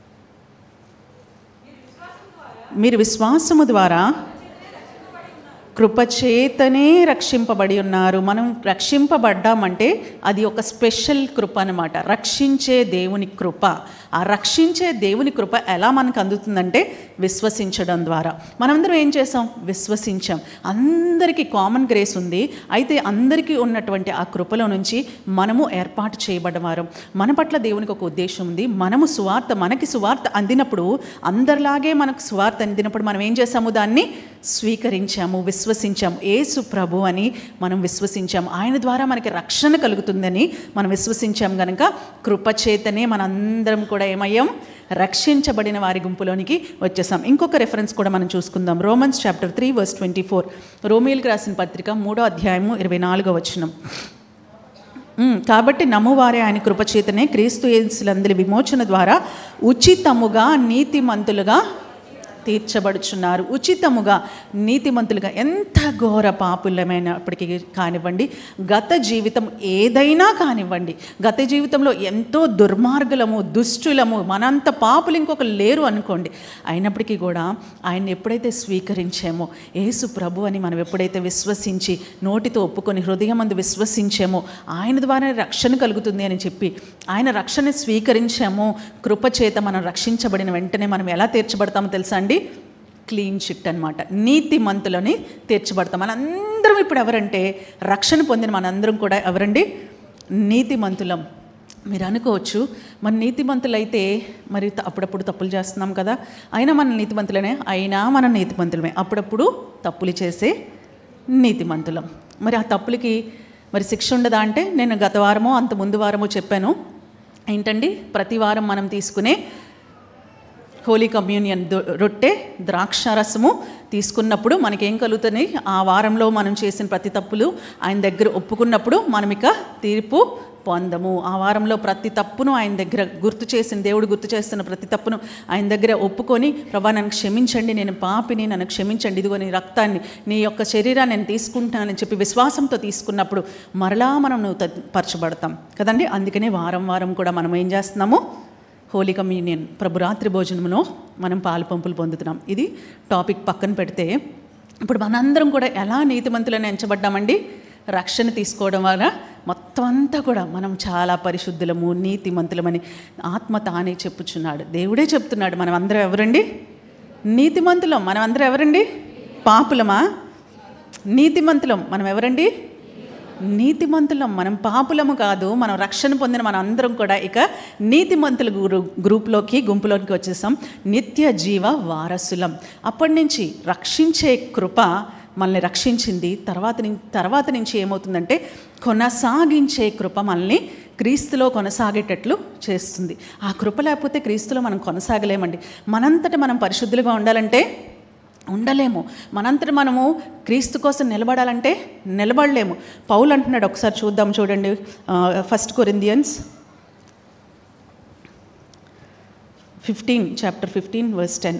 మీరు విశ్వాసము ద్వారా కృపచేతనే రక్షింపబడి ఉన్నారు మనం రక్షింపబడ్డామంటే అది ఒక స్పెషల్ కృప అనమాట రక్షించే దేవుని కృప ఆ రక్షించే దేవుని కృప ఎలా మనకు అందుతుందంటే విశ్వసించడం ద్వారా మనందరం ఏం చేసాం విశ్వసించాం అందరికీ కామన్ గ్రేస్ ఉంది అయితే అందరికీ ఉన్నటువంటి ఆ కృపలో నుంచి మనము ఏర్పాటు చేయబడ్డవారం మన పట్ల దేవునికి ఒక ఉద్దేశం ఉంది మనము సువార్త మనకి సువార్త అందినప్పుడు అందరిలాగే మనకు సువార్త అందినప్పుడు మనం ఏం చేసాము దాన్ని స్వీకరించాము విశ్వసించాము ఏసు ప్రభు అని మనం విశ్వసించాము ఆయన ద్వారా మనకి రక్షణ కలుగుతుందని మనం విశ్వసించాం కనుక కృపచేతనే మనందరం కూడా ఏమయ్యాం రక్షించబడిన వారి గుంపులోనికి వచ్చేసాం ఇంకొక రెఫరెన్స్ కూడా మనం చూసుకుందాం Romans chapter three verse twenty four రోమిల్కి రాసిన పత్రిక మూడో అధ్యాయము ఇరవై నాలుగో వచనం ఉమ్, కాబట్టి నమ్మువారే ఆయన కృపచేతనే క్రీస్తు యేసులందరి విమోచన ద్వారా ఉచితముగా నీతిమంతులుగా తీర్చబడుచున్నారు ఉచితముగా నీతిమంతులుగా ఎంత ఘోర పాపులమైనప్పటికీ కానివ్వండి గత జీవితం ఏదైనా కానివ్వండి గత జీవితంలో ఎంతో దుర్మార్గులము దుష్టులము మనంత పాపులు ఇంకొక లేరు అనుకోండి అయినప్పటికీ కూడా ఆయన ఎప్పుడైతే స్వీకరించామో యేసు ప్రభు అని మనం ఎప్పుడైతే విశ్వసించి నోటితో ఒప్పుకొని హృదయం అందు విశ్వసించామో ఆయన ద్వారా రక్షణ కలుగుతుంది అని చెప్పి ఆయన రక్షణ స్వీకరించామో కృపచేత మనం రక్షించబడిన వెంటనే మనం ఎలా తీర్చబడతామో తెలుసా అండి క్లీన్ చిట్ అనమాట నీతిమంతులని తీర్చబడతాం మనందరం ఇప్పుడు ఎవరంటే రక్షణ పొందిన మనందరం కూడా ఎవరండి నీతిమంతులం మీరు అనుకోవచ్చు మన నీతిమంతులైతే మరి త- అప్పుడప్పుడు తప్పులు చేస్తున్నాం కదా అయినా మన నీతిమంతులనే అయినా మన నీతిమంతులమే అప్పుడప్పుడు తప్పులు చేసే నీతిమంతులం మరి ఆ తప్పులకి మరి శిక్ష ఉండదా అంటే నేను గత వారమో అంత ముందు వారమో చెప్పాను ఏంటండి ప్రతి వారం మనం తీసుకునే హోలీ కమ్యూనియన్ దొ- రొట్టె ద్రాక్షారసము తీసుకున్నప్పుడు మనకేం కలుగుతుంది ఆ వారంలో మనం చేసిన ప్రతి తప్పులు ఆయన దగ్గర ఒప్పుకున్నప్పుడు మనం ఇక తీర్పు పొందము ఆ వారంలో ప్రతి తప్పును ఆయన దగ్గర గుర్తు చేసిన దేవుడు గుర్తు చేస్తున్న ప్రతి తప్పును ఆయన దగ్గర ఒప్పుకొని ప్రభా నన్ను క్షమించండి నేను పాపిని నన్ను క్షమించండి ఇదిగో నీ రక్తాన్ని నీ యొక్క శరీరాన్ని నేను తీసుకుంటానని చెప్పి విశ్వాసంతో తీసుకున్నప్పుడు మరలా మనం నువ్వు పరచబడతాం కదండి అందుకనే వారం వారం కూడా మనం ఏం చేస్తున్నాము హోలీ కమ్యూనియన్ ప్రభు రాత్రి భోజనంలో మనం పాలు పంపులు పొందుతున్నాం ఇది టాపిక్ పక్కన పెడితే ఇప్పుడు మనందరం కూడా ఎలా నీతిమంతులని ఎంచబడ్డామండి రక్షణ తీసుకోవడం వల్ల మొత్తం అంతా కూడా మనం చాలా పరిశుద్ధులము నీతిమంతులమని ఆత్మ తానే చెప్పుచున్నాడు దేవుడే చెప్తున్నాడు మనం అందరం ఎవరండి నీతిమంతులం మనం అందరం ఎవరండి పాపులమా నీతిమంతులం మనం ఎవరండి నీతిమంతులం మనం పాపులము కాదు మనం రక్షణ పొందిన మన అందరం కూడా ఇక నీతిమంతుల గ్రూ గ్రూప్లోకి గుంపులోకి వచ్చేసాం నిత్య జీవ వారసులం అప్పటి నుంచి రక్షించే కృప మనల్ని రక్షించింది తర్వాత నుంచి తర్వాత నుంచి ఏమవుతుందంటే కొనసాగించే కృప మనల్ని క్రీస్తులో కొనసాగేటట్లు చేస్తుంది ఆ కృప లేకపోతే క్రీస్తులో మనం కొనసాగలేమండి మనంతట మనం పరిశుద్ధులుగా ఉండాలంటే ఉండలేము మనంతట మనము క్రీస్తు కోసం నిలబడాలంటే నిలబడలేము పౌలు అంటున్నాడు ఒకసారి చూద్దాం చూడండి first Corinthians fifteen chapter fifteen verse ten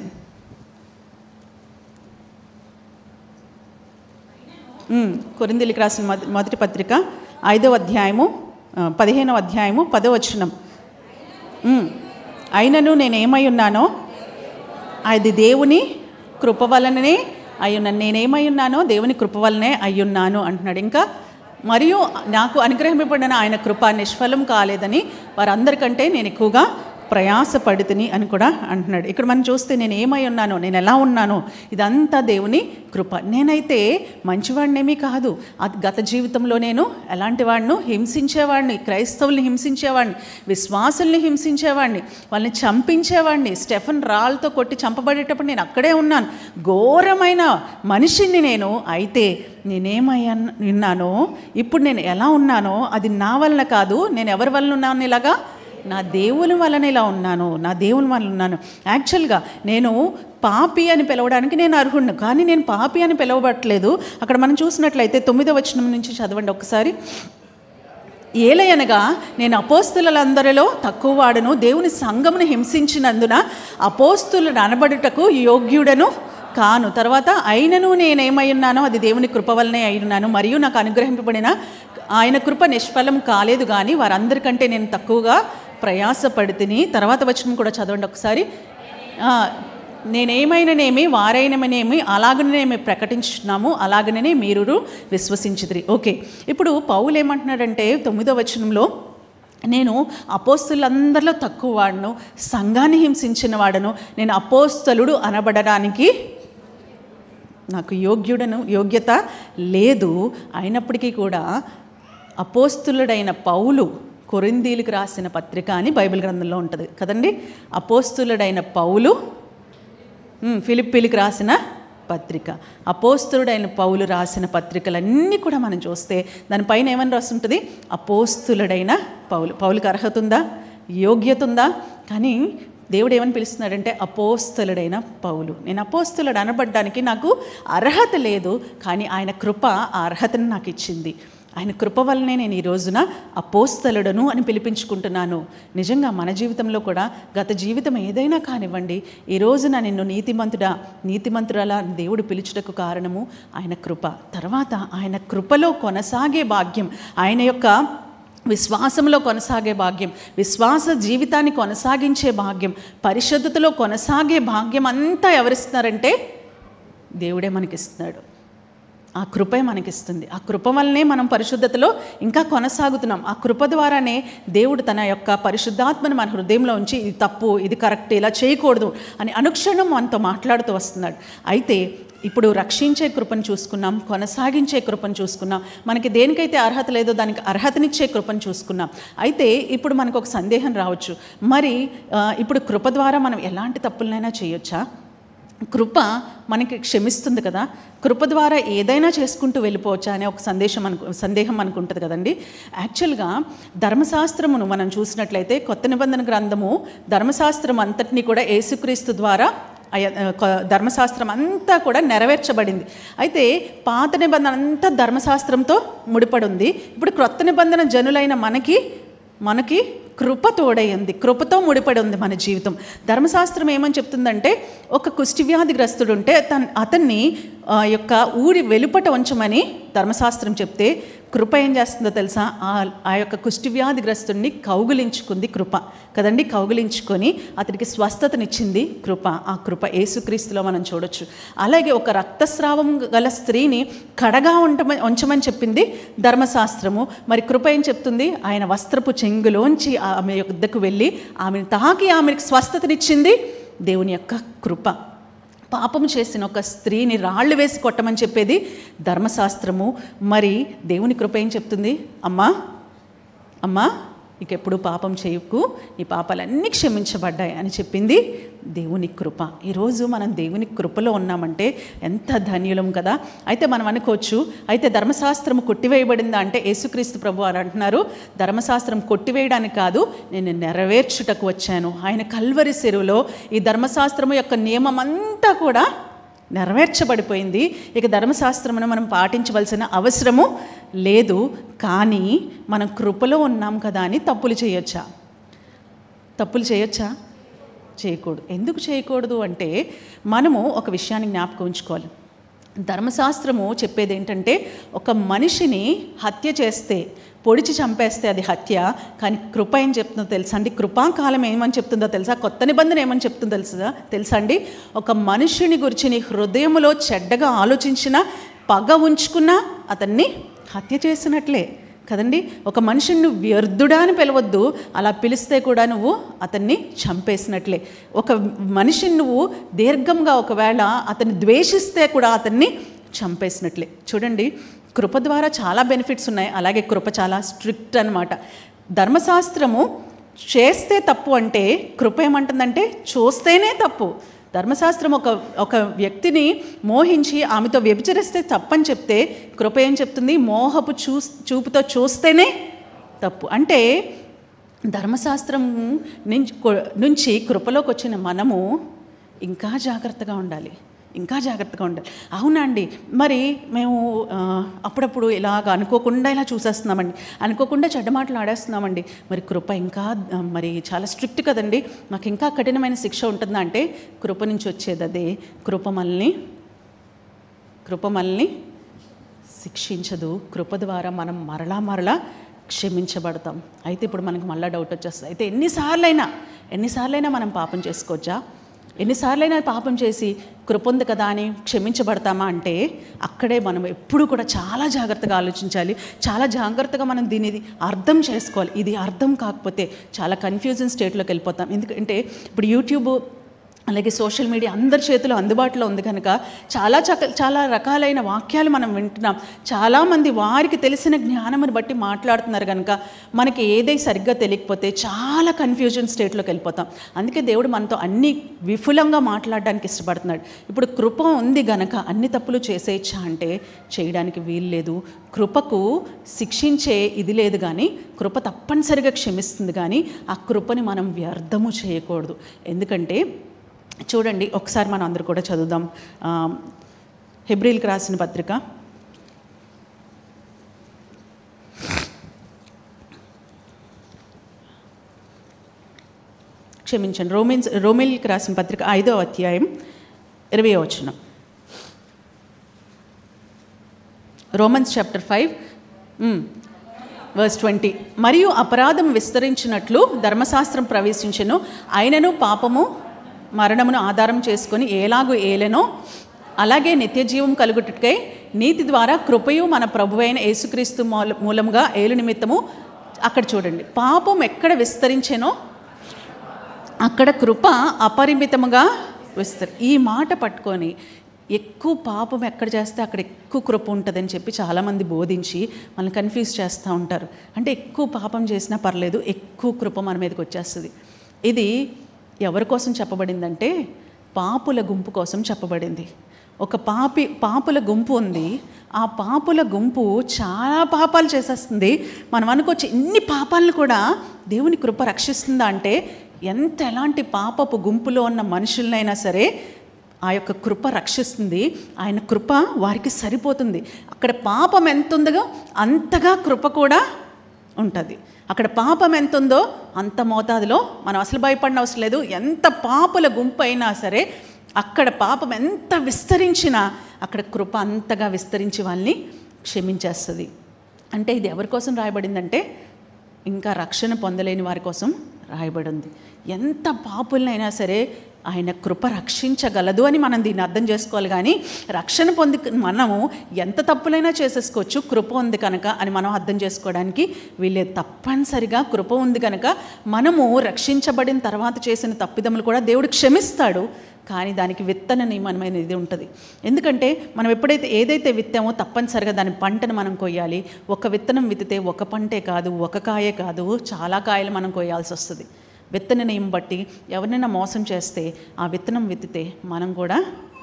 కొరిందిలికి రాసిన మొద- మొదటి పత్రిక ఐదవ అధ్యాయము ఆ, పదిహేనవ అధ్యాయము పదో వచనం ఉమ్. అయినను నేనేమై ఉన్నానో అది దేవుని కృప వలననే అయ్యున్నాను నేనేమై ఉన్నానో దేవుని కృప వలనే అయ్యున్నాను అంటున్నాడు ఇంకా మరియు నాకు అనుగ్రహింపబడిన ఆయన కృప నిష్ఫలం కాలేదని వారందరికంటే నేను ఎక్కువగా ప్రయాసపడితిని అని కూడా అంటున్నాడు ఇక్కడ మనం చూస్తే నేను ఏమై ఉన్నానో నేను ఎలా ఉన్నానో ఇదంతా దేవుని కృప నేనైతే మంచివాడినేమీ కాదు అది గత జీవితంలో నేను ఎలాంటి వాడిను హింసించేవాడిని క్రైస్తవుల్ని హింసించేవాడిని విశ్వాసుల్ని హింసించేవాడిని వాళ్ళని చంపించేవాడిని స్టెఫన్ రాళ్ళతో కొట్టి చంపబడేటప్పుడు నేను అక్కడే ఉన్నాను ఘోరమైన మనిషిని నేను అయితే నేనేమయ్యా ఉన్నానో ఇప్పుడు నేను ఎలా ఉన్నానో అది నా వలన కాదు నేను ఎవరి వలన ఉన్నాను ఇలాగా నా దేవుని వలన ఇలా ఉన్నాను నా దేవుని వలన ఉన్నాను యాక్చువల్గా నేను పాపి అని పిలవడానికి నేను అర్హుడిని కానీ నేను పాపి అని పిలవబట్టలేదు అక్కడ మనం చూసినట్లయితే తొమ్మిదో వచనం నుంచి చదవండి ఒకసారి ఏలయనగా నేను అపోస్తులందరిలో తక్కువ వాడను దేవుని సంఘమును హింసించినందున అపోస్తులను అనబడుటకు యోగ్యుడను కాను తర్వాత అయినను నేనేమై ఉన్నానో అది దేవుని కృప వల్లనే అయి ఉన్నాను మరియు నాకు అనుగ్రహింపబడిన ఆయన కృప నిష్ఫలం కాలేదు కానీ వారందరికంటే నేను తక్కువగా ప్రయాసపడితిని తర్వాత వచనం కూడా చదవండి ఒకసారి ఆ, నేనేమైననేమి వారైనమనేమి అలాగనే మేము ప్రకటించున్నాము అలాగనే మీరు విశ్వసించుదిరి ఓకే ఇప్పుడు పౌలు ఏమంటున్నాడంటే తొమ్మిదో వచనంలో నేను అపోస్తులందరిలో తక్కువ వాడను సంఘాన్ని హింసించిన వాడను నేను అపోస్తలుడు అనబడడానికి నాకు యోగ్యుడను యోగ్యత లేదు అయినప్పటికీ కూడా అపోస్తులుడైన పౌలు కొరిందీలకు రాసిన పత్రిక అని బైబిల్ గ్రంథంలో ఉంటుంది కదండి అపోస్తులుడైన పౌలు ఉమ్, ఫిలిప్పీలకు రాసిన పత్రిక అపోస్తులుడైన పౌలు రాసిన పత్రికలన్నీ కూడా మనం చూస్తే దానిపైన ఏమని రాస్తుంటుంది అపోస్తులుడైన పౌలు పౌలుకి అర్హత ఉందా యోగ్యత ఉందా కానీ దేవుడు ఏమని పిలుస్తున్నాడంటే అపోస్తలుడైన పౌలు నేను అపోస్తలుడు అనబడ్డానికి నాకు అర్హత లేదు కానీ ఆయన కృప ఆ అర్హతను నాకు ఇచ్చింది ఆయన కృప వల్లనే నేను ఈ రోజున అపోస్తలుడను అని పిలిపించుకుంటున్నాను నిజంగా మన జీవితంలో కూడా గత జీవితం ఏదైనా కానివ్వండి ఈ రోజున నిన్ను నీతిమంతుడా నీతిమంతురాలా అని దేవుడు పిలుచుటకు కారణము ఆయన కృప తర్వాత ఆయన కృపలో కొనసాగే భాగ్యం ఆయన యొక్క విశ్వాసంలో కొనసాగే భాగ్యం విశ్వాస జీవితాన్ని కొనసాగించే భాగ్యం పరిశుద్ధతలో కొనసాగే భాగ్యం అంతా ఎవరిస్తున్నారంటే దేవుడే మనకిస్తున్నాడు ఆ కృపే మనకిస్తుంది ఆ కృప వల్లనే మనం పరిశుద్ధతలో ఇంకా కొనసాగుతున్నాం ఆ కృప ద్వారానే దేవుడు తన యొక్క పరిశుద్ధాత్మను మన హృదయంలో ఉంచి ఇది తప్పు ఇది కరెక్ట్ ఇలా చేయకూడదు అని అనుక్షణం మనతో మాట్లాడుతూ వస్తున్నాడు అయితే ఇప్పుడు రక్షించే కృపను చూసుకున్నాం కొనసాగించే కృపను చూసుకున్నాం మనకి దేనికైతే అర్హత లేదో దానికి అర్హతనిచ్చే కృపను చూసుకున్నాం అయితే ఇప్పుడు మనకు ఒక సందేహం రావచ్చు మరి ఆ, ఇప్పుడు కృప ద్వారా మనం ఎలాంటి తప్పులనైనా చేయొచ్చా కృప మనకి క్షమిస్తుంది కదా కృప ద్వారా ఏదైనా చేసుకుంటూ వెళ్ళిపోవచ్చా అనే ఒక సందేశం అనుకు సందేహం మనకు ఉంటుంది కదండి యాక్చువల్గా ధర్మశాస్త్రమును మనం చూసినట్లయితే కొత్త నిబంధన గ్రంథము ధర్మశాస్త్రం అంతటినీ కూడా యేసుక్రీస్తు ద్వారా అయ- కొ- ధర్మశాస్త్రం అంతా కూడా నెరవేర్చబడింది అయితే పాత నిబంధన అంతా ధర్మశాస్త్రంతో ముడిపడి ఉంది ఇప్పుడు క్రొత్త నిబంధన జనులైన మనకి మనకి కృప తోడై ఉంది కృపతో ముడిపడి ఉంది మన జీవితం ధర్మశాస్త్రం ఏమని చెప్తుందంటే ఒక కుష్టి వ్యాధిగ్రస్తుడు ఉంటే తన్ అతన్ని ఆ యొక్క ఊరి వెలుపట ఉంచమని ధర్మశాస్త్రం చెప్తే కృప ఏం చేస్తుందో తెలుసా ఆ ఆ యొక్క కుష్టి వ్యాధిగ్రస్తుడిని కౌగులించుకుంది కృప కదండి కౌగులించుకొని అతనికి స్వస్థతనిచ్చింది కృప ఆ కృప యేసుక్రీస్తులో మనం చూడొచ్చు అలాగే ఒక రక్తస్రావం గల స్త్రీని కడగా ఉంటమని ఉంచమని చెప్పింది ధర్మశాస్త్రము మరి కృప ఏం చెప్తుంది ఆయన వస్త్రపు చెంగులోంచి ఆమె యొద్దకు వెళ్ళి ఆమెను తాకి ఆమెకు స్వస్థతనిచ్చింది దేవుని యొక్క కృప పాపం చేసిన ఒక స్త్రీని రాళ్ళు వేసి కొట్టమని చెప్పేది ధర్మశాస్త్రము మరి దేవుని కృప ఏం చెప్తుంది అమ్మా అమ్మా ఇంకెప్పుడు పాపం చేయకు ఈ పాపాలన్నీ క్షమించబడ్డాయి అని చెప్పింది దేవుని కృప ఈరోజు మనం దేవుని కృపలో ఉన్నామంటే ఎంత ధన్యులం కదా అయితే మనం అనుకోవచ్చు అయితే ధర్మశాస్త్రం కొట్టివేయబడిందా అంటే యేసుక్రీస్తు ప్రభు అని అంటున్నారు ధర్మశాస్త్రం కొట్టివేయడానికి కాదు నేను నెరవేర్చుటకు వచ్చాను ఆయన కల్వరి చెరువులో ఈ ధర్మశాస్త్రము యొక్క నియమం అంతా కూడా నెరవేర్చబడిపోయింది ఇక ధర్మశాస్త్రమును మనం పాటించవలసిన అవసరము లేదు కానీ మనం కృపలో ఉన్నాం కదా అని తప్పులు చేయొచ్చా తప్పులు చేయొచ్చా చేయకూడదు ఎందుకు చేయకూడదు అంటే మనము ఒక విషయాన్ని జ్ఞాపకం ఉంచుకోవాలి ధర్మశాస్త్రము చెప్పేది ఏంటంటే ఒక మనిషిని హత్య చేస్తే పొడిచి చంపేస్తే అది హత్య కానీ కృప ఏం చెప్తుందో తెలుసా అండి కృపాకాలం ఏమని చెప్తుందో తెలుసా కొత్త నిబంధన ఏమని చెప్తుందో తెలుసా తెలుసా అండి ఒక మనుషుని గురించి నీ హృదయంలో చెడ్డగా ఆలోచించిన పగ ఉంచుకున్నా అతన్ని హత్య చేసినట్లే కదండి ఒక మనిషిని నువ్వు వ్యర్థుడా అని పిలవద్దు అలా పిలిస్తే కూడా నువ్వు అతన్ని చంపేసినట్లే ఒక మనిషిని నువ్వు దీర్ఘంగా ఒకవేళ అతన్ని ద్వేషిస్తే కూడా అతన్ని చంపేసినట్లే చూడండి కృప ద్వారా చాలా బెనిఫిట్స్ ఉన్నాయి అలాగే కృప చాలా స్ట్రిక్ట్ అనమాట ధర్మశాస్త్రము చేస్తే తప్పు అంటే కృప ఏమంటుందంటే చూస్తేనే తప్పు ధర్మశాస్త్రం ఒక ఒక వ్యక్తిని మోహించి ఆమెతో వ్యభిచరిస్తే తప్పని చెప్తే కృప ఏం చెప్తుంది మోహపు చూ చూపుతో చూస్తేనే తప్పు అంటే ధర్మశాస్త్రం నుంచి నుంచి కృపలోకి వచ్చిన మనము ఇంకా జాగ్రత్తగా ఉండాలి ఇంకా జాగ్రత్తగా ఉండాలి అవునా అండి మరి మేము ఆ, అప్పుడప్పుడు ఇలాగ అనుకోకుండా ఇలా చూసేస్తున్నామండి అనుకోకుండా చెడ్డ మాటలు ఆడేస్తున్నామండి మరి కృప ఇంకా ఆ, మరి చాలా స్ట్రిక్ట్ కదండి మాకు ఇంకా కఠినమైన శిక్ష ఉంటుందా అంటే కృప నుంచి వచ్చేది అదే కృప మనల్ని కృప మనల్ని శిక్షించదు కృప ద్వారా మనం మరలా మరలా క్షమించబడతాం అయితే ఇప్పుడు మనకు మళ్ళీ డౌట్ వచ్చేస్తుంది అయితే ఎన్నిసార్లైనా ఎన్నిసార్లైనా మనం పాపం చేసుకోవచ్చా ఎన్నిసార్లైనా పాపం చేసి కృప ఉంది కదా అని క్షమించబడతామా అంటే అక్కడే మనం ఎప్పుడు కూడా చాలా జాగ్రత్తగా ఆలోచించాలి చాలా జాగ్రత్తగా మనం దీనిది అర్థం చేసుకోవాలి ఇది అర్థం కాకపోతే చాలా కన్ఫ్యూజన్ స్టేట్లోకి వెళ్ళిపోతాం ఎందుకంటే ఇప్పుడు యూట్యూబ్ అలాగే సోషల్ మీడియా అందరి చేతిలో అందుబాటులో ఉంది కనుక చాలా చక చాలా రకాలైన వాక్యాలు మనం వింటున్నాం చాలామంది వారికి తెలిసిన జ్ఞానమును బట్టి మాట్లాడుతున్నారు కనుక మనకి ఏదై సరిగ్గా తెలియకపోతే చాలా కన్ఫ్యూజన్ స్టేట్లోకి వెళ్ళిపోతాం అందుకే దేవుడు మనతో అన్ని విఫులంగా మాట్లాడడానికి ఇష్టపడుతున్నాడు ఇప్పుడు కృప ఉంది గనక అన్ని తప్పులు చేసేయచ్చా అంటే చేయడానికి వీలు లేదు కృపకు శిక్షించే ఇది లేదు కానీ కృప తప్పనిసరిగా క్షమిస్తుంది కానీ ఆ కృపని మనం వ్యర్థము చేయకూడదు ఎందుకంటే చూడండి ఒకసారి మనం అందరూ కూడా చదువుదాం ఆ, హెబ్రిల్కి రాసిన పత్రిక క్షమించండి రోమిన్స్ రోమిల్కి రాసిన పత్రిక ఐదో అధ్యాయం ఇరవై వచనం Romans chapter five verse twenty మరియు అపరాధం విస్తరించినట్లు ధర్మశాస్త్రం ప్రవేశించెను ఆయనను పాపము మరణమును ఆధారం చేసుకొని ఏలాగు ఏలెనో అలాగే నిత్య జీవం కలుగుటకై నీతి ద్వారా కృపయు మన ప్రభువైన యేసుక్రీస్తు మూల మూలముగా ఏలు నిమిత్తము అక్కడ చూడండి పాపం ఎక్కడ విస్తరించెనో అక్కడ కృప అపరిమితముగా విస్తరి ఈ మాట పట్టుకొని ఎక్కువ పాపం ఎక్కడ చేస్తే అక్కడ ఎక్కువ కృప ఉంటుందని చెప్పి చాలామంది బోధించి మనల్ని కన్ఫ్యూజ్ చేస్తూ ఉంటారు అంటే ఎక్కువ పాపం చేసినా పర్లేదు ఎక్కువ కృప మన మీదకి వచ్చేస్తుంది ఇది ఎవరి కోసం చెప్పబడిందంటే పాపుల గుంపు కోసం చెప్పబడింది ఒక పాపి పాపుల గుంపు ఉంది ఆ పాపుల గుంపు చాలా పాపాలు చేసేస్తుంది మనం అనుకోవచ్చు ఇన్ని పాపాలను కూడా దేవుని కృప రక్షిస్తుందా అంటే ఎంత ఎలాంటి పాపపు గుంపులో ఉన్న మనుషులనైనా సరే ఆ యొక్క కృప రక్షిస్తుంది ఆయన కృప వారికి సరిపోతుంది అక్కడ పాపం ఎంత ఉందో అంతగా కృప కూడా ఉంటుంది అక్కడ పాపం ఎంత ఉందో అంత మోతాదులో మనం అసలు భయపడిన అవసరం లేదు ఎంత పాపుల గుంపు అయినా సరే అక్కడ పాపం ఎంత విస్తరించినా అక్కడ కృప అంతగా విస్తరించి వాళ్ళని క్షమించేస్తుంది అంటే ఇది ఎవరి కోసం రాయబడిందంటే ఇంకా రక్షణ పొందలేని వారి కోసం రాయబడింది ఎంత పాపులనైనా సరే ఆయన కృప రక్షించగలదు అని మనం దీన్ని అర్థం చేసుకోవాలి కానీ రక్షణ పొంది మనము ఎంత తప్పులైనా చేసేసుకోవచ్చు కృప ఉంది కనుక అని మనం అర్థం చేసుకోవడానికి వీళ్ళే తప్పనిసరిగా కృప ఉంది కనుక మనము రక్షించబడిన తర్వాత చేసిన తప్పిదములు కూడా దేవుడు క్షమిస్తాడు కానీ దానికి విత్తన నియమమైన ఇది ఉంటుంది ఎందుకంటే మనం ఎప్పుడైతే ఏదైతే విత్తామో తప్పనిసరిగా దాని పంటను మనం కొయ్యాలి ఒక విత్తనం విత్తితే ఒక పంటే కాదు ఒక కాయే కాదు చాలా కాయలు మనం కొయ్యాల్సి వస్తుంది విత్తన నియమం బట్టి ఎవరినైనా మోసం చేస్తే ఆ విత్తనం విత్తితే మనం కూడా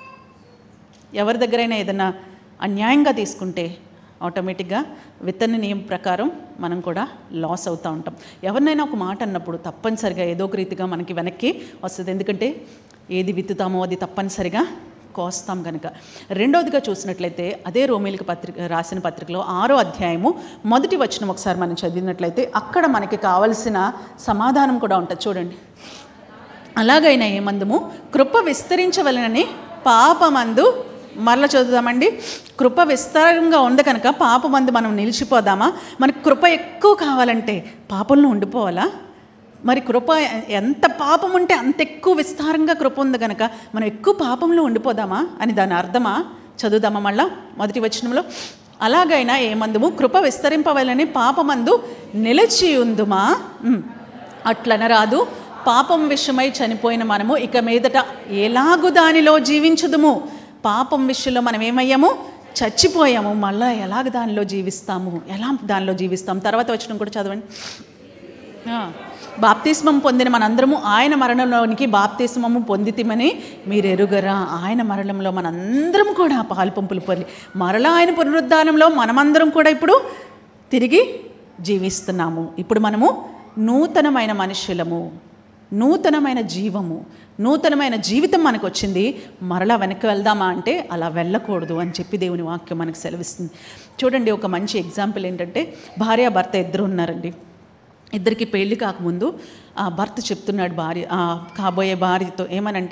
ఎవరి దగ్గరైనా ఏదైనా అన్యాయంగా తీసుకుంటే ఆటోమేటిక్గా విత్తన నియమం ప్రకారం మనం కూడా లాస్ అవుతూ ఉంటాం ఎవరినైనా ఒక మాట అన్నప్పుడు తప్పనిసరిగా ఏదో ఒక రీతిగా మనకి వెనక్కి వస్తుంది ఎందుకంటే ఏది విత్తుతామో అది తప్పనిసరిగా కోస్తాం కనుక రెండవదిగా చూసినట్లయితే అదే రోమిలికి పత్రిక రాసిన పత్రికలో ఆరో అధ్యాయము మొదటి వచనం ఒకసారి మనం చదివినట్లయితే అక్కడ మనకి కావలసిన సమాధానం కూడా ఉంటుంది చూడండి అలాగైనా ఏమందుము కృప విస్తరించవలనని పాపమందు మరల చదువుదామండి కృప విస్తారంగా ఉంది కనుక పాపమందు మనం నిలిచిపోదామా మనకి కృప ఎక్కువ కావాలంటే పాపంలో ఉండిపోవాలా మరి కృప ఎంత పాపం ఉంటే అంత ఎక్కువ విస్తారంగా కృప ఉంది కనుక మనం ఎక్కువ పాపంలో ఉండిపోదామా అని దాని అర్థమా చదువుదామా మళ్ళా మొదటి వచనంలో అలాగైనా ఏమందుము కృప విస్తరింపవలని పాపమందు నిలిచి ఉందుమా ఉమ్. అట్లనరాదు పాపం విషయమై చనిపోయిన మనము ఇక మీదట ఎలాగు దానిలో జీవించుదుము పాపం విషయంలో మనం ఏమయ్యాము చచ్చిపోయాము మళ్ళా ఎలాగ దానిలో జీవిస్తాము ఎలా దానిలో జీవిస్తాం తర్వాత వచ్చిన కూడా చదవండి ఆ, బాప్తిస్మం పొందిన మనందరము ఆయన మరణంలోనికి బాప్తిస్మము పొందితిమని మీరు ఎరుగరా ఆయన మరణంలో మనందరం కూడా పాలు పంపులు పొంది మరలా ఆయన పునరుద్ధానంలో మనమందరం కూడా ఇప్పుడు తిరిగి జీవిస్తున్నాము ఇప్పుడు మనము నూతనమైన మనుషులము నూతనమైన జీవము నూతనమైన జీవితం మనకు వచ్చింది మరలా వెనక్కి వెళ్దామా అంటే అలా వెళ్ళకూడదు అని చెప్పి దేవుని వాక్యం మనకు సెలవిస్తుంది చూడండి ఒక మంచి ఎగ్జాంపుల్ ఏంటంటే భార్య భర్త ఇద్దరు ఉన్నారండి ఇద్దరికి పెళ్లి కాకముందు ఆ భర్త చెప్తున్నాడు భార్య ఆ కాబోయే భార్యతో ఏమనంటే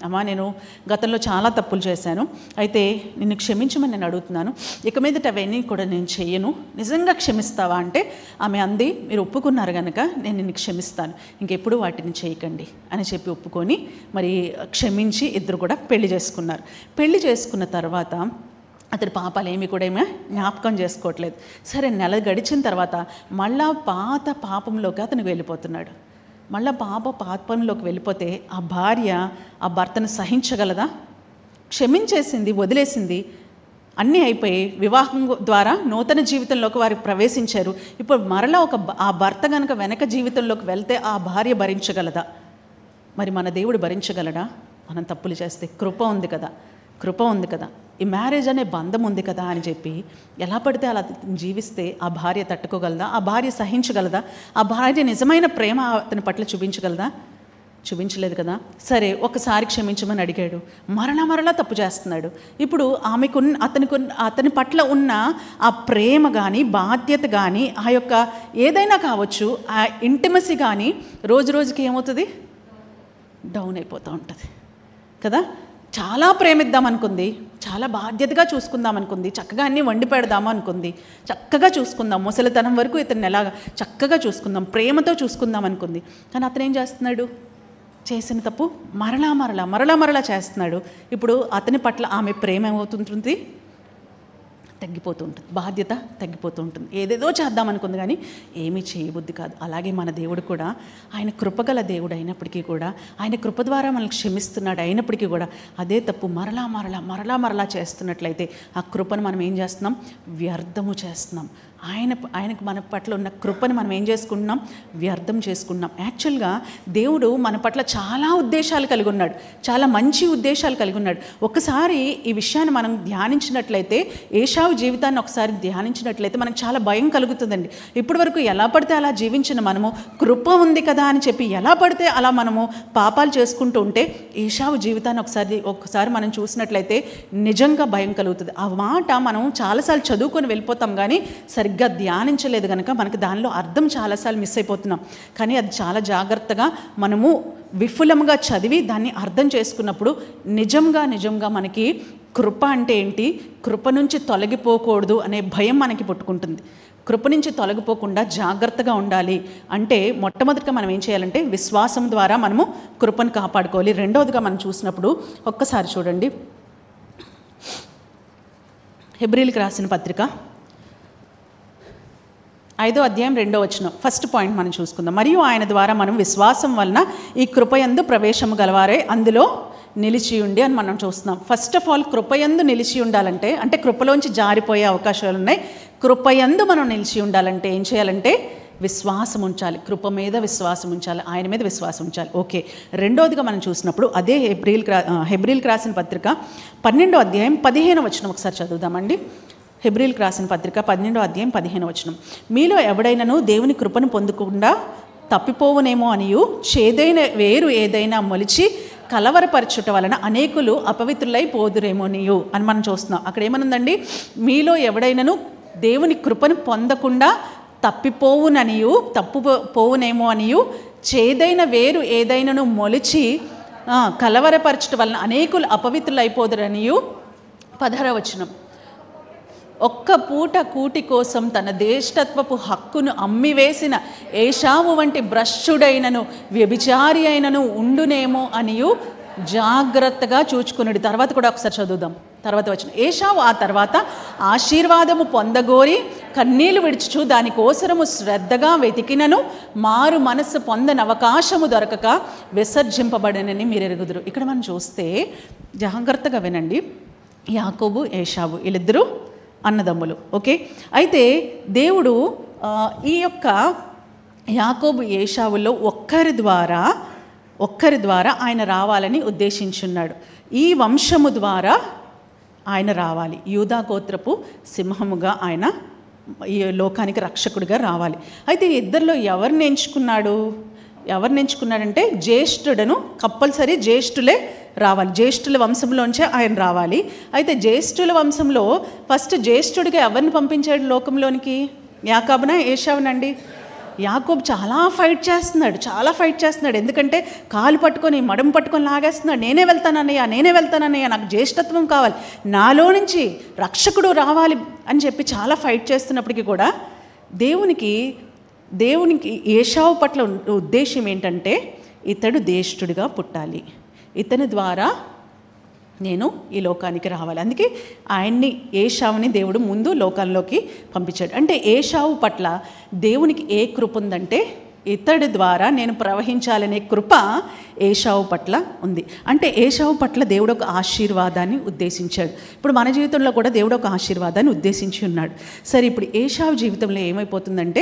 అమ్మా నేను గతంలో చాలా తప్పులు చేశాను అయితే నిన్ను క్షమించమని నేను అడుగుతున్నాను ఇక మీదట అవన్నీ కూడా నేను చెయ్యను నిజంగా క్షమిస్తావా అంటే ఆమె అంది మీరు ఒప్పుకున్నారు కనుక నేను నిన్ను క్షమిస్తాను ఇంకెప్పుడు వాటిని చేయకండి అని చెప్పి ఒప్పుకొని మరి క్షమించి ఇద్దరు కూడా పెళ్లి చేసుకున్నారు పెళ్లి చేసుకున్న తర్వాత అతడి పాపాలు ఏమి కూడా ఏమీ జ్ఞాపకం చేసుకోవట్లేదు సరే నెల గడిచిన తర్వాత మళ్ళా పాత పాపంలోకి అతను వెళ్ళిపోతున్నాడు మళ్ళా పాప పాపంలోకి వెళ్ళిపోతే ఆ భార్య ఆ భర్తను సహించగలదా క్షమించేసింది వదిలేసింది అన్నీ అయిపోయి వివాహం ద్వారా నూతన జీవితంలోకి వారు ప్రవేశించారు ఇప్పుడు మరలా ఒక బ- ఆ భర్త కనుక వెనక జీవితంలోకి వెళ్తే ఆ భార్య భరించగలదా మరి మన దేవుడు భరించగలడా మనం తప్పులు చేస్తే కృప ఉంది కదా కృప ఉంది కదా ఈ మ్యారేజ్ అనే బంధం ఉంది కదా అని చెప్పి ఎలా పడితే అలా జీవిస్తే ఆ భార్య తట్టుకోగలదా ఆ భార్య సహించగలదా ఆ భార్య నిజమైన ప్రేమ అతని పట్ల చూపించగలదా చూపించలేదు కదా సరే ఒకసారి క్షమించమని అడిగాడు మరలా మరలా తప్పు చేస్తున్నాడు ఇప్పుడు ఆమెకు అతనికి అతని పట్ల ఉన్న ఆ ప్రేమ కానీ బాధ్యత కానీ ఆ యొక్క ఏదైనా కావచ్చు ఆ ఇంటిమసీ కానీ రోజు రోజుకి ఏమవుతుంది డౌన్ అయిపోతూ ఉంటుంది కదా చాలా ప్రేమిద్దాం అనుకుంది చాలా బాధ్యతగా చూసుకుందాం అనుకుంది చక్కగా అన్నీ వండి పెడదాం అనుకుంది చక్కగా చూసుకుందాం ముసలితనం వరకు ఇతన్ని ఎలా చక్కగా చూసుకుందాం ప్రేమతో చూసుకుందాం అనుకుంది కానీ అతను ఏం చేస్తున్నాడు చేసిన తప్పు మరలా మరలా మరలా మరలా చేస్తున్నాడు ఇప్పుడు అతని పట్ల ఆమె ప్రేమ ఏమవుతుంటుంది తగ్గిపోతూ ఉంటుంది బాధ్యత తగ్గిపోతూ ఉంటుంది ఏదేదో చేద్దాం అనుకుంది కానీ ఏమీ చేయబుద్ధి కాదు అలాగే మన దేవుడు కూడా ఆయన కృపగల దేవుడు అయినప్పటికీ కూడా ఆయన కృప ద్వారా మనల్ని క్షమిస్తున్నాడు అయినప్పటికీ కూడా అదే తప్పు మరలా మరలా మరలా మరలా చేస్తున్నట్లయితే ఆ కృపను మనం ఏం చేస్తున్నాం వ్యర్థము చేస్తున్నాం ఆయన ఆయనకు మన పట్ల ఉన్న కృపను మనం ఏం చేసుకుంటున్నాం వ్యర్థం చేసుకుంటున్నాం యాక్చువల్గా దేవుడు మన పట్ల చాలా ఉద్దేశాలు కలిగి ఉన్నాడు చాలా మంచి ఉద్దేశాలు కలిగి ఉన్నాడు ఒకసారి ఈ విషయాన్ని మనం ధ్యానించినట్లయితే ఏషావు జీవితాన్ని ఒకసారి ధ్యానించినట్లయితే మనకు చాలా భయం కలుగుతుందండి ఇప్పటి వరకు ఎలా పడితే అలా జీవించిన మనము కృప ఉంది కదా అని చెప్పి ఎలా పడితే అలా మనము పాపాలు చేసుకుంటూ ఉంటే ఏషావు జీవితాన్ని ఒకసారి ఒకసారి మనం చూసినట్లయితే నిజంగా భయం కలుగుతుంది ఆ మాట మనం చాలాసార్లు చదువుకొని వెళ్ళిపోతాం కానీ సరిగ్గా ధ్యానించలేదు కనుక మనకు దానిలో అర్థం చాలాసార్లు మిస్ అయిపోతున్నాం కానీ అది చాలా జాగ్రత్తగా మనము విఫులంగా చదివి దాన్ని అర్థం చేసుకున్నప్పుడు నిజంగా నిజంగా మనకి కృప అంటే ఏంటి కృప నుంచి తొలగిపోకూడదు అనే భయం మనకి పుట్టుకుంటుంది కృప నుంచి తొలగిపోకుండా జాగ్రత్తగా ఉండాలి అంటే మొట్టమొదటిగా మనం ఏం చేయాలంటే విశ్వాసం ద్వారా మనము కృపను కాపాడుకోవాలి రెండవదిగా మనం చూసినప్పుడు ఒక్కసారి చూడండి హెబ్రిల్కి రాసిన పత్రిక ఐదో అధ్యాయం రెండో వచనం ఫస్ట్ పాయింట్ మనం చూసుకుందాం మరియు ఆయన ద్వారా మనం విశ్వాసం వలన ఈ కృపయందు ప్రవేశము గలవారే అందులో నిలిచి ఉండి అని మనం చూస్తున్నాం ఫస్ట్ ఆఫ్ ఆల్ కృపయందు నిలిచి ఉండాలంటే అంటే కృపలోంచి జారిపోయే అవకాశాలు ఉన్నాయి కృపయందు మనం నిలిచి ఉండాలంటే ఏం చేయాలంటే విశ్వాసం ఉంచాలి కృప మీద విశ్వాసం ఉంచాలి ఆయన మీద విశ్వాసం ఉంచాలి ఓకే రెండోదిగా మనం చూసినప్పుడు అదే హెబ్రిల్ క్రా హెబ్రిల్కి రాసిన పత్రిక పన్నెండో అధ్యాయం పదిహేను వచనం ఒకసారి చదువుదామండి హెబ్రిల్కి రాసిన పత్రిక పన్నెండో అధ్యాయం పదిహేను వచనం మీలో ఎవడైనాను దేవుని కృపను పొందకుండా తప్పిపోవునేమో అనియు చేదైన వేరు ఏదైనా మొలిచి కలవరపరచుట వలన అనేకులు అపవిత్రులై పోదురేమోనియు అని మనం చూస్తున్నాం అక్కడ ఏమనుందండి మీలో ఎవడైనాను దేవుని కృపను పొందకుండా తప్పిపోవుననియు తప్పు పోవునేమో అనియు చేదైన వేరు ఏదైనాను మొలిచి ఆ, కలవరపరచుట వలన అనేకులు అపవిత్రులైపోదురనియు పదహార వచనం ఒక్క పూట కూటి కోసం తన దేశతత్వపు హక్కును అమ్మివేసిన ఏషావు వంటి భ్రష్టుడైనను వ్యభిచారి అయినను ఉండునేమో అనియు జాగ్రత్తగా చూచుకున్నాడు తర్వాత కూడా ఒకసారి చదువుదాం తర్వాత వచ్చిన ఏషావు ఆ తర్వాత ఆశీర్వాదము పొందగోరి కన్నీళ్లు విడుచుచు దానికోసరము శ్రద్ధగా వెతికినను మారు మనస్సు పొందని అవకాశము దొరకక విసర్జింపబడనని మీరు ఎరుగుదురు ఇక్కడ మనం చూస్తే జాగ్రత్తగా వినండి యాకోబు ఏషావు వీళ్ళిద్దరూ అన్నదమ్ములు ఓకే అయితే దేవుడు ఆ, ఈ యొక్క యాకోబు ఏషావులో ఒక్కరి ద్వారా ఒక్కరి ద్వారా ఆయన రావాలని ఉద్దేశించున్నాడు ఈ వంశము ద్వారా ఆయన రావాలి యూదా గోత్రపు సింహముగా ఆయన ఈ లోకానికి రక్షకుడిగా రావాలి అయితే ఈ ఇద్దరిలో ఎవరిని ఎంచుకున్నాడు ఎవరిని ఎంచుకున్నాడంటే జ్యేష్ఠుడను కంపల్సరీ జ్యేష్ఠులే రావాలి జ్యేష్ఠుల వంశంలోంచే ఆయన రావాలి అయితే జ్యేష్ఠుల వంశంలో ఫస్ట్ జ్యేష్ఠుడిగా ఎవరిని పంపించాడు లోకంలోనికి యాకాబున ఏషావునండి యాకోబ్ చాలా ఫైట్ చేస్తున్నాడు చాలా ఫైట్ చేస్తున్నాడు ఎందుకంటే కాలు పట్టుకొని మడం పట్టుకొని లాగేస్తున్నాడు నేనే వెళ్తానన్నయ్య నేనే వెళ్తానన్నయ్య నాకు జ్యేష్ఠత్వం కావాలి నాలో నుంచి రక్షకుడు రావాలి అని చెప్పి చాలా ఫైట్ చేస్తున్నప్పటికీ కూడా దేవునికి దేవునికి ఏషావు పట్ల ఉన్- ఉద్దేశం ఏంటంటే ఇతడు జ్యేష్ఠుడిగా పుట్టాలి ఇతని ద్వారా నేను ఈ లోకానికి రావాలి అందుకే ఆయన్ని ఏషావుని దేవుడు ముందు లోకాల్లోకి పంపించాడు అంటే ఏషావు పట్ల దేవునికి ఏ కృప ఉందంటే ఇతడి ద్వారా నేను ప్రవహించాలనే కృప ఏషావు పట్ల ఉంది అంటే ఏషావు పట్ల దేవుడు ఒక ఆశీర్వాదాన్ని ఉద్దేశించాడు ఇప్పుడు మన జీవితంలో కూడా దేవుడు ఒక ఆశీర్వాదాన్ని ఉద్దేశించి ఉన్నాడు సరే ఇప్పుడు ఏషావు జీవితంలో ఏమైపోతుందంటే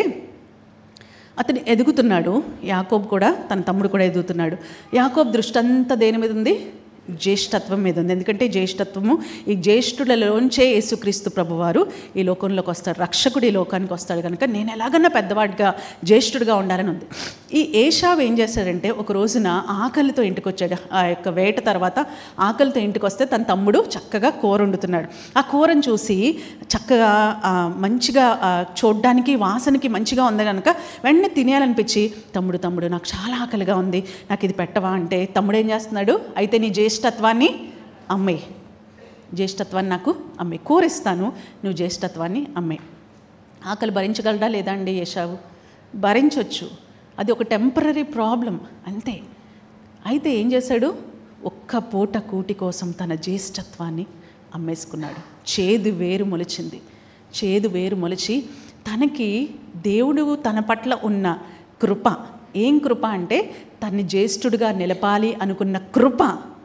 అతను ఎదుగుతున్నాడు యాకోబ్ కూడా తన తమ్ముడు కూడా ఎదుగుతున్నాడు యాకోబ్ దృష్టి అంతా దేని మీద ఉంది జ్యేష్ఠత్వం మీద ఉంది ఎందుకంటే జ్యేష్ఠత్వము ఈ జ్యేష్ఠులలోంచే యేసుక్రీస్తు ప్రభువారు ఈ లోకంలోకి వస్తాడు రక్షకుడు ఈ లోకానికి వస్తాడు కనుక నేను ఎలాగన్నా పెద్దవాడిగా జ్యేష్ఠుడిగా ఉండాలని ఉంది ఈ ఏషావ్ ఏం చేశాడంటే ఒక రోజున ఆకలితో ఇంటికి వచ్చాడు ఆ యొక్క వేట తర్వాత ఆకలితో ఇంటికి వస్తే తన తమ్ముడు చక్కగా కూర వండుతున్నాడు ఆ కూరను చూసి చక్కగా ఆ, మంచిగా ఆ, చూడ్డానికి వాసనకి మంచిగా ఉంది కనుక వెంటనే తినేయాలనిపించి తమ్ముడు తమ్ముడు నాకు చాలా ఆకలిగా ఉంది నాకు ఇది పెట్టవా అంటే తమ్ముడు ఏం చేస్తున్నాడు అయితే నీ జ్యేష్ఠత్వాన్ని అమ్మాయి జ్యేష్ఠత్వాన్ని నాకు అమ్మాయి కూరిస్తాను నువ్వు జ్యేష్ఠత్వాన్ని అమ్మాయి ఆకలి భరించగలడా లేదా అండి యశావు భరించవచ్చు అది ఒక టెంపరీ ప్రాబ్లం అంతే అయితే ఏం చేశాడు ఒక్క పూట కూటి కోసం తన జ్యేష్ఠత్వాన్ని అమ్మేసుకున్నాడు చేదు వేరు మొలిచింది చేదు వేరు మొలిచి తనకి దేవుడు తన పట్ల ఉన్న కృప ఏం కృప అంటే తన్ని జ్యేష్ఠుడిగా నిలపాలి అనుకున్న కృప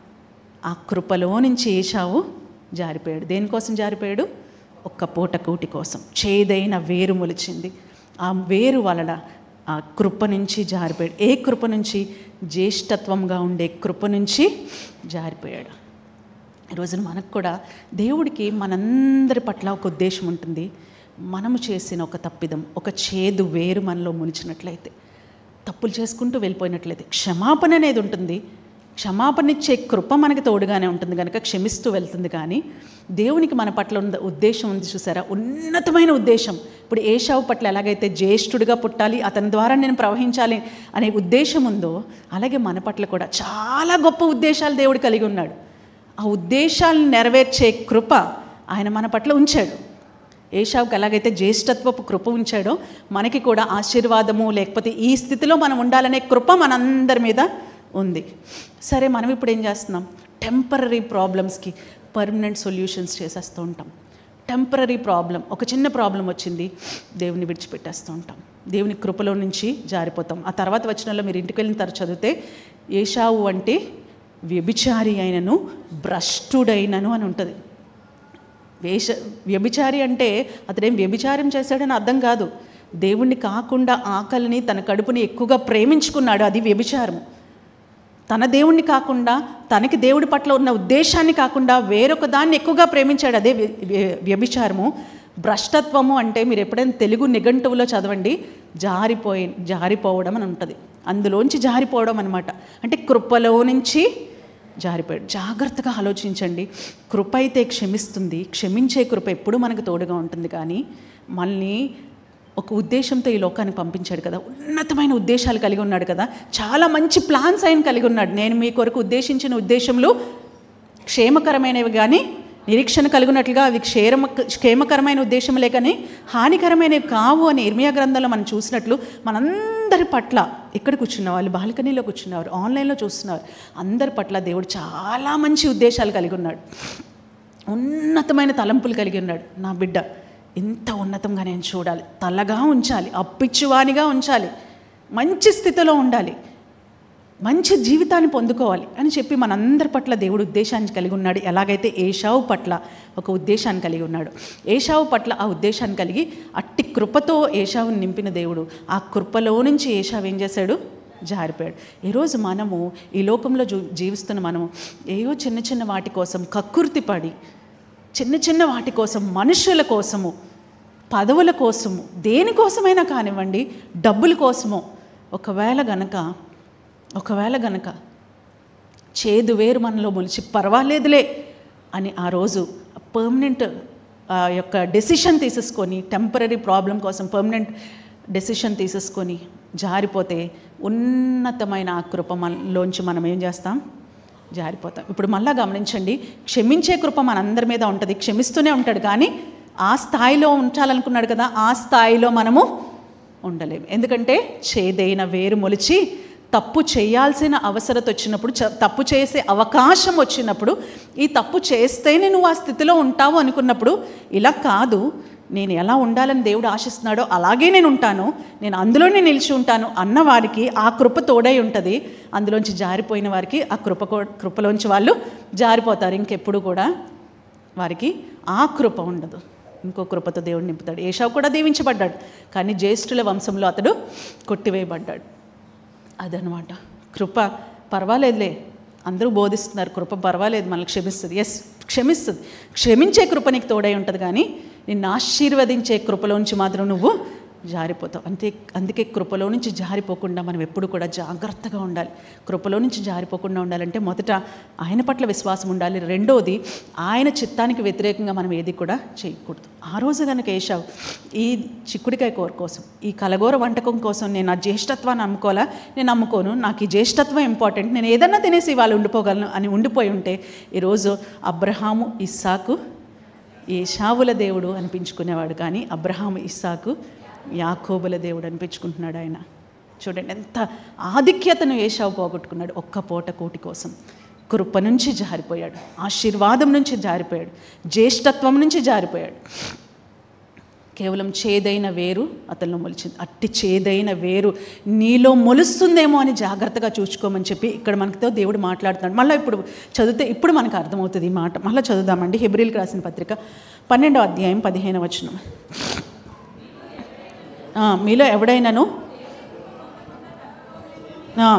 ఆ కృపలో నుంచి ఏషావు జారిపోయాడు దేనికోసం జారిపోయాడు ఒక్క పూట కూటి కోసం చేదైన వేరు మొలిచింది ఆ వేరు వలన ఆ కృప నుంచి జారిపోయాడు ఏ కృప నుంచి జ్యేష్ఠత్వంగా ఉండే కృప నుంచి జారిపోయాడు ఈరోజున మనకు కూడా దేవుడికి మనందరి పట్ల ఒక ఉద్దేశం ఉంటుంది మనము చేసిన ఒక తప్పిదం ఒక చేదు వేరు మనలో మునిచినట్లయితే తప్పులు చేసుకుంటూ వెళ్ళిపోయినట్లయితే క్షమాపణ అనేది ఉంటుంది క్షమాపణ ఇచ్చే కృప మనకి తోడుగానే ఉంటుంది కనుక క్షమిస్తూ వెళ్తుంది కానీ దేవునికి మన పట్ల ఉన్న ఉద్దేశం ఉంది చూసారా ఉన్నతమైన ఉద్దేశం ఇప్పుడు ఏషావు పట్ల ఎలాగైతే జ్యేష్ఠుడిగా పుట్టాలి అతని ద్వారా నేను ప్రవహించాలి అనే ఉద్దేశం ఉందో అలాగే మన పట్ల కూడా చాలా గొప్ప ఉద్దేశాలు దేవుడు కలిగి ఉన్నాడు ఆ ఉద్దేశాలను నెరవేర్చే కృప ఆయన మన పట్ల ఉంచాడు ఏషావుకి ఎలాగైతే జ్యేష్ఠత్వపు కృప ఉంచాడో మనకి కూడా ఆశీర్వాదము లేకపోతే ఈ స్థితిలో మనం ఉండాలనే కృప మనందరి మీద ఉంది సరే మనం ఇప్పుడు ఏం చేస్తున్నాం టెంపరీ ప్రాబ్లమ్స్కి పర్మనెంట్ సొల్యూషన్స్ చేసేస్తూ ఉంటాం టెంపరీ ప్రాబ్లం ఒక చిన్న ప్రాబ్లం వచ్చింది దేవుని విడిచిపెట్టేస్తూ ఉంటాం దేవుని కృపలో నుంచి జారిపోతాం ఆ తర్వాత వచ్చినలో మీరు ఇంటికి వెళ్ళిన తర్వాత చదివితే ఏషావు అంటే వ్యభిచారి అయినను భ్రష్టుడైనను అని ఉంటుంది వేష వ్యభిచారి అంటే అతడేం వ్యభిచారం చేశాడని అర్థం కాదు దేవుణ్ణి కాకుండా ఆకలిని తన కడుపుని ఎక్కువగా ప్రేమించుకున్నాడు అది వ్యభిచారం తన దేవుణ్ణి కాకుండా తనకి దేవుడి పట్ల ఉన్న ఉద్దేశాన్ని కాకుండా వేరొక దాన్ని ఎక్కువగా ప్రేమించాడు అదే వ్య- వ్య- వ్యభిచారము భ్రష్టత్వము అంటే మీరు ఎప్పుడైనా తెలుగు నిఘంటువులో చదవండి జారిపోయి జారిపోవడం అని ఉంటుంది అందులోంచి జారిపోవడం అనమాట అంటే కృపలో నుంచి జారిపోయాడు జాగ్రత్తగా ఆలోచించండి కృప అయితే క్షమిస్తుంది క్షమించే కృప ఎప్పుడూ మనకు తోడుగా ఉంటుంది కానీ మనల్ని ఒక ఉద్దేశంతో ఈ లోకానికి పంపించాడు కదా ఉన్నతమైన ఉద్దేశాలు కలిగి ఉన్నాడు కదా చాలా మంచి ప్లాన్స్ ఆయన కలిగి ఉన్నాడు నేను మీ కొరకు ఉద్దేశించిన ఉద్దేశంలో క్షేమకరమైనవి కానీ నిరీక్షణ కలిగినట్లుగా అవి క్షేమ క్షేమకరమైన ఉద్దేశములే కానీ హానికరమైనవి కావు అని ఇర్మియా గ్రంథంలో మనం చూసినట్లు మనందరి పట్ల ఇక్కడ కూర్చున్న వాళ్ళు బాల్కనీలో కూర్చున్నారు ఆన్లైన్లో చూస్తున్నారు అందరి పట్ల దేవుడు చాలా మంచి ఉద్దేశాలు కలిగి ఉన్నాడు ఉన్నతమైన తలంపులు కలిగి ఉన్నాడు నా బిడ్డ ఇంత ఉన్నతంగా నేను చూడాలి తలగా ఉంచాలి అప్పిచ్చువానిగా ఉంచాలి మంచి స్థితిలో ఉండాలి మంచి జీవితాన్ని పొందుకోవాలి అని చెప్పి మనందరి పట్ల దేవుడు ఉద్దేశాన్ని కలిగి ఉన్నాడు ఎలాగైతే ఏషావు పట్ల ఒక ఉద్దేశాన్ని కలిగి ఉన్నాడు ఏషావు పట్ల ఆ ఉద్దేశాన్ని కలిగి అట్టి కృపతో ఏషావుని నింపిన దేవుడు ఆ కృపలో నుంచి ఏషావు ఏం చేశాడు జారిపోయాడు ఈరోజు మనము ఈ లోకంలో జూ జీవిస్తున్న మనము ఏవో చిన్న చిన్న వాటి కోసం కక్కుర్తి పడి చిన్న చిన్న వాటి కోసం మనుషుల కోసము పదవుల కోసము దేనికోసమైనా కానివ్వండి డబ్బుల కోసమో ఒకవేళ గనక ఒకవేళ గనక చేదు వేరు మనలో మొలిచి పర్వాలేదులే అని ఆ రోజు పర్మనెంట్ ఆ యొక్క డెసిషన్ తీసేసుకొని టెంపరీ ప్రాబ్లం కోసం పర్మనెంట్ డెసిషన్ తీసేసుకొని జారిపోతే ఉన్నతమైన ఆ కృప మనలోంచి మనం ఏం చేస్తాం జారిపోతాం ఇప్పుడు మళ్ళా గమనించండి క్షమించే కృప మనందరి మీద ఉంటుంది క్షమిస్తూనే ఉంటాడు కానీ ఆ స్థాయిలో ఉంచాలనుకున్నాడు కదా ఆ స్థాయిలో మనము ఉండలేము ఎందుకంటే చేదైన వేరు మొలిచి తప్పు చేయాల్సిన అవసరత వచ్చినప్పుడు చ- తప్పు చేసే అవకాశం వచ్చినప్పుడు ఈ తప్పు చేస్తేనే నువ్వు ఆ స్థితిలో ఉంటావు అనుకున్నప్పుడు ఇలా కాదు నేను ఎలా ఉండాలని దేవుడు ఆశిస్తున్నాడో అలాగే నేను ఉంటాను నేను అందులోనే నిలిచి ఉంటాను అన్న వారికి ఆ కృప తోడై ఉంటుంది అందులోంచి జారిపోయిన వారికి ఆ కృప కూ- కృపలోంచి వాళ్ళు జారిపోతారు ఇంకెప్పుడు కూడా వారికి ఆ కృప ఉండదు ఇంకో కృపతో దేవుడు నింపుతాడు ఏషావు కూడా దీవించబడ్డాడు కానీ జ్యేష్ఠుల వంశంలో అతడు కొట్టివేయబడ్డాడు అదనమాట కృప పర్వాలేదులే అందరూ బోధిస్తున్నారు కృప పర్వాలేదు మనల్ని క్షమిస్తుంది ఎస్ క్షమిస్తుంది క్షమించే కృప నీకు తోడై ఉంటుంది కానీ నిన్ను ఆశీర్వదించే కృపలోంచి మాత్రం నువ్వు జారిపోతావు అంతే అందుకే కృపలో నుంచి జారిపోకుండా మనం ఎప్పుడు కూడా జాగ్రత్తగా ఉండాలి కృపలో నుంచి జారిపోకుండా ఉండాలంటే మొదట ఆయన పట్ల విశ్వాసం ఉండాలి రెండోది ఆయన చిత్తానికి వ్యతిరేకంగా మనం ఏది కూడా చేయకూడదు ఆ రోజు కనుక ఏషావు ఈ చిక్కుడికాయ కూర కోసం ఈ కలగూర వంటకం కోసం నేను ఆ జ్యేష్ఠత్వాన్ని అమ్ముకోవాలా నేను అమ్ముకోను నాకు ఈ జ్యేష్ఠత్వం ఇంపార్టెంట్ నేను ఏదన్నా తినేసి వాళ్ళు ఉండిపోగలను అని ఉండిపోయి ఉంటే ఈరోజు అబ్రహాము ఇస్సాకు ఏషావుల దేవుడు అనిపించుకునేవాడు కానీ అబ్రహాము ఇస్సాకు యాకోబుల దేవుడు అనిపించుకుంటున్నాడు ఆయన చూడండి ఎంత ఆధిక్యతను ఏషావు పోగొట్టుకున్నాడు ఒక్క పూట కోటి కోసం కృప నుంచి జారిపోయాడు ఆశీర్వాదం నుంచి జారిపోయాడు జ్యేష్ఠత్వం నుంచి జారిపోయాడు కేవలం చేదైన వేరు అతనిలో మొలిచింది అట్టి చేదైన వేరు నీలో మొలుస్తుందేమో అని జాగ్రత్తగా చూసుకోమని చెప్పి ఇక్కడ మనతో దేవుడు మాట్లాడుతున్నాడు మళ్ళీ ఇప్పుడు చదివితే ఇప్పుడు మనకు అర్థమవుతుంది ఈ మాట మళ్ళీ చదువుదామండి హెబ్రిల్కి రాసిన పత్రిక పన్నెండో అధ్యాయం పదిహేను వచనం ఆ, మీలో ఎవడైనాను ఆ,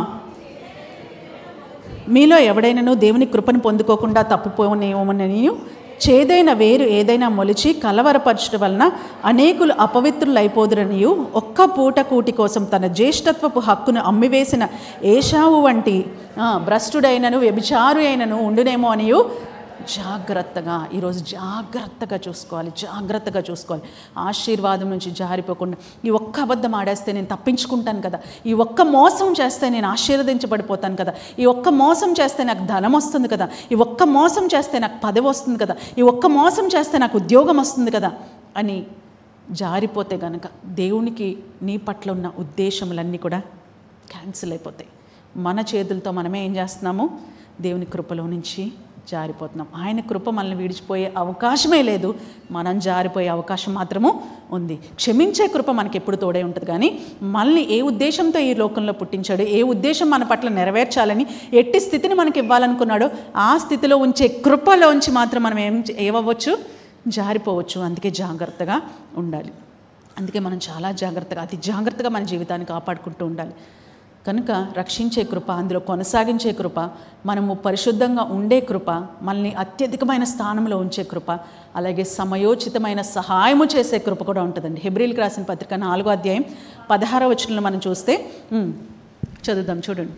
మీలో ఎవడైనాను దేవుని కృపను పొందుకోకుండా తప్పుపోనేమోనని చేదైన వేరు ఏదైనా మొలిచి కలవరపరచడం వలన అనేకులు అపవిత్రులైపోదురనియు ఒక్క పూట కూటి కోసం తన జ్యేష్ఠత్వపు హక్కును అమ్మివేసిన ఏషావు వంటి ఆ, భ్రష్టుడైనను వ్యభిచారు అయినను ఉండునేమో అనియు జాగ్రత్తగా ఈరోజు జాగ్రత్తగా చూసుకోవాలి జాగ్రత్తగా చూసుకోవాలి ఆశీర్వాదం నుంచి జారిపోకుండా ఈ ఒక్క అబద్ధం ఆడేస్తే నేను తప్పించుకుంటాను కదా ఈ ఒక్క మోసం చేస్తే నేను ఆశీర్వదించబడిపోతాను కదా ఈ ఒక్క మోసం చేస్తే నాకు ధనం వస్తుంది కదా ఈ ఒక్క మోసం చేస్తే నాకు పదవి వస్తుంది కదా ఈ ఒక్క మోసం చేస్తే నాకు ఉద్యోగం వస్తుంది కదా అని జారిపోతే గనక దేవునికి నీ పట్ల ఉన్న ఉద్దేశములన్నీ కూడా క్యాన్సిల్ అయిపోతాయి మన చేతులతో మనమే ఏం చేస్తున్నాము దేవుని కృపలో నుంచి జారిపోతున్నాం ఆయన కృప మనల్ని విడిచిపోయే అవకాశమే లేదు మనం జారిపోయే అవకాశం మాత్రము ఉంది క్షమించే కృప మనకి ఎప్పుడు తోడే ఉంటుంది కానీ మనల్ని ఏ ఉద్దేశంతో ఈ లోకంలో పుట్టించాడు ఏ ఉద్దేశం మన పట్ల నెరవేర్చాలని ఎట్టి స్థితిని మనకి ఇవ్వాలనుకున్నాడో ఆ స్థితిలో ఉంచే కృపలోంచి మాత్రం మనం ఏం ఏమవ్వచ్చు జారిపోవచ్చు అందుకే జాగ్రత్తగా ఉండాలి అందుకే మనం చాలా జాగ్రత్తగా అతి జాగ్రత్తగా మన జీవితాన్ని కాపాడుకుంటూ ఉండాలి కనుక రక్షించే కృప అందులో కొనసాగించే కృప మనము పరిశుద్ధంగా ఉండే కృప మనల్ని అత్యధికమైన స్థానంలో ఉంచే కృప అలాగే సమయోచితమైన సహాయము చేసే కృప కూడా ఉంటుందండి హెబ్రిల్కి రాసిన పత్రిక నాలుగో అధ్యాయం పదహారో వచనంలో మనం చూస్తే ఉమ్, చదువుదాం చూడండి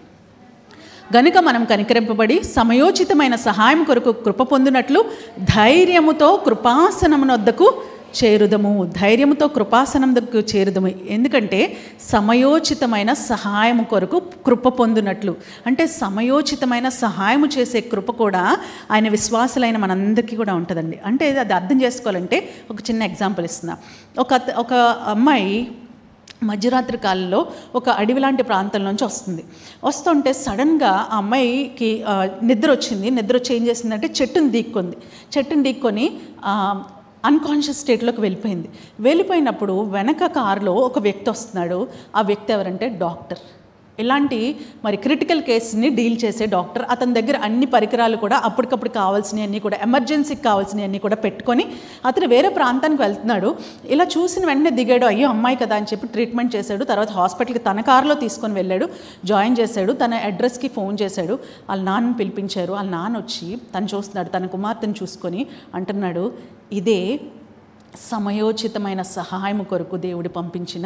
గనుక మనం కనికరింపబడి సమయోచితమైన సహాయం కొరకు కృప పొందినట్లు ధైర్యముతో కృపాసనమునొద్దకు చేరుదము ధైర్యముతో కృపాసనం దగ్గర చేరుదము ఎందుకంటే సమయోచితమైన సహాయం కొరకు కృప పొందినట్లు అంటే సమయోచితమైన సహాయం చేసే కృప కూడా ఆయన విశ్వాసులైన మనందరికీ కూడా ఉంటుందండి అంటే అది అర్థం చేసుకోవాలంటే ఒక చిన్న ఎగ్జాంపుల్ ఇస్తున్నా ఒక అత- ఒక అమ్మాయి మధ్యరాత్రి కాలంలో ఒక అడవి లాంటి ప్రాంతం నుంచి వస్తుంది వస్తుంటే సడన్గా ఆ అమ్మాయికి ఆ, నిద్ర వచ్చింది నిద్ర వచ్చి ఏం చేసిందంటే చెట్టుని దీక్కుంది చెట్టుని దీక్కొని అన్కాన్షియస్ స్టేట్లోకి వెళ్ళిపోయింది వెళ్ళిపోయినప్పుడు వెనక కారులో ఒక వ్యక్తి వస్తున్నాడు ఆ వ్యక్తి ఎవరంటే డాక్టర్ ఇలాంటి మరి క్రిటికల్ కేసుని డీల్ చేసే డాక్టర్ అతని దగ్గర అన్ని పరికరాలు కూడా అప్పటికప్పుడు కావాల్సినవి అన్నీ కూడా ఎమర్జెన్సీకి కావాల్సినవి అన్నీ కూడా పెట్టుకొని అతను వేరే ప్రాంతానికి వెళ్తున్నాడు ఇలా చూసిన వెంటనే దిగాడు అయ్యో అమ్మాయి కదా అని చెప్పి ట్రీట్మెంట్ చేశాడు తర్వాత హాస్పిటల్కి తన కారులో తీసుకొని వెళ్ళాడు జాయిన్ చేశాడు తన అడ్రస్కి ఫోన్ చేశాడు వాళ్ళ నాన్నని పిలిపించారు వాళ్ళ నాన్న వచ్చి తను చూస్తున్నాడు తన కుమార్తెను చూసుకొని అంటున్నాడు ఇదే సమయోచితమైన సహాయం కొరకు దేవుడు పంపించిన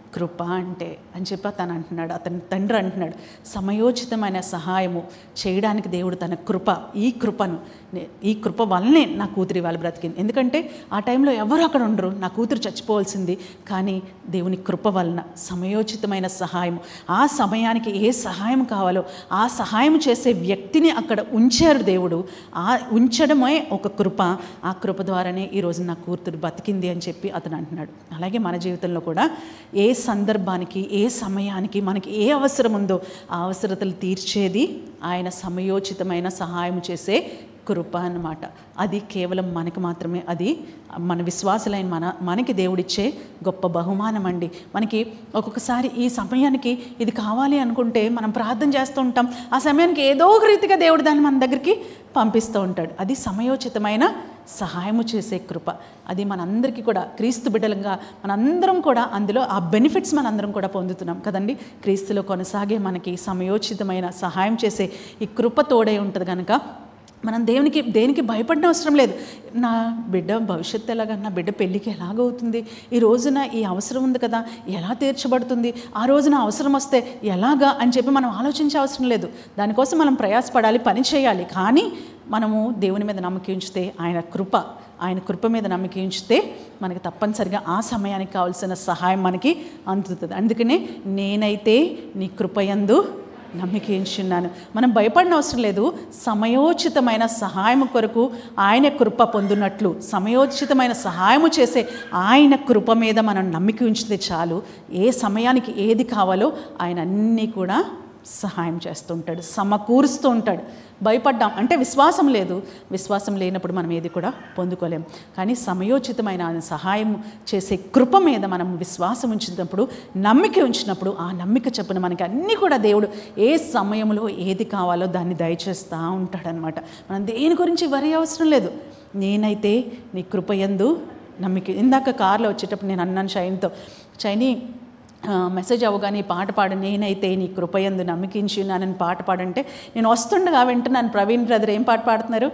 కృప అంటే అని చెప్పి అతను అంటున్నాడు అతని తండ్రి అంటున్నాడు సమయోచితమైన సహాయము చేయడానికి దేవుడు తన కృప ఈ కృపను నే- ఈ కృప వల్లనే నా కూతురి వాళ్ళు బ్రతికింది ఎందుకంటే ఆ టైంలో ఎవరు అక్కడ ఉండరు నా కూతురు చచ్చిపోవాల్సింది కానీ దేవుని కృప వలన సమయోచితమైన సహాయం ఆ సమయానికి ఏ సహాయం కావాలో ఆ సహాయం చేసే వ్యక్తిని అక్కడ ఉంచారు దేవుడు ఆ ఉంచడమే ఒక కృప ఆ కృప ద్వారానే ఈరోజు నా కూతురు బతికింది అని చెప్పి అతను అంటున్నాడు అలాగే మన జీవితంలో కూడా ఏ సందర్భానికి ఏ సమయానికి మనకి ఏ అవసరం ఉందో ఆ అవసరతలు తీర్చేది ఆయన సమయోచితమైన సహాయం చేసే కృప అన్నమాట అది కేవలం మనకి మాత్రమే అది మన విశ్వాసులైన మన మనకి దేవుడిచ్చే గొప్ప బహుమానం అండి మనకి ఒక్కొక్కసారి ఈ సమయానికి ఇది కావాలి అనుకుంటే మనం ప్రార్థన చేస్తూ ఉంటాం ఆ సమయానికి ఏదో ఒక రీతిగా దేవుడు దాన్ని మన దగ్గరికి పంపిస్తూ ఉంటాడు అది సమయోచితమైన సహాయము చేసే కృప అది మనందరికీ కూడా క్రీస్తు బిడ్డలంగా మనందరం కూడా అందులో ఆ బెనిఫిట్స్ మనందరం కూడా పొందుతున్నాం కదండి క్రీస్తులో కొనసాగే మనకి సమయోచితమైన సహాయం చేసే ఈ కృప తోడై ఉంటుంది కనుక మనం దేవునికి దేనికి భయపడిన అవసరం లేదు నా బిడ్డ భవిష్యత్తు ఎలాగా నా బిడ్డ పెళ్ళికి ఎలాగవుతుంది ఈ రోజున ఈ అవసరం ఉంది కదా ఎలా తీర్చబడుతుంది ఆ రోజున అవసరం వస్తే ఎలాగా అని చెప్పి మనం ఆలోచించే అవసరం లేదు దానికోసం మనం ప్రయాసపడాలి పని చేయాలి కానీ మనము దేవుని మీద నమ్మకం ఉంచితే ఆయన కృప ఆయన కృప మీద నమ్మకం ఉంచితే మనకి తప్పనిసరిగా ఆ సమయానికి కావాల్సిన సహాయం మనకి అందుతుంది అందుకనే నేనైతే నీ కృపయందు నమ్మికించున్నాను మనం భయపడిన అవసరం లేదు సమయోచితమైన సహాయం కొరకు ఆయన కృప పొందునట్లు సమయోచితమైన సహాయము చేసే ఆయన కృప మీద మనం నమ్మిక ఉంచితే చాలు ఏ సమయానికి ఏది కావాలో ఆయన అన్నీ కూడా సహాయం చేస్తుంటాడు సమకూరుస్తూ ఉంటాడు భయపడ్డాం అంటే విశ్వాసం లేదు విశ్వాసం లేనప్పుడు మనం ఏది కూడా పొందుకోలేం కానీ సమయోచితమైన ఆయన సహాయం చేసే కృప మీద మనం విశ్వాసం ఉంచినప్పుడు నమ్మిక ఉంచినప్పుడు ఆ నమ్మిక చెప్పున మనకి అన్నీ కూడా దేవుడు ఏ సమయంలో ఏది కావాలో దాన్ని దయచేస్తూ ఉంటాడనమాట మనం దేని గురించి వరి అవసరం లేదు నేనైతే నీ కృపయందు నమ్మిక ఇందాక కార్లో వచ్చేటప్పుడు నేను అన్నాను షైన్తో చైనీ ఆ, మెసేజ్ అవ్వగానే ఈ పాట పాడు నేనైతే నీ కృపయందు నమ్మికించి ఉన్నానని పాట పాడంటే నేను వస్తుండగా వింటున్నాను ప్రవీణ్ బ్రదర్ ఏం పాట పాడుతున్నారు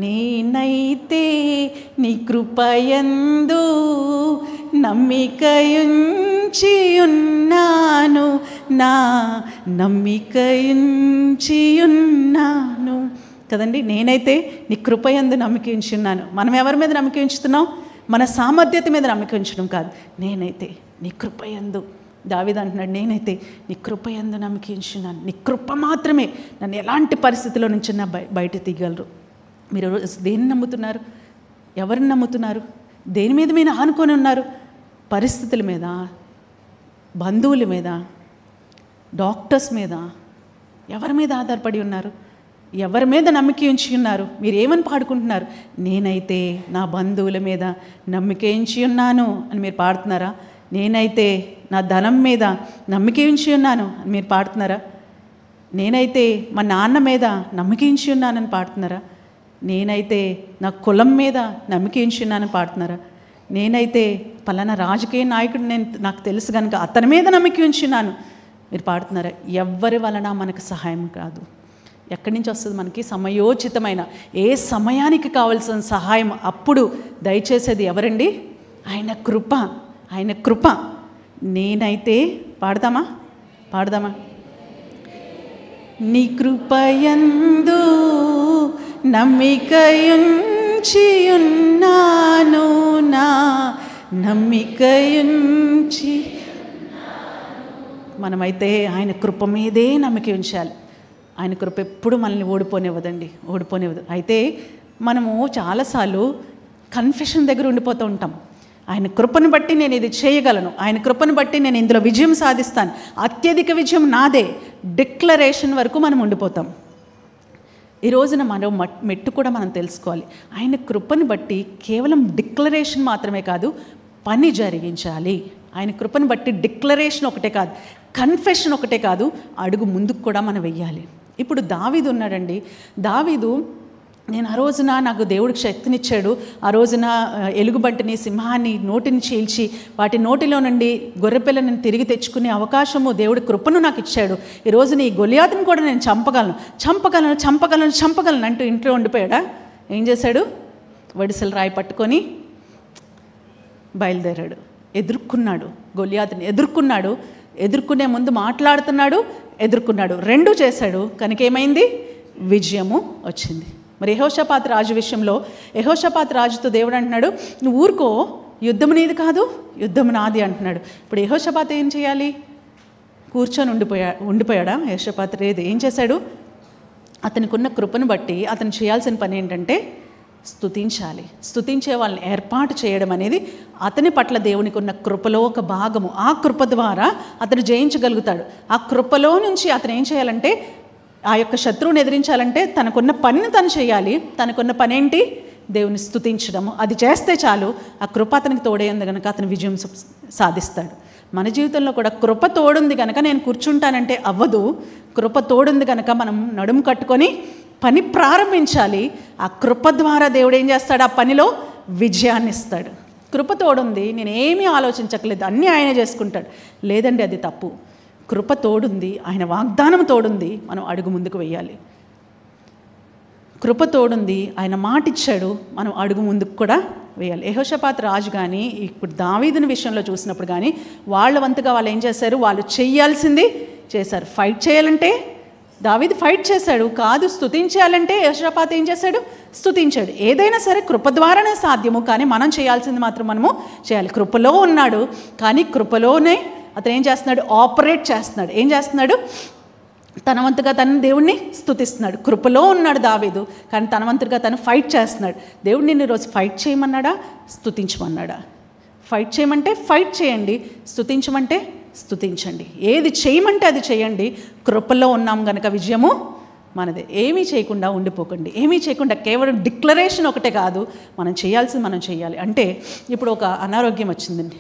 నేనైతే నీ కృపయందు నమ్మికయుంచి ఉన్నాను నా నమ్మికయుంచి ఉన్నాను కదండి నేనైతే నీ కృపయందు నమ్మిక ఉంచున్నాను మనం ఎవరి మీద నమ్మిక ఉంచుతున్నాం మన సామర్థ్యత మీద నమ్మిక ఉంచడం కాదు నేనైతే నీ కృపయందు దావిద అంటున్నాడు నేనైతే నీ కృపయందు నమ్మిక ఉంచున్నాను నీ కృప మాత్రమే నన్ను ఎలాంటి పరిస్థితిలో నుంచి నా బయ బయట తీయగలరు మీరు దేన్ని నమ్ముతున్నారు ఎవరిని నమ్ముతున్నారు దేని మీద మీరు ఆనుకొని ఉన్నారు పరిస్థితుల మీద బంధువుల మీద డాక్టర్స్ మీద ఎవరి మీద ఆధారపడి ఉన్నారు ఎవరి మీద నమ్మిక ఉంచి ఉన్నారు మీరు ఏమని పాడుకుంటున్నారు నేనైతే నా బంధువుల మీద నమ్మిక ఉంచి ఉన్నాను అని మీరు పాడుతున్నారా నేనైతే నా ధనం మీద నమ్మిక ఉంచి ఉన్నాను అని మీరు పాడుతున్నారా నేనైతే మా నాన్న మీద నమ్మిక ఉంచి ఉన్నానని పాడుతున్నారా నేనైతే నా కులం మీద నమ్మిక ఉంచి ఉన్నానని పాడుతున్నారా నేనైతే పలానా రాజకీయ నాయకుడు నేను నాకు తెలుసు కనుక అతని మీద నమ్మిక ఉంచున్నాను మీరు పాడుతున్నారా ఎవ్వరి వలన మనకు సహాయం కాదు ఎక్కడి నుంచి వస్తుంది మనకి సమయోచితమైన ఏ సమయానికి కావలసిన సహాయం అప్పుడు దయచేసేది ఎవరండి ఆయన కృప ఆయన కృప నేనైతే పాడదామా పాడదామా నీ కృపయందు నమ్మికయుంచి ఉన్నాను నా నమ్మికయుంచి మనమైతే ఆయన కృప మీదే నమ్మిక ఉంచాలి ఆయన కృప ఎప్పుడు మనల్ని ఓడిపోనివ్వదండి ఓడిపోనివ్వదు అయితే మనము చాలాసార్లు కన్ఫెషన్ దగ్గర ఉండిపోతూ ఉంటాం ఆయన కృపను బట్టి నేను ఇది చేయగలను ఆయన కృపను బట్టి నేను ఇందులో విజయం సాధిస్తాను అత్యధిక విజయం నాదే డిక్లరేషన్ వరకు మనం ఉండిపోతాం ఈ రోజున మరో మట్- మెట్టు కూడా మనం తెలుసుకోవాలి ఆయన కృపను బట్టి కేవలం డిక్లరేషన్ మాత్రమే కాదు పని జరిగించాలి ఆయన కృపను బట్టి డిక్లరేషన్ ఒకటే కాదు కన్ఫెషన్ ఒకటే కాదు అడుగు ముందుకు కూడా మనం వెయ్యాలి ఇప్పుడు దావీదు ఉన్నాడండి దావీదు నేను ఆ రోజున నాకు దేవుడికి శక్తినిచ్చాడు ఆ రోజున ఆ, ఎలుగుబంటిని సింహాన్ని నోటిని చీల్చి వాటి నోటిలో నుండి గొర్రెపిల్లని తిరిగి తెచ్చుకునే అవకాశము దేవుడి కృపను నాకు ఇచ్చాడు ఈ రోజున ఈ గొలియాతుని కూడా నేను చంపగలను చంపగలను చంపగలను చంపగలను అంటూ ఇంట్లో ఉండిపోయాడా ఏం చేశాడు వడిసెలు రాయి పట్టుకొని బయలుదేరాడు ఎదుర్కొన్నాడు గొలియాతుని ఎదుర్కొన్నాడు ఎదుర్కొనే ముందు మాట్లాడుతున్నాడు ఎదుర్కొన్నాడు రెండు చేశాడు కనుక ఏమైంది విజయము వచ్చింది మరి యహోషపాత్ రాజు విషయంలో యహోషపాత్ రాజుతో దేవుడు అంటున్నాడు నువ్వు ఊరుకో యుద్ధం నీది కాదు యుద్ధం నాది అంటున్నాడు ఇప్పుడు యహోషపాత్ ఏం చేయాలి కూర్చొని ఉండిపోయా ఉండిపోయాడా యహోషపాత్ లేదు ఏం చేశాడు అతనికి ఉన్న కృపను బట్టి అతను చేయాల్సిన పని ఏంటంటే స్తుతించాలి స్తుతించే వాళ్ళని ఏర్పాటు చేయడం అనేది అతని పట్ల దేవునికి ఉన్న కృపలో ఒక భాగము ఆ కృప ద్వారా అతను జయించగలుగుతాడు ఆ కృపలో నుంచి అతను ఏం చేయాలంటే ఆ యొక్క శత్రువుని ఎదిరించాలంటే తనకున్న పనిని తను చేయాలి తనకున్న పని ఏంటి దేవుని స్తుతించడము అది చేస్తే చాలు ఆ కృప అతనికి తోడైంది కనుక అతను విజయం స- సాధిస్తాడు మన జీవితంలో కూడా కృప తోడుంది కనుక నేను కూర్చుంటానంటే అవ్వదు కృప తోడుంది కనుక మనం నడుము కట్టుకొని పని ప్రారంభించాలి ఆ కృప ద్వారా దేవుడు ఏం చేస్తాడు ఆ పనిలో విజయాన్ని ఇస్తాడు కృప తోడుంది నేను ఏమీ ఆలోచించట్లేదు అన్నీ ఆయన చేసుకుంటాడు లేదండి అది తప్పు కృప తోడుంది ఆయన వాగ్దానం తోడుంది మనం అడుగు ముందుకు వెయ్యాలి కృప తోడుంది ఆయన మాట ఇచ్చాడు మనం అడుగు ముందుకు కూడా వేయాలి యహోషపాత్ రాజు కానీ ఇప్పుడు దావీదుని విషయంలో చూసినప్పుడు కానీ వాళ్ళ వంతుగా వాళ్ళు ఏం చేశారు వాళ్ళు చెయ్యాల్సింది చేశారు ఫైట్ చేయాలంటే దావీదు ఫైట్ చేశాడు కాదు స్తుతించాలంటే యహోషపాత్ ఏం చేశాడు స్తుతించాడు ఏదైనా సరే కృప ద్వారానే సాధ్యము కానీ మనం చేయాల్సింది మాత్రం మనము చేయాలి కృపలో ఉన్నాడు కానీ కృపలోనే అతను ఏం చేస్తున్నాడు ఆపరేట్ చేస్తున్నాడు ఏం చేస్తున్నాడు తన వంతుగా తను దేవుణ్ణి స్తుతిస్తున్నాడు కృపలో ఉన్నాడు దావీదు కానీ తన వంతుగా తను ఫైట్ చేస్తున్నాడు దేవుడు నిన్ను ఈరోజు ఫైట్ చేయమన్నాడా స్తుతించమన్నాడా ఫైట్ చేయమంటే ఫైట్ చేయండి స్తుతించమంటే స్తుతించండి ఏది చేయమంటే అది చేయండి కృపలో ఉన్నాం గనక విజయము మనదే ఏమీ చేయకుండా ఉండిపోకండి ఏమీ చేయకుండా కేవలం డిక్లరేషన్ ఒకటే కాదు మనం చేయాల్సింది మనం చేయాలి అంటే ఇప్పుడు ఒక అనారోగ్యం వచ్చిందండి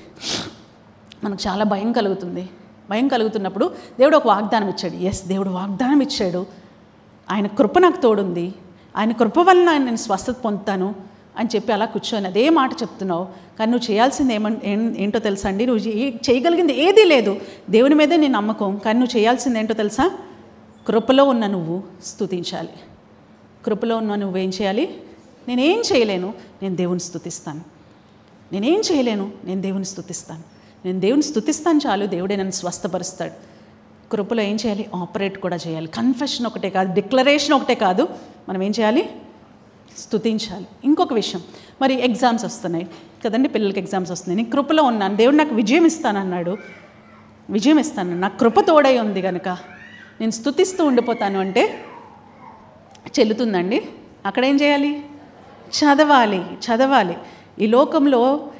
మనకు చాలా భయం కలుగుతుంది భయం కలుగుతున్నప్పుడు దేవుడు ఒక వాగ్దానం ఇచ్చాడు ఎస్ దేవుడు వాగ్దానం ఇచ్చాడు ఆయన కృప నాకు తోడుంది ఆయన కృప వలన నేను స్వస్థత పొందుతాను అని చెప్పి అలా కూర్చొని అదే మాట చెప్తున్నావు కానీ నువ్వు చేయాల్సింది ఏమన్ ఏం- ఏంటో తెలుసా అండి నువ్వు ఏ- చేయగలిగింది ఏదీ లేదు దేవుని మీదే నీ నమ్మకం కానీ నువ్వు చేయాల్సింది ఏంటో తెలుసా కృపలో ఉన్న నువ్వు స్తుతించాలి కృపలో ఉన్న నువ్వేం చేయాలి నేనేం చేయలేను నేను దేవుని స్తుతిస్తాను నేనేం చేయలేను నేను దేవుని స్తుతిస్తాను నేను దేవుని స్తుతిస్తాను చాలు దేవుడే నన్ను స్వస్థపరుస్తాడు కృపలో ఏం చేయాలి ఆపరేట్ కూడా చేయాలి కన్ఫెషన్ ఒకటే కాదు డిక్లరేషన్ ఒకటే కాదు మనం ఏం చేయాలి స్తుతించాలి ఇంకొక విషయం మరి ఎగ్జామ్స్ వస్తున్నాయి కదండి పిల్లలకి ఎగ్జామ్స్ వస్తున్నాయి నేను కృపలో ఉన్నాను దేవుడు నాకు విజయం ఇస్తానన్నాడు విజయం ఇస్తాను నాకు కృప తోడై ఉంది కనుక నేను స్తుతిస్తూ ఉండిపోతాను అంటే చెల్లుతుందండి అక్కడ ఏం చేయాలి చదవాలి చదవాలి ఈ లోకంలో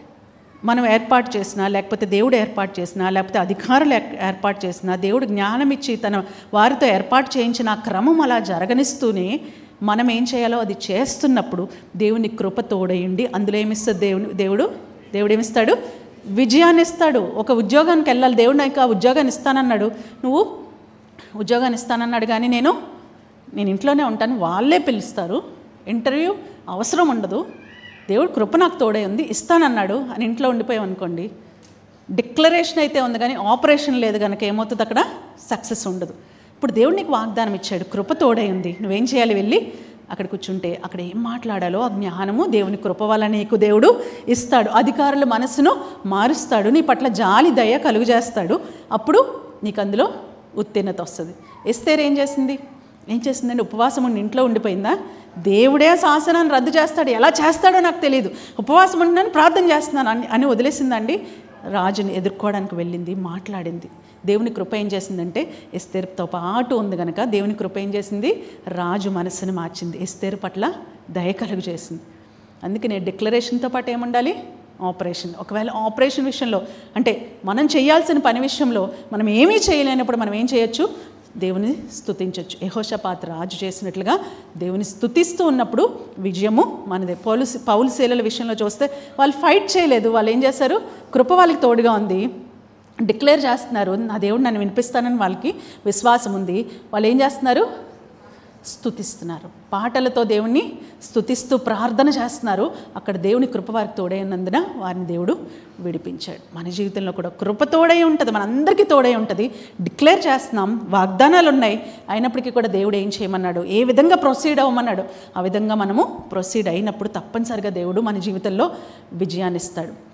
మనం ఏర్పాటు చేసినా లేకపోతే దేవుడు ఏర్పాటు చేసినా లేకపోతే అధికారులు ఏర్- ఏర్పాటు చేసినా దేవుడు జ్ఞానం ఇచ్చి తన వారితో ఏర్పాటు చేయించిన ఆ క్రమం అలా జరగనిస్తూనే మనం ఏం చేయాలో అది చేస్తున్నప్పుడు దేవుని కృప తోడయండి అందులో ఏమిస్తుంది దేవుని దేవుడు దేవుడు ఏమిస్తాడు విజయాన్ని ఇస్తాడు ఒక ఉద్యోగానికి వెళ్ళాలి దేవుడు నాకు ఆ ఉద్యోగాన్ని ఇస్తానన్నాడు నువ్వు ఉద్యోగాన్ని ఇస్తానన్నాడు కానీ నేను నేను ఇంట్లోనే ఉంటాను వాళ్ళే పిలుస్తారు ఇంటర్వ్యూ అవసరం ఉండదు దేవుడు కృప నాకు తోడే ఉంది ఇస్తానన్నాడు అని ఇంట్లో ఉండిపోయాం అనుకోండి డిక్లరేషన్ అయితే ఉంది కానీ ఆపరేషన్ లేదు కనుక ఏమవుతుంది అక్కడ సక్సెస్ ఉండదు ఇప్పుడు దేవుడు నీకు వాగ్దానం ఇచ్చాడు కృప తోడై ఉంది నువ్వేం చేయాలి వెళ్ళి అక్కడ కూర్చుంటే అక్కడ ఏం మాట్లాడాలో ఆ జ్ఞానము దేవుని కృప వల్ల నీకు దేవుడు ఇస్తాడు అధికారుల మనసును మారుస్తాడు నీ పట్ల జాలి దయ కలుగు చేస్తాడు అప్పుడు నీకు అందులో ఉత్తీర్ణత వస్తుంది ఎస్తేర్ ఏం చేసింది ఏం చేసిందండి ఉపవాసం ఉండి ఇంట్లో ఉండిపోయిందా దేవుడే ఆ శాసనాన్ని రద్దు చేస్తాడు ఎలా చేస్తాడో నాకు తెలియదు ఉపవాసం ఉంటున్నాను ప్రార్థన చేస్తున్నాను అని అని వదిలేసిందండి రాజుని ఎదుర్కోవడానికి వెళ్ళింది మాట్లాడింది దేవుని కృప ఏం చేసిందంటే ఎస్తేరుతో పాటు ఉంది కనుక దేవుని కృప ఏం చేసింది రాజు మనసును మార్చింది ఎస్తేరు పట్ల దయ కలుగు చేసింది అందుకే నేను డిక్లరేషన్తో పాటు ఏముండాలి ఆపరేషన్ ఒకవేళ ఆపరేషన్ విషయంలో అంటే మనం చేయాల్సిన పని విషయంలో మనం ఏమీ చేయలేనప్పుడు మనం ఏం చేయొచ్చు దేవుని స్తుతించవచ్చు యహోషపాత్ రాజు చేసినట్లుగా దేవుని స్తుతిస్తూ ఉన్నప్పుడు విజయము మనదే పౌలు పౌలు శీలల విషయంలో చూస్తే వాళ్ళు ఫైట్ చేయలేదు వాళ్ళు ఏం చేశారు కృప వాళ్ళకి తోడుగా ఉంది డిక్లేర్ చేస్తున్నారు నా దేవుడు నన్ను వినిపిస్తానని వాళ్ళకి విశ్వాసం ఉంది వాళ్ళు ఏం చేస్తున్నారు స్తుతిస్తున్నారు పాటలతో దేవుణ్ణి స్తుతిస్తూ ప్రార్థన చేస్తున్నారు అక్కడ దేవుని కృప వారికి తోడై ఉన్నందున వారిని దేవుడు విడిపించాడు మన జీవితంలో కూడా కృప తోడై ఉంటుంది మనందరికీ తోడై ఉంటుంది డిక్లేర్ చేస్తున్నాం వాగ్దానాలు ఉన్నాయి అయినప్పటికీ కూడా దేవుడు ఏం చేయమన్నాడు ఏ విధంగా ప్రొసీడ్ అవ్వమన్నాడు ఆ విధంగా మనము ప్రొసీడ్ అయినప్పుడు తప్పనిసరిగా దేవుడు మన జీవితంలో విజయాన్ని ఇస్తాడు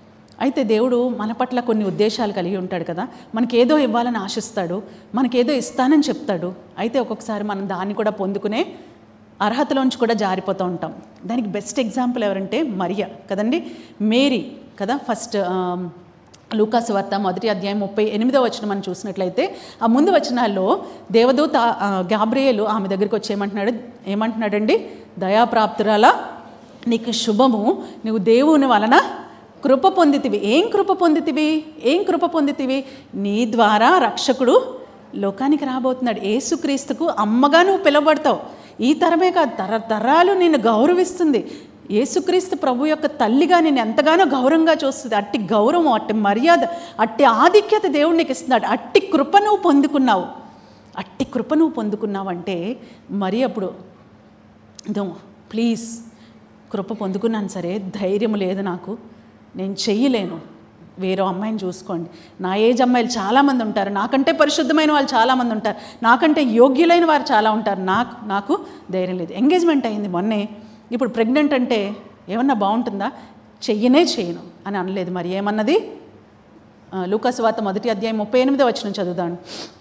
అయితే దేవుడు మన పట్ల కొన్ని ఉద్దేశాలు కలిగి ఉంటాడు కదా మనకేదో ఇవ్వాలని ఆశిస్తాడు మనకేదో ఇస్తానని చెప్తాడు అయితే ఒక్కొక్కసారి మనం దాన్ని కూడా పొందుకునే అర్హతలోంచి కూడా జారిపోతూ ఉంటాం దానికి బెస్ట్ ఎగ్జాంపుల్ ఎవరంటే మరియ కదండి మేరీ కదా ఫస్ట్ లూకాసు వార్త మొదటి అధ్యాయం ముప్పై ఎనిమిదో వచనం మనం చూసినట్లయితే ఆ ముందు వచనాల్లో దేవదూత ఆ, గాబ్రియేలు ఆమె దగ్గరికి వచ్చి ఏమంటున్నాడు ఏమంటున్నాడండి దయాప్రాప్తురాల నీకు శుభము నువ్వు దేవుని వలన కృప పొందితివి ఏం కృప పొందితివి ఏం కృప పొందితివి నీ ద్వారా రక్షకుడు లోకానికి రాబోతున్నాడు ఏసుక్రీస్తుకు అమ్మగా నువ్వు పిలువబడతావు ఈ తరమే కాదు తర తరాలు నిన్ను గౌరవిస్తుంది యేసుక్రీస్తు ప్రభు యొక్క తల్లిగా నేను ఎంతగానో గౌరవంగా చూస్తుంది అట్టి గౌరవం అట్టి మర్యాద అట్టి ఆధిక్యత దేవుడు నీకు ఇస్తున్నాడు అట్టి కృప నువ్వు పొందుకున్నావు అట్టి కృప నువ్వు పొందుకున్నావంటే మరి అప్పుడు ఇదో ప్లీజ్ కృప పొందుకున్నాను సరే ధైర్యం లేదు నాకు నేను చెయ్యలేను వేరే అమ్మాయిని చూసుకోండి నా ఏజ్ అమ్మాయిలు చాలామంది ఉంటారు నాకంటే పరిశుద్ధమైన వాళ్ళు చాలామంది ఉంటారు నాకంటే యోగ్యులైన వారు చాలా ఉంటారు నాకు నాకు ధైర్యం లేదు ఎంగేజ్మెంట్ అయింది మొన్నే ఇప్పుడు ప్రెగ్నెంట్ అంటే ఏమన్నా బాగుంటుందా చెయ్యనే చేయను అని అనలేదు మరి ఏమన్నది ఆ, లూకాసు వార్త మొదటి అధ్యాయం ముప్పై ఎనిమిదో వచ్చిన చదువుదాను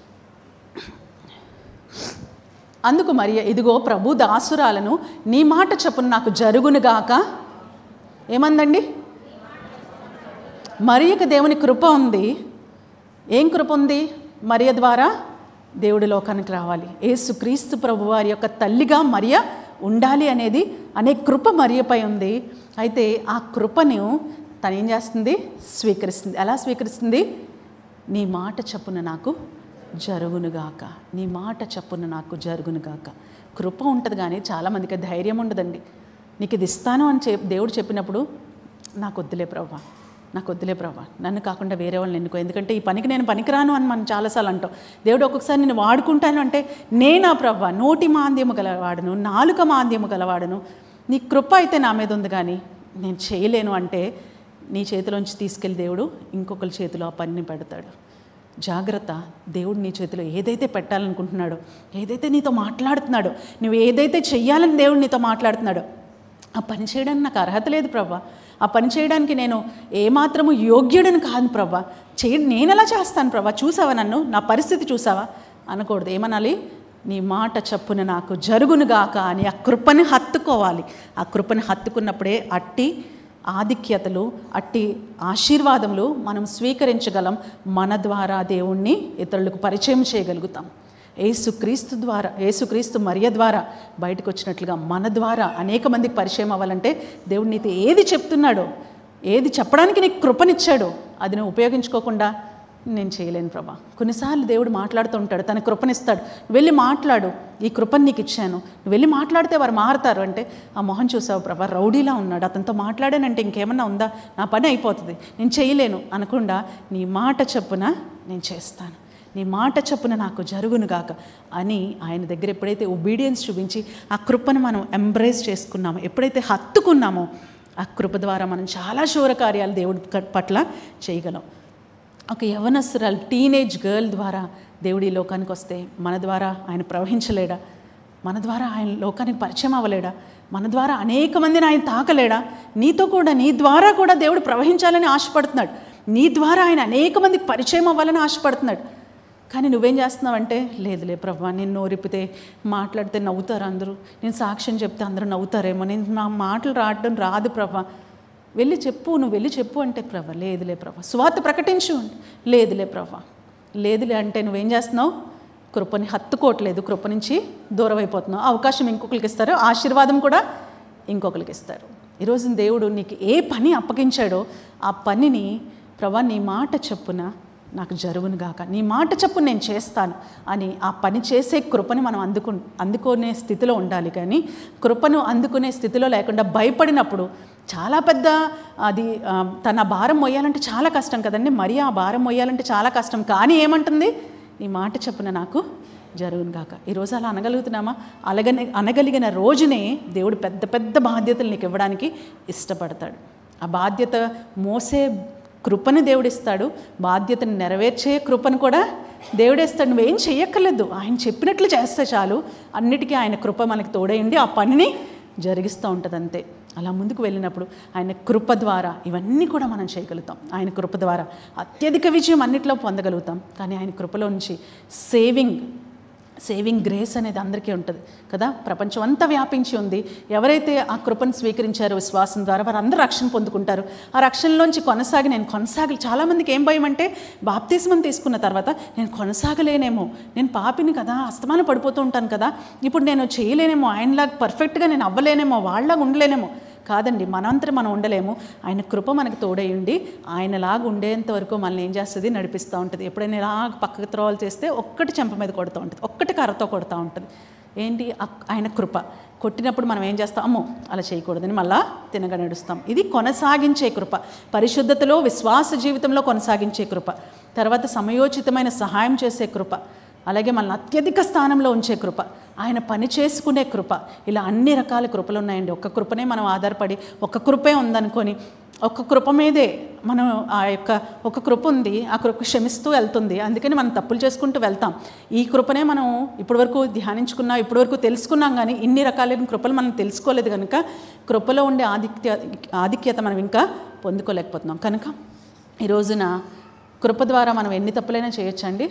అందుకు మరియ ఇదిగో ప్రభు దాసురాలను నీ మాట చెప్పును నాకు జరుగునుగాక ఏమందండి మరియకు దేవుని కృప ఉంది ఏం కృప ఉంది మరియ ద్వారా దేవుడి లోకానికి రావాలి యేసు క్రీస్తు ప్రభు వారి యొక్క తల్లిగా మరియ ఉండాలి అనేది అనే కృప మరియపై ఉంది అయితే ఆ కృపను తను ఏం చేస్తుంది స్వీకరిస్తుంది ఎలా స్వీకరిస్తుంది నీ మాట చప్పున నాకు జరుగునుగాక నీ మాట చప్పున నాకు జరుగునుగాక కృప ఉంటుంది కానీ చాలామందికి ధైర్యం ఉండదండి నీకు ఇది ఇస్తాను అని చెప్ దేవుడు చెప్పినప్పుడు నాకు వద్దులే ప్రభా నాకు వద్దులే ప్రభా నన్ను కాకుండా వేరే వాళ్ళని ఎన్నుకో ఎందుకంటే ఈ పనికి నేను పనికిరాను అని మనం చాలాసార్లు అంటాం దేవుడు ఒక్కొక్కసారి నేను వాడుకుంటాను అంటే నేనా ప్రభా నోటి మాంద్యము గలవాడను నాలుక మాంద్యము గలవాడను నీ కృప అయితే నా మీద ఉంది కానీ నేను చేయలేను అంటే నీ చేతిలోంచి తీసుకెళ్ళి దేవుడు ఇంకొకరి చేతిలో ఆ పనిని పెడతాడు జాగ్రత్త దేవుడు నీ చేతిలో ఏదైతే పెట్టాలనుకుంటున్నాడో ఏదైతే నీతో మాట్లాడుతున్నాడో నువ్వు ఏదైతే చెయ్యాలని దేవుడు నీతో మాట్లాడుతున్నాడో ఆ పని చేయడానికి నాకు అర్హత లేదు ప్రభా ఆ పని చేయడానికి నేను ఏమాత్రము యోగ్యుడని కాదు ప్రభా చేయ నేను ఎలా చేస్తాను ప్రభా చూసావా నన్ను నా పరిస్థితి చూసావా అనకూడదు ఏమనాలి నీ మాట చప్పున నాకు జరుగునుగాక అని ఆ కృపని హత్తుకోవాలి ఆ కృపని హత్తుకున్నప్పుడే అట్టి ఆధిక్యతలు అట్టి ఆశీర్వాదములు మనం స్వీకరించగలం మన ద్వారా దేవుణ్ణి ఇతరులకు పరిచయం చేయగలుగుతాం ఏసుక్రీస్తు ద్వారా ఏసుక్రీస్తు మరియ ద్వారా బయటకు వచ్చినట్లుగా మన ద్వారా అనేక మందికి పరిచయం అవ్వాలంటే దేవుడు నీతో ఏది చెప్తున్నాడో ఏది చెప్పడానికి నీకు కృపనిచ్చాడో అది నువ్వు ఉపయోగించుకోకుండా నేను చేయలేను ప్రభా కొన్నిసార్లు దేవుడు మాట్లాడుతూ ఉంటాడు తన కృపనిస్తాడు నువ్వు వెళ్ళి మాట్లాడు ఈ కృపని నీకు ఇచ్చాను నువ్వు వెళ్ళి మాట్లాడితే వారు మారుతారు అంటే ఆ మొహం చూసావు ప్రభా రౌడీలా ఉన్నాడు అతనితో మాట్లాడానంటే ఇంకేమన్నా ఉందా నా పని అయిపోతుంది నేను చేయలేను అనకుండా నీ మాట చొప్పున నేను చేస్తాను నీ మాట చొప్పున నాకు జరుగునుగాక అని ఆయన దగ్గర ఎప్పుడైతే ఒబీడియన్స్ చూపించి ఆ కృపను మనం ఎంబ్రేస్ చేసుకున్నామో ఎప్పుడైతే హత్తుకున్నామో ఆ కృప ద్వారా మనం చాలా శూర కార్యాలు దేవుడి క- పట్ల చేయగలం ఒక యవనస్తురాలు టీనేజ్ గర్ల్ ద్వారా దేవుడి ఈ లోకానికి వస్తే మన ద్వారా ఆయన ప్రవహించలేడా మన ద్వారా ఆయన లోకానికి పరిచయం అవ్వలేడా మన ద్వారా అనేక మందిని ఆయన తాకలేడా నీతో కూడా నీ ద్వారా కూడా దేవుడు ప్రవహించాలని ఆశపడుతున్నాడు నీ ద్వారా ఆయన అనేక మందికి పరిచయం అవ్వాలని ఆశపడుతున్నాడు కానీ నువ్వేం చేస్తున్నావంటే లేదులే ప్రభా నేను నోరిపితే మాట్లాడితే నవ్వుతారు అందరూ నేను సాక్ష్యం చెప్తే అందరూ నవ్వుతారేమో నేను నా మాటలు రావడం రాదు ప్రభా వెళ్ళి చెప్పు నువ్వు వెళ్ళి చెప్పు అంటే ప్రభా లేదులే ప్రభా స్వార్థ ప్రకటించు అంటే లేదులే ప్రభా లేదులే అంటే నువ్వేం చేస్తున్నావు కృపని హత్తుకోవట్లేదు కృప నుంచి దూరం అయిపోతున్నావు అవకాశం ఇంకొకరికి ఇస్తారు ఆశీర్వాదం కూడా ఇంకొకరికి ఇస్తారు ఈరోజు దేవుడు నీకు ఏ పని అప్పగించాడో ఆ పనిని ప్రభా నీ మాట చెప్పున నాకు జరుగును గాక నీ మాట చప్పున నేను చేస్తాను అని ఆ పని చేసే కృపని మనం అందుకు అందుకునే స్థితిలో ఉండాలి కానీ కృపను అందుకునే స్థితిలో లేకుండా భయపడినప్పుడు చాలా పెద్ద అది ఆ, తన భారం మొయ్యాలంటే చాలా కష్టం కదండి మరి ఆ భారం మొయ్యాలంటే చాలా కష్టం కానీ ఏమంటుంది నీ మాట చెప్పున నాకు జరుగును గాక ఈరోజు అలా అనగలుగుతున్నామా అలాగనే అనగలిగిన రోజునే దేవుడు పెద్ద పెద్ద బాధ్యతలు నీకు ఇవ్వడానికి ఇష్టపడతాడు ఆ బాధ్యత మోసే కృపను దేవుడిస్తాడు బాధ్యతను నెరవేర్చే కృపను కూడా దేవుడేస్తాడు నువ్వేం చెయ్యక్కర్లేదు ఆయన చెప్పినట్లు చేస్తే చాలు అన్నిటికీ ఆయన కృప మనకి తోడేయండి ఆ పనిని జరిగిస్తూ ఉంటుంది అంతే అలా ముందుకు వెళ్ళినప్పుడు ఆయన కృప ద్వారా ఇవన్నీ కూడా మనం చేయగలుగుతాం ఆయన కృప ద్వారా అత్యధిక విజయం అన్నిట్లో పొందగలుగుతాం కానీ ఆయన కృపలో నుంచి సేవింగ్ సేవింగ్ గ్రేస్ అనేది అందరికీ ఉంటుంది కదా ప్రపంచం అంతా వ్యాపించి ఉంది ఎవరైతే ఆ కృపను స్వీకరించారో విశ్వాసం ద్వారా వారు అందరూ రక్షణ పొందుకుంటారు ఆ రక్షణలోంచి కొనసాగి నేను కొనసాగి చాలామందికి ఏం భయం అంటే బాప్తిస్మం తీసుకున్న తర్వాత నేను కొనసాగలేనేమో నేను పాపిని కదా అస్తమానం పడిపోతూ ఉంటాను కదా ఇప్పుడు నేను చేయలేనేమో ఆయనలాగా పర్ఫెక్ట్గా నేను అవ్వలేనేమో వాళ్ళలాగా ఉండలేనేమో కాదండి మనంతరం మనం ఉండలేము ఆయన కృప మనకు తోడై ఉండి ఆయనలాగా ఉండేంత వరకు మనల్ని ఏం చేస్తుంది నడిపిస్తూ ఉంటుంది ఎప్పుడైనా ఇలా పక్కకు త్రోవలు చేస్తే ఒక్కటి చెంప మీద కొడుతూ ఉంటుంది ఒక్కటి కర్రతో కొడుతూ ఉంటుంది ఏంటి అక్- ఆయన కృప కొట్టినప్పుడు మనం ఏం చేస్తాం అమ్మో అలా చేయకూడదని మళ్ళా తినగా నడుస్తాం ఇది కొనసాగించే కృప పరిశుద్ధతలో విశ్వాస జీవితంలో కొనసాగించే కృప తర్వాత సమయోచితమైన సహాయం చేసే కృప అలాగే మనల్ని అత్యధిక స్థానంలో ఉంచే కృప ఆయన పని చేసుకునే కృప ఇలా అన్ని రకాల కృపలు ఉన్నాయండి ఒక్క కృపనే మనం ఆధారపడి ఒక్క కృపే ఉందనుకొని ఒక్క కృప మీదే మనం ఆ యొక్క ఒక కృప ఉంది ఆ కృప క్షమిస్తూ వెళ్తుంది అందుకని మనం తప్పులు చేసుకుంటూ వెళ్తాం ఈ కృపనే మనం ఇప్పటివరకు ధ్యానించుకున్నాం ఇప్పటివరకు తెలుసుకున్నాం కానీ ఇన్ని రకాలైన కృపలు మనం తెలుసుకోలేదు కనుక కృపలో ఉండే ఆధిక్య ఆధిక్యత మనం ఇంకా పొందుకోలేకపోతున్నాం కనుక ఈ రోజున కృప ద్వారా మనం ఎన్ని తప్పులైనా చేయొచ్చండి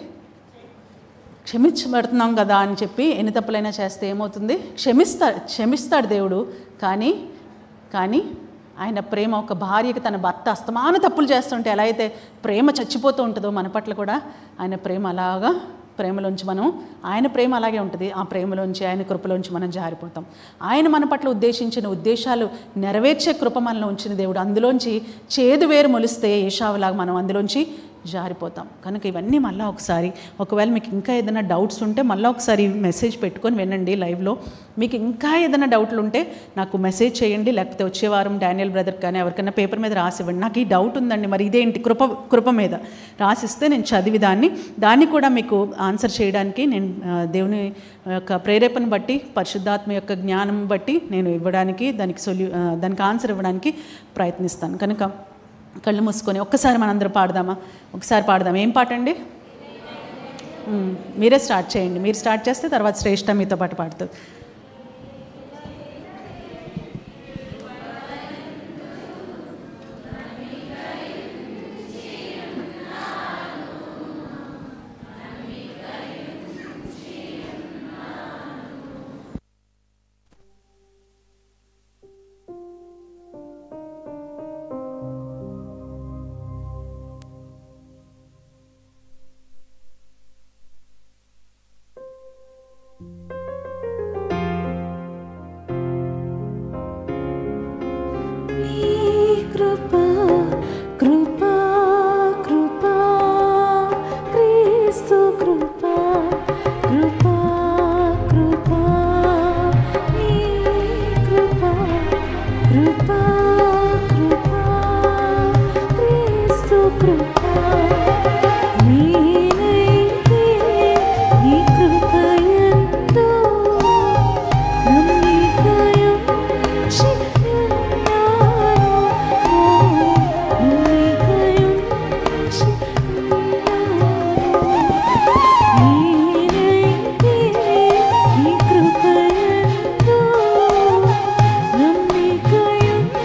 క్షమించబడుతున్నాం కదా అని చెప్పి ఎన్ని తప్పులైనా చేస్తే ఏమవుతుంది క్షమిస్తా క్షమిస్తాడు దేవుడు కానీ కానీ ఆయన ప్రేమ ఒక భార్యకి తన భర్త అస్తమాన తప్పులు చేస్తుంటే ఎలా అయితే ప్రేమ చచ్చిపోతూ ఉంటుందో మన పట్ల కూడా ఆయన ప్రేమ అలాగా ప్రేమలోంచి మనం ఆయన ప్రేమ అలాగే ఉంటుంది ఆ ప్రేమలోంచి ఆయన కృపలోంచి మనం జారిపోతాం ఆయన మన పట్ల ఉద్దేశించిన ఉద్దేశాలు నెరవేర్చే కృప మనలో ఉంచిన దేవుడు అందులోంచి చేదు వేరు మొలిస్తే ఏషావులాగా మనం అందులోంచి జారిపోతాం కనుక ఇవన్నీ మళ్ళీ ఒకసారి ఒకవేళ మీకు ఇంకా ఏదైనా డౌట్స్ ఉంటే మళ్ళీ ఒకసారి మెసేజ్ పెట్టుకొని వినండి లైవ్లో మీకు ఇంకా ఏదైనా డౌట్లు ఉంటే నాకు మెసేజ్ చేయండి లేకపోతే వచ్చే వారం డానియల్ బ్రదర్ కానీ ఎవరికైనా పేపర్ మీద రాసివ్వండి నాకు ఈ డౌట్ ఉందండి మరి ఇదేంటి కృప కృప మీద రాసిస్తే నేను చదివి దాన్ని దాన్ని కూడా మీకు ఆన్సర్ చేయడానికి నేను ఆ, దేవుని యొక్క ప్రేరేపణ బట్టి పరిశుద్ధాత్మ యొక్క జ్ఞానం బట్టి నేను ఇవ్వడానికి దానికి సొల్యూ ఆ, దానికి ఆన్సర్ ఇవ్వడానికి ప్రయత్నిస్తాను కనుక కళ్ళు మూసుకొని ఒక్కసారి మనందరం పాడదామా ఒకసారి పాడదాం ఏం పాట అండి మ్మ్. మీరే స్టార్ట్ చేయండి మీరు స్టార్ట్ చేస్తే తర్వాత శ్రేష్ఠ మీతో పాటు పాడుతుంది కృపా కృపా కృపా క్రీస్తు కృపా కృపా కృపా నీ కృపా కృపా కృపా క్రీస్తు కృపా నేనైతే నీ కృప ఎంతో నమ్మికయుంచి నమ్మికయుంచి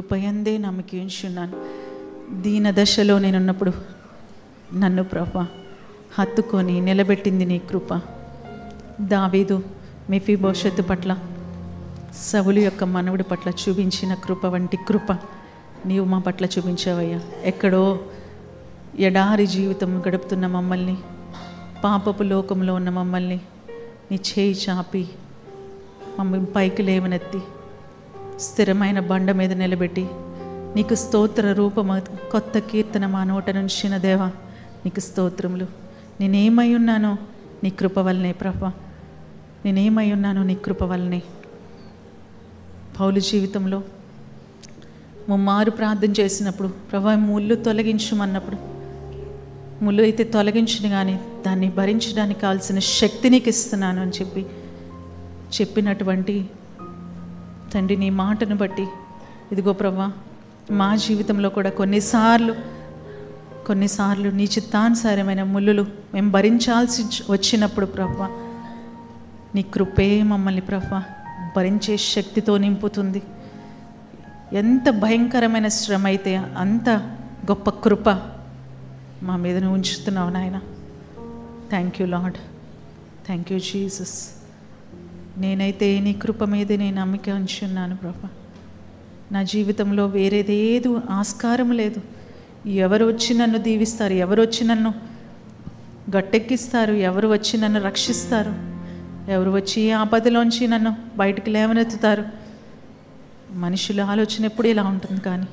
కృపయందే నమ్మకి ఉంచున్నాను దీన దశలో నేనున్నప్పుడు నన్ను ప్రభా హత్తుకొని నిలబెట్టింది నీ కృప దావీదు మెఫీ భవిష్యత్తు పట్ల సవులు యొక్క మనవుడి పట్ల చూపించిన కృప వంటి కృప నీవు మా పట్ల చూపించావయ్యా ఎక్కడో ఎడారి జీవితం గడుపుతున్న మమ్మల్ని పాపపు లోకంలో ఉన్న మమ్మల్ని నీ చేయి చాపి మమ్మల్ని పైకి లేవనెత్తి స్థిరమైన బండ మీద నిలబెట్టి నీకు స్తోత్ర రూపమ కొత్త కీర్తన మా నోట నుంచిన దేవా నీకు స్తోత్రములు నేనేమై ఉన్నానో నీ కృప వల్లనే ప్రభా నేనేమై ఉన్నానో నీ కృప వల్లనే పౌలు జీవితంలో ముమ్మారు ప్రార్థన చేసినప్పుడు ప్రభా ముళ్ళు తొలగించమన్నప్పుడు ముళ్ళు అయితే తొలగించిన కానీ దాన్ని భరించడానికి కావాల్సిన శక్తి నీకు ఇస్తున్నాను అని చెప్పి చెప్పినటువంటి తండ్రి నీ మాటను బట్టి ఇదిగో ప్రభా మా జీవితంలో కూడా కొన్నిసార్లు కొన్నిసార్లు నీ చిత్తానుసారమైన ముళ్ళులు మేము భరించాల్సి వచ్చినప్పుడు ప్రభా నీ కృపే మమ్మల్ని ప్రభా భరించే శక్తితో నింపుతుంది ఎంత భయంకరమైన శ్రమ అయితే అంత గొప్ప కృప మా మీద నువ్వు ఉంచుతున్నావు నాయన thank you lord thank you Jesus నేనైతే నీ కృప మీద నేను నమ్మిక ఉంచున్నాను ప్రభా నా జీవితంలో వేరేదేదు ఆస్కారం లేదు ఎవరు వచ్చి నన్ను దీవిస్తారు ఎవరు వచ్చి నన్ను గట్టెక్కిస్తారు ఎవరు వచ్చి నన్ను రక్షిస్తారు ఎవరు వచ్చి ఈ ఆపదలోంచి నన్ను బయటకు లేవనెత్తుతారు మనుషుల ఆలోచన ఎప్పుడు ఇలా ఉంటుంది కానీ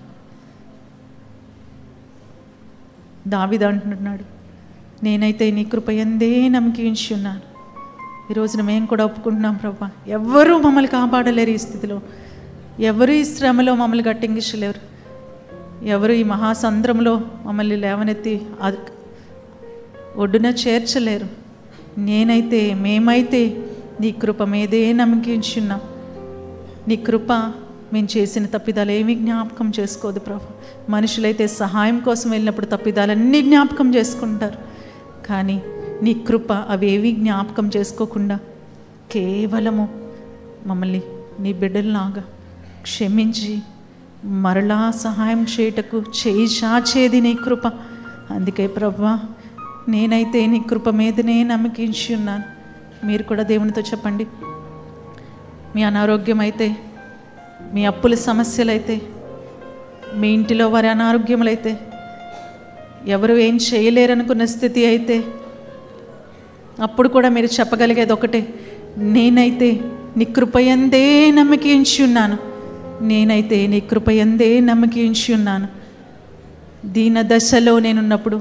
దావిద అంటున్నాడు నేనైతే నీ కృప ఎందే నమ్మకి ఉంచి ఉన్నాను ఈ రోజున మేము కూడా ఒప్పుకుంటున్నాం ప్రభా ఎవ్వరూ మమ్మల్ని కాపాడలేరు ఈ స్థితిలో ఎవరు ఈ శ్రమలో మమ్మల్ని గట్టెంగించలేరు ఎవరు ఈ మహాసంద్రంలో మమ్మల్ని లేవనెత్తి అది ఒడ్డున చేర్చలేరు నేనైతే మేమైతే నీ కృప మీదే నమ్మకించున్నాం నీ కృప మేము చేసిన తప్పిదాలు ఏమీ జ్ఞాపకం చేసుకోదు ప్రభు మనుషులైతే సహాయం కోసం వెళ్ళినప్పుడు తప్పిదాలన్నీ జ్ఞాపకం చేసుకుంటారు కానీ నీ కృప అవేవి జ్ఞాపకం చేసుకోకుండా కేవలము మమ్మల్ని నీ బిడ్డల్లాగా క్షమించి మరలా సహాయం చేయటకు చేయి చాచేది నీ కృప అందుకే ప్రభా నేనైతే నీ కృప మీదనే నమ్మకించి ఉన్నాను మీరు కూడా దేవునితో చెప్పండి మీ అనారోగ్యం అయితే మీ అప్పుల సమస్యలైతే మీ ఇంటిలో వారి అనారోగ్యములైతే ఎవరు ఏం చేయలేరనుకున్న స్థితి అయితే అప్పుడు కూడా మీరు చెప్పగలిగేది ఒకటే నేనైతే నీ కృపయందే నమ్మకించి ఉన్నాను నేనైతే నీ కృపయందే నమ్మకించి ఉన్నాను దీన దశలో నేనున్నప్పుడు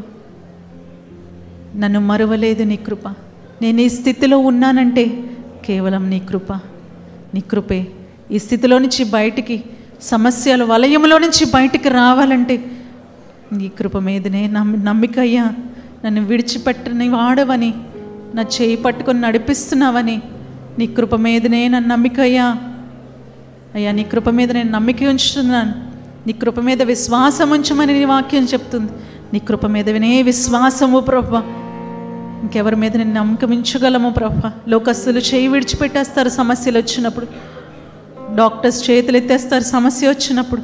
నన్ను మరువలేదు నీ కృప నేను ఈ స్థితిలో ఉన్నానంటే కేవలం నీ కృప నీ కృపే ఈ స్థితిలో నుంచి బయటికి సమస్యల వలయంలో నుంచి బయటికి రావాలంటే నీ కృప మీదనే నమ్మి నమ్మికయ్యా నన్ను విడిచిపెట్టని వాడవని నా చేయి పట్టుకొని నడిపిస్తున్నావని నీ కృప మీదనే నన్ను నమ్మికయ్యా అయ్యా నీ కృప మీద నేను నమ్మిక ఉంచుతున్నాను నీ కృప మీద విశ్వాసం ఉంచమని నీ వాక్యం చెప్తుంది నీ కృప మీద వినే విశ్వాసము ప్రభా ఇంకెవరి మీద నేను నమ్మకం ఉంచగలము ప్రభా లోకస్తులు చేయి విడిచిపెట్టేస్తారు సమస్యలు వచ్చినప్పుడు డాక్టర్స్ చేతులు ఎత్తేస్తారు సమస్య వచ్చినప్పుడు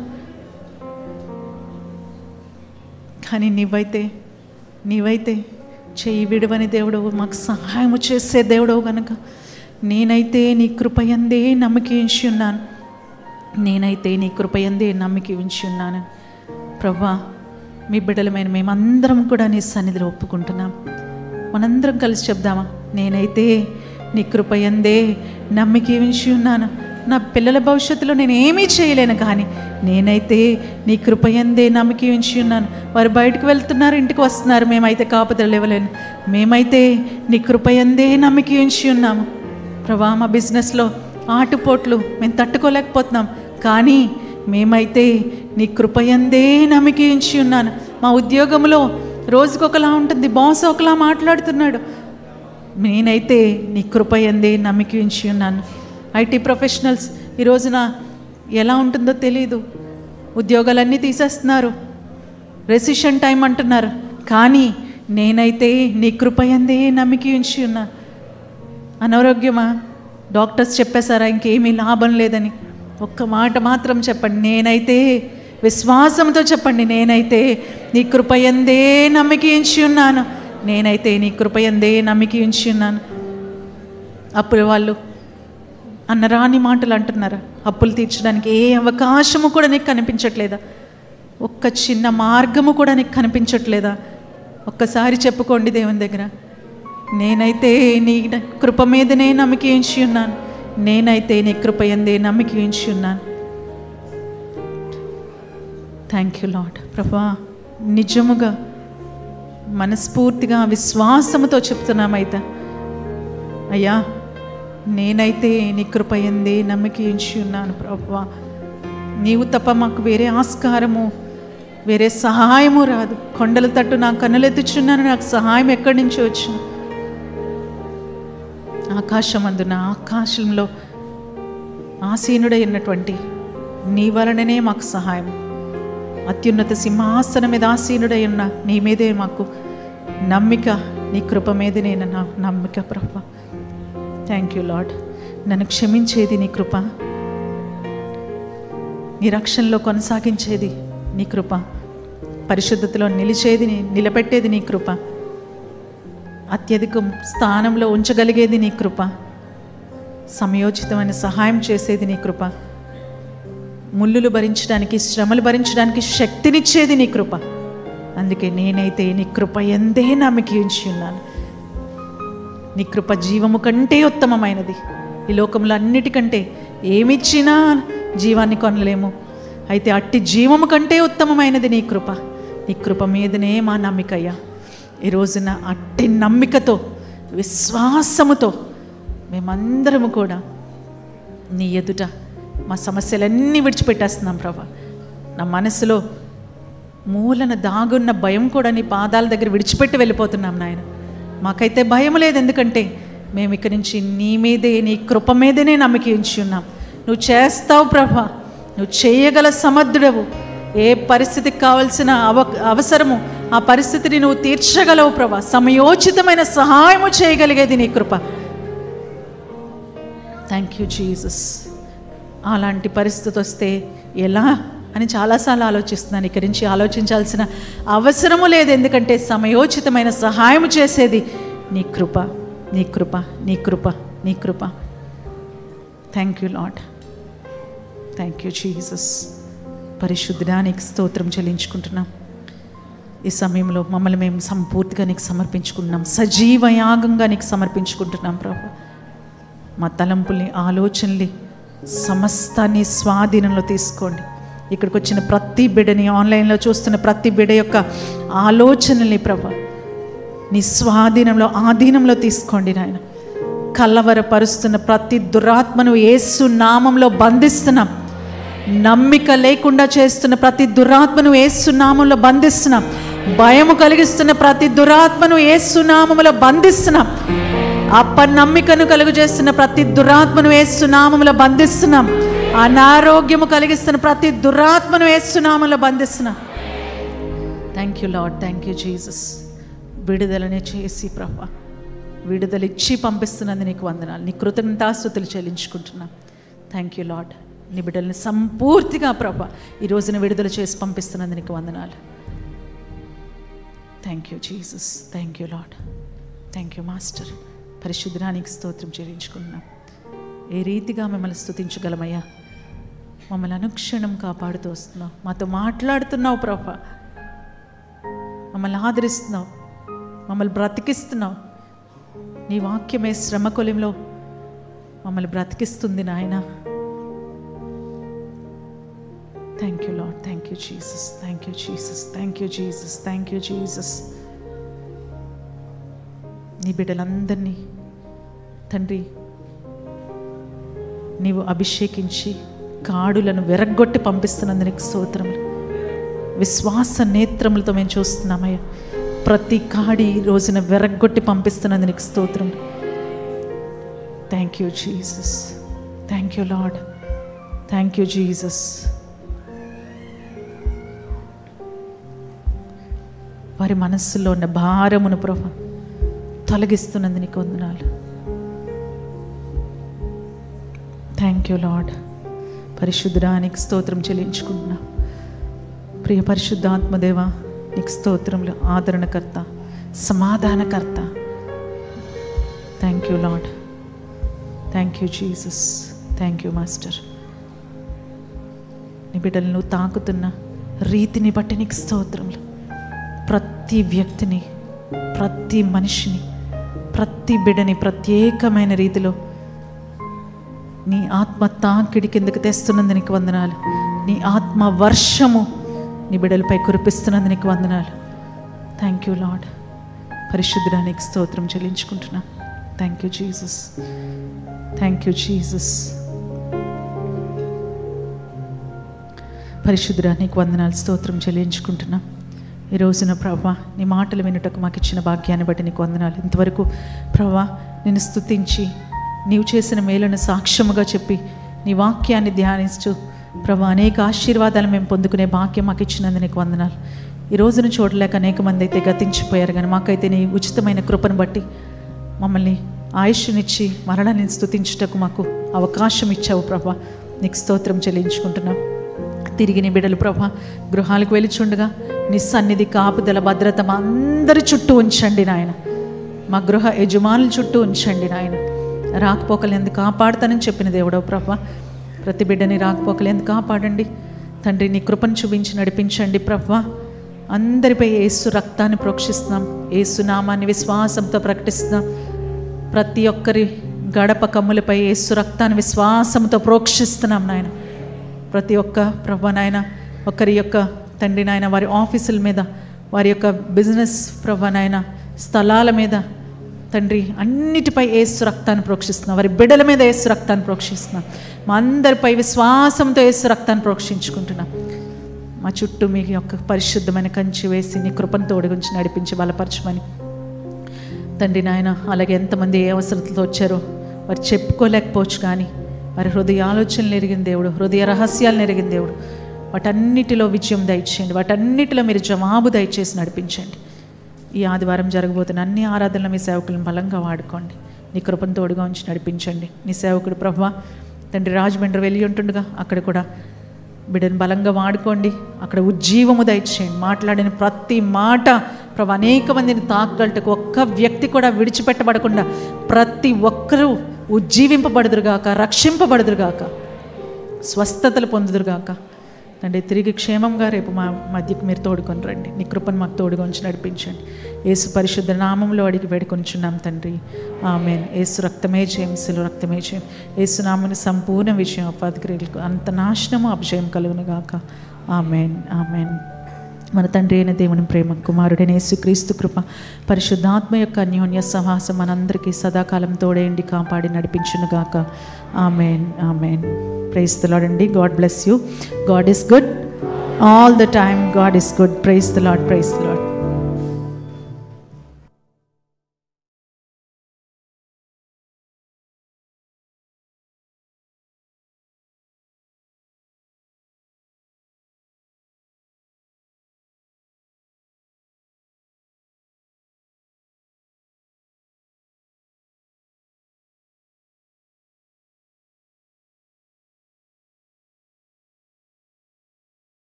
కానీ నీవైతే నీవైతే చెయ్యి విడువని దేవుడవు మాకు సహాయం చేసే దేవుడవు కనుక నేనైతే నీ కృపయందే నమ్మకి ఉంచి ఉన్నాను నేనైతే నీ కృపయందే నమ్మకి ఉంచి ఉన్నాను ప్రభా మీ బిడ్డలమైన మేమందరం కూడా నీ సన్నిధిలో ఒప్పుకుంటున్నాం మనందరం కలిసి చెప్దామా నేనైతే నీ కృపయందే నమ్మిక ఉంచి ఉన్నాను నా పిల్లల భవిష్యత్తులో నేను ఏమీ చేయలేను కానీ నేనైతే నీ కృపయందే నమ్మిక ఉంచి ఉన్నాను వారు బయటకు వెళ్తున్నారు ఇంటికి వస్తున్నారు మేమైతే కాపుదలు ఇవ్వలేను మేమైతే నీ కృపయందే నమ్మిక ఉంచి ఉన్నాము ప్రభా మా బిజినెస్లో ఆటుపోట్లు మేము తట్టుకోలేకపోతున్నాం కానీ మేమైతే నీ కృపయందే నమ్మిక ఉంచి ఉన్నాను మా ఉద్యోగంలో రోజుకొకలా ఉంటుంది బాస్ ఒకలా మాట్లాడుతున్నాడు నేనైతే నీ కృపయందే నమ్మిక ఉంచి ఉన్నాను ఐటీ ప్రొఫెషనల్స్ ఈ రోజున ఎలా ఉంటుందో తెలియదు ఉద్యోగాలన్నీ తీసేస్తున్నారు రెసిషన్ టైం అంటున్నారు కానీ నేనైతే నీ కృపయందే నమ్మిక ఉంచి ఉన్నాను అనారోగ్యమా డాక్టర్స్ చెప్పేశారా ఇంకేమీ లాభం లేదని ఒక్క మాట మాత్రం చెప్పండి నేనైతే విశ్వాసంతో చెప్పండి నేనైతే నీ కృపయందే నమ్మిక ఉంచి ఉన్నాను నేనైతే నీ కృపయందే నమ్మిక ఉంచి ఉన్నాను అప్పుడు వాళ్ళు అన్నరాని మాటలు అంటున్నారు అప్పులు తీర్చడానికి ఏ అవకాశము కూడా నీకు కనిపించట్లేదా ఒక్క చిన్న మార్గము కూడా నీకు కనిపించట్లేదా ఒక్కసారి చెప్పుకోండి దేవుని దగ్గర నేనైతే నీ కృప మీదనే నమ్మిక ఉంచి ఉన్నాను నేనైతే నీ కృప ఎందే నమ్మిక ఉంచి ఉన్నాను థ్యాంక్ యూ లాడ్ ప్రభా నిజముగా మనస్ఫూర్తిగా విశ్వాసముతో చెప్తున్నామైతే అయ్యా నేనైతే నీ కృప ఎందే నమ్మిక ఉంచి ఉన్నాను ప్రభా నీవు తప్ప మాకు వేరే ఆస్కారము వేరే సహాయము రాదు కొండల తట్టు నా కన్నులెత్తుచున్నాను నాకు సహాయం ఎక్కడి నుంచి వచ్చును ఆకాశమందున ఆకాశంలో ఆసీనుడైనటువంటి నీ వలననే మాకు సహాయం అత్యున్నత సింహాసనం మీద ఆసీనుడై ఉన్న నీ మీదే మాకు నమ్మిక నీ కృప మీదనే నా నమ్మిక ప్రభ థ్యాంక్ యూ లాడ్ నన్ను క్షమించేది నీ కృప నీ రక్షణలో కొనసాగించేది నీ కృప పరిశుద్ధతలో నిలిచేది నీ నిలబెట్టేది నీ కృప అత్యధిక స్థానంలో ఉంచగలిగేది నీ కృప సమయోచితమైన సహాయం చేసేది నీ కృప ముళ్ళులు భరించడానికి శ్రమలు భరించడానికి శక్తినిచ్చేది నీ కృప అందుకే నేనైతే నీ కృప ఎందే నమ్మిక ఉంచి ఉన్నాను నీ కృప జీవము కంటే ఉత్తమమైనది ఈ లోకంలో అన్నిటికంటే ఏమిచ్చినా జీవాన్ని కొనలేము అయితే అట్టి జీవము కంటే ఉత్తమమైనది నీ కృప నీ కృప మీదనే మా నమ్మికయ్యా ఈ రోజున అట్టి నమ్మికతో విశ్వాసముతో మేమందరము కూడా నీ ఎదుట మా సమస్యలన్నీ విడిచిపెట్టేస్తున్నాం ప్రభా నా మనసులో మూలన దాగున్న భయం కూడా నీ పాదాల దగ్గర విడిచిపెట్టి వెళ్ళిపోతున్నాం నాయన మాకైతే భయం లేదు ఎందుకంటే మేము ఇక్కడి నుంచి నీ మీదే నీ కృప మీదనే నమ్మిక ఉంచి ఉన్నాం నువ్వు చేస్తావు ప్రభా నువ్వు చేయగల సమర్థుడవు ఏ పరిస్థితికి కావలసిన అవ అవసరము ఆ పరిస్థితిని నువ్వు తీర్చగలవు ప్రభా సమయోచితమైన సహాయము చేయగలిగేది నీ కృప థ్యాంక్ యూ జీసస్ అలాంటి పరిస్థితి వస్తే ఎలా అని చాలాసార్లు ఆలోచిస్తున్నాను ఇక్కడి నుంచి ఆలోచించాల్సిన అవసరము లేదు ఎందుకంటే సమయోచితమైన సహాయం చేసేది నీ కృప నీ కృప నీ కృప నీ కృప thank you lord thank you Jesus పరిశుద్ధానికి స్తోత్రం చెల్లించుకుంటున్నాం ఈ సమయంలో మమ్మల్ని మేము సంపూర్తిగా నీకు సమర్పించుకుంటున్నాం సజీవ యాగంగా నీకు సమర్పించుకుంటున్నాం ప్రభు మా తలంపుల్ని ఆలోచనల్ని సమస్తాన్ని స్వాధీనంలో తీసుకోండి ఇక్కడికి వచ్చిన ప్రతి బిడ్డని ఆన్లైన్లో చూస్తున్న ప్రతి బిడ్డ యొక్క ఆలోచనల్ని ప్రభ నీ స్వాధీనంలో ఆధీనంలో తీసుకోండి నాయన కలవరపరుస్తున్న ప్రతి దురాత్మను యేసు నామంలో బంధిస్తున్నాం నమ్మిక లేకుండా చేస్తున్న ప్రతి దురాత్మను యేసు నామంలో బంధిస్తున్నాం భయము కలిగిస్తున్న ప్రతి దురాత్మను యేసు నామంలో బంధిస్తున్నాం అపనమ్మికను కలుగు చేస్తున్న ప్రతి దురాత్మను వేస్తున్నామములో బంధిస్తున్నాం అనారోగ్యము కలిగిస్తున్న ప్రతి దురాత్మను వేస్తున్నామలో బంధిస్తున్నాం thank you lord thank you Jesus విడుదలనే చేసి ప్రభా విడుదల ఇచ్చి పంపిస్తున్నది నీకు వందనాలు నీ కృతజ్ఞతాస్తుతులు చెల్లించుకుంటున్నాం థ్యాంక్ యూ లాడ్ నీ బిడ్డల్ని సంపూర్తిగా ప్రభా ఈ రోజున విడుదల చేసి పంపిస్తున్నది నీకు వందనాలు thank you Jesus thank you lord thank you master పరిశుద్ధానికి స్తోత్రం చెల్లించుకున్నాం ఏ రీతిగా మిమ్మల్ని స్తుతించగలమయ్యా మమ్మల్ని అనుక్షణం కాపాడుతూ వస్తున్నావు మాతో మాట్లాడుతున్నావు ప్రభా మమ్మల్ని ఆదరిస్తున్నావు మమ్మల్ని బ్రతికిస్తున్నావు నీ వాక్యమే శ్రమ కొలింలో మమ్మల్ని బ్రతికిస్తుంది నాయన thank you lord thank you Jesus thank you Jesus thank you Jesus thank you Jesus నీ బిడ్డలందరినీ తండ్రి నీవు అభిషేకించి కాడులను వెరగొట్టి పంపిస్తున్నందుకు స్తోత్రములు విశ్వాస నేత్రములతో మేము చూస్తున్నామయ్యా ప్రతి కాడి ఈ రోజున వెరగొట్టి పంపిస్తున్నందుకు స్తోత్రం thank you Jesus thank you lord thank you Jesus వారి మనస్సులో ఉన్న భారమును ప్రభా తొలగిస్తున్నందు నీకు వందనాలు థ్యాంక్ యూ లాడ్ పరిశుద్ధానికి స్తోత్రం చెల్లించుకుంటున్నా ప్రియ పరిశుద్ధాత్మదేవ నీకు స్తోత్రములు ఆదరణకర్త సమాధానకర్త thank you lord thank you Jesus thank you master నీ బిడ్డలను తాకుతున్న రీతిని బట్టి నీకు స్తోత్రములు ప్రతి వ్యక్తిని ప్రతి మనిషిని ప్రతి బిడ్డని ప్రత్యేకమైన రీతిలో నీ ఆత్మ తాకిడి కిందకి తెస్తున్నందు నీకు వందనాలు నీ ఆత్మ వర్షము నీ బిడ్డలపై కురిపిస్తున్నందు నీకు వందనాలు థ్యాంక్ యూ లాడ్ పరిశుద్ధడానికి స్తోత్రం చెల్లించుకుంటున్నా thank you Jesus thank you Jesus పరిశుద్ధుడా నీకు వందనాలు స్తోత్రం చెల్లించుకుంటున్నా ఈ రోజున ప్రభా నీ మాటలు వినుటకు మాకు ఇచ్చిన భాగ్యాన్ని బట్టి నీకు వందనాలు ఇంతవరకు ప్రభా నిన్ను స్తుతించి నీవు చేసిన మేలను సాక్ష్యముగా చెప్పి నీ వాక్యాన్ని ధ్యానిస్తూ ప్రభా అనేక ఆశీర్వాదాలు మేము పొందుకునే భాగ్యం మాకు ఇచ్చినందుకు నీకు వందనాలు ఈ రోజును చూడలేక అనేక మంది అయితే గతించిపోయారు కానీ మాకైతే నీ ఉచితమైన కృపను బట్టి మమ్మల్ని ఆయుష్నిచ్చి మరణాన్ని స్తుతించుటకు మాకు అవకాశం ఇచ్చావు ప్రభా నీకు స్తోత్రం చెల్లించుకుంటున్నాం తిరిగి నీ బిడ్డలు ప్రభా గృహాలకు వెళ్ళిచుండగా నీ సన్నిధి కాపుదల భద్రత మా అందరి చుట్టూ ఉంచండి నాయన మా గృహ యజమానుల చుట్టూ ఉంచండి నాయన రాకపోకలు ఎందుకు కాపాడుతానని చెప్పిన దేవుడవు ప్రభా ప్రతి బిడ్డని రాకపోకలు ఎందుకు కాపాడండి తండ్రి నీ కృపను చూపించి నడిపించండి ప్రభా అందరిపై ఏసు రక్తాన్ని ప్రోక్షిస్తున్నాం ఏసు నామాన్ని విశ్వాసంతో ప్రకటిస్తున్నాం ప్రతి ఒక్కరి గడప కమ్ములపై ఏసు రక్తాన్ని విశ్వాసంతో ప్రోక్షిస్తున్నాం నాయన ప్రతి ఒక్క ప్రభా నాయన ఒకరి యొక్క తండ్రి నాయన వారి ఆఫీసుల మీద వారి యొక్క బిజినెస్ ప్రభా నాయన స్థలాల మీద తండ్రి అన్నిటిపై ఏసు రక్తాన్ని ప్రోక్షిస్తున్నాం వారి బిడ్డల మీద ఏసు రక్తాన్ని ప్రోక్షిస్తున్నాం మా అందరిపై విశ్వాసంతో ఏసు రక్తాన్ని ప్రోక్షించుకుంటున్నాం మా చుట్టూ మీ యొక్క పరిశుద్ధమైన కంచి వేసి నీ కృపను తోడుగుంచి నడిపించి బలపరచమని తండ్రి నాయన అలాగే ఎంతమంది ఏ అవసరతలతో వచ్చారో వారు చెప్పుకోలేకపోవచ్చు కానీ వారి హృదయ ఆలోచనలు ఎరిగిన దేవుడు హృదయ రహస్యాలను ఎరిగిన దేవుడు వాటన్నిటిలో విజయం దయచేయండి వాటన్నిటిలో మీరు జవాబు దయచేసి నడిపించండి ఈ ఆదివారం జరగబోతున్న అన్ని ఆరాధనలు మీ సేవకులను బలంగా వాడుకోండి నీ కృపను తోడుగా ఉంచి నడిపించండి నీ సేవకుడు ప్రభా తండ్రి రాజమండ్రి వెళ్ళి ఉంటుండగా అక్కడ కూడా బిడ్డను బలంగా వాడుకోండి అక్కడ ఉజ్జీవము దయచేయండి మాట్లాడిన ప్రతి మాట ప్రభు అనేక మందిని తాకగలటకు ఒక్క వ్యక్తి కూడా విడిచిపెట్టబడకుండా ప్రతి ఒక్కరూ ఉజ్జీవింపబడుదురుగాక రక్షింపబడుదురుగాక స్వస్థతలు పొందుదురుగాక తండ్రి తిరిగి క్షేమంగా రేపు మా మధ్యకు మీరు తోడుకొని రండి నీ కృపను మాకు తోడుగా ఉంచి నడిపించండి ఏసు పరిశుద్ధ నామంలో అడిగి వేడుకొంచున్నాం తండ్రి ఆమెన్ ఏసు రక్తమే జయంసులు రక్తమే జయం ఏసు నామని సంపూర్ణ విజయం అపాధిక్రియలకు అంత నాశనము అభిజయం కలుగును గాక ఆమెన్ ఆమెన్ మన తండ్రి అయిన దేవుని ప్రేమ కుమారుడైన యేసుక్రీస్తు కృప పరిశుద్ధాత్మ యొక్క అన్యోన్య సహాసం మనందరికీ సదాకాలం తోడేయండి కాపాడి నడిపించునుగాక amen amen praise the lord అండి God bless you God is good all the time God is good praise the lord praise the lord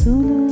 సులువు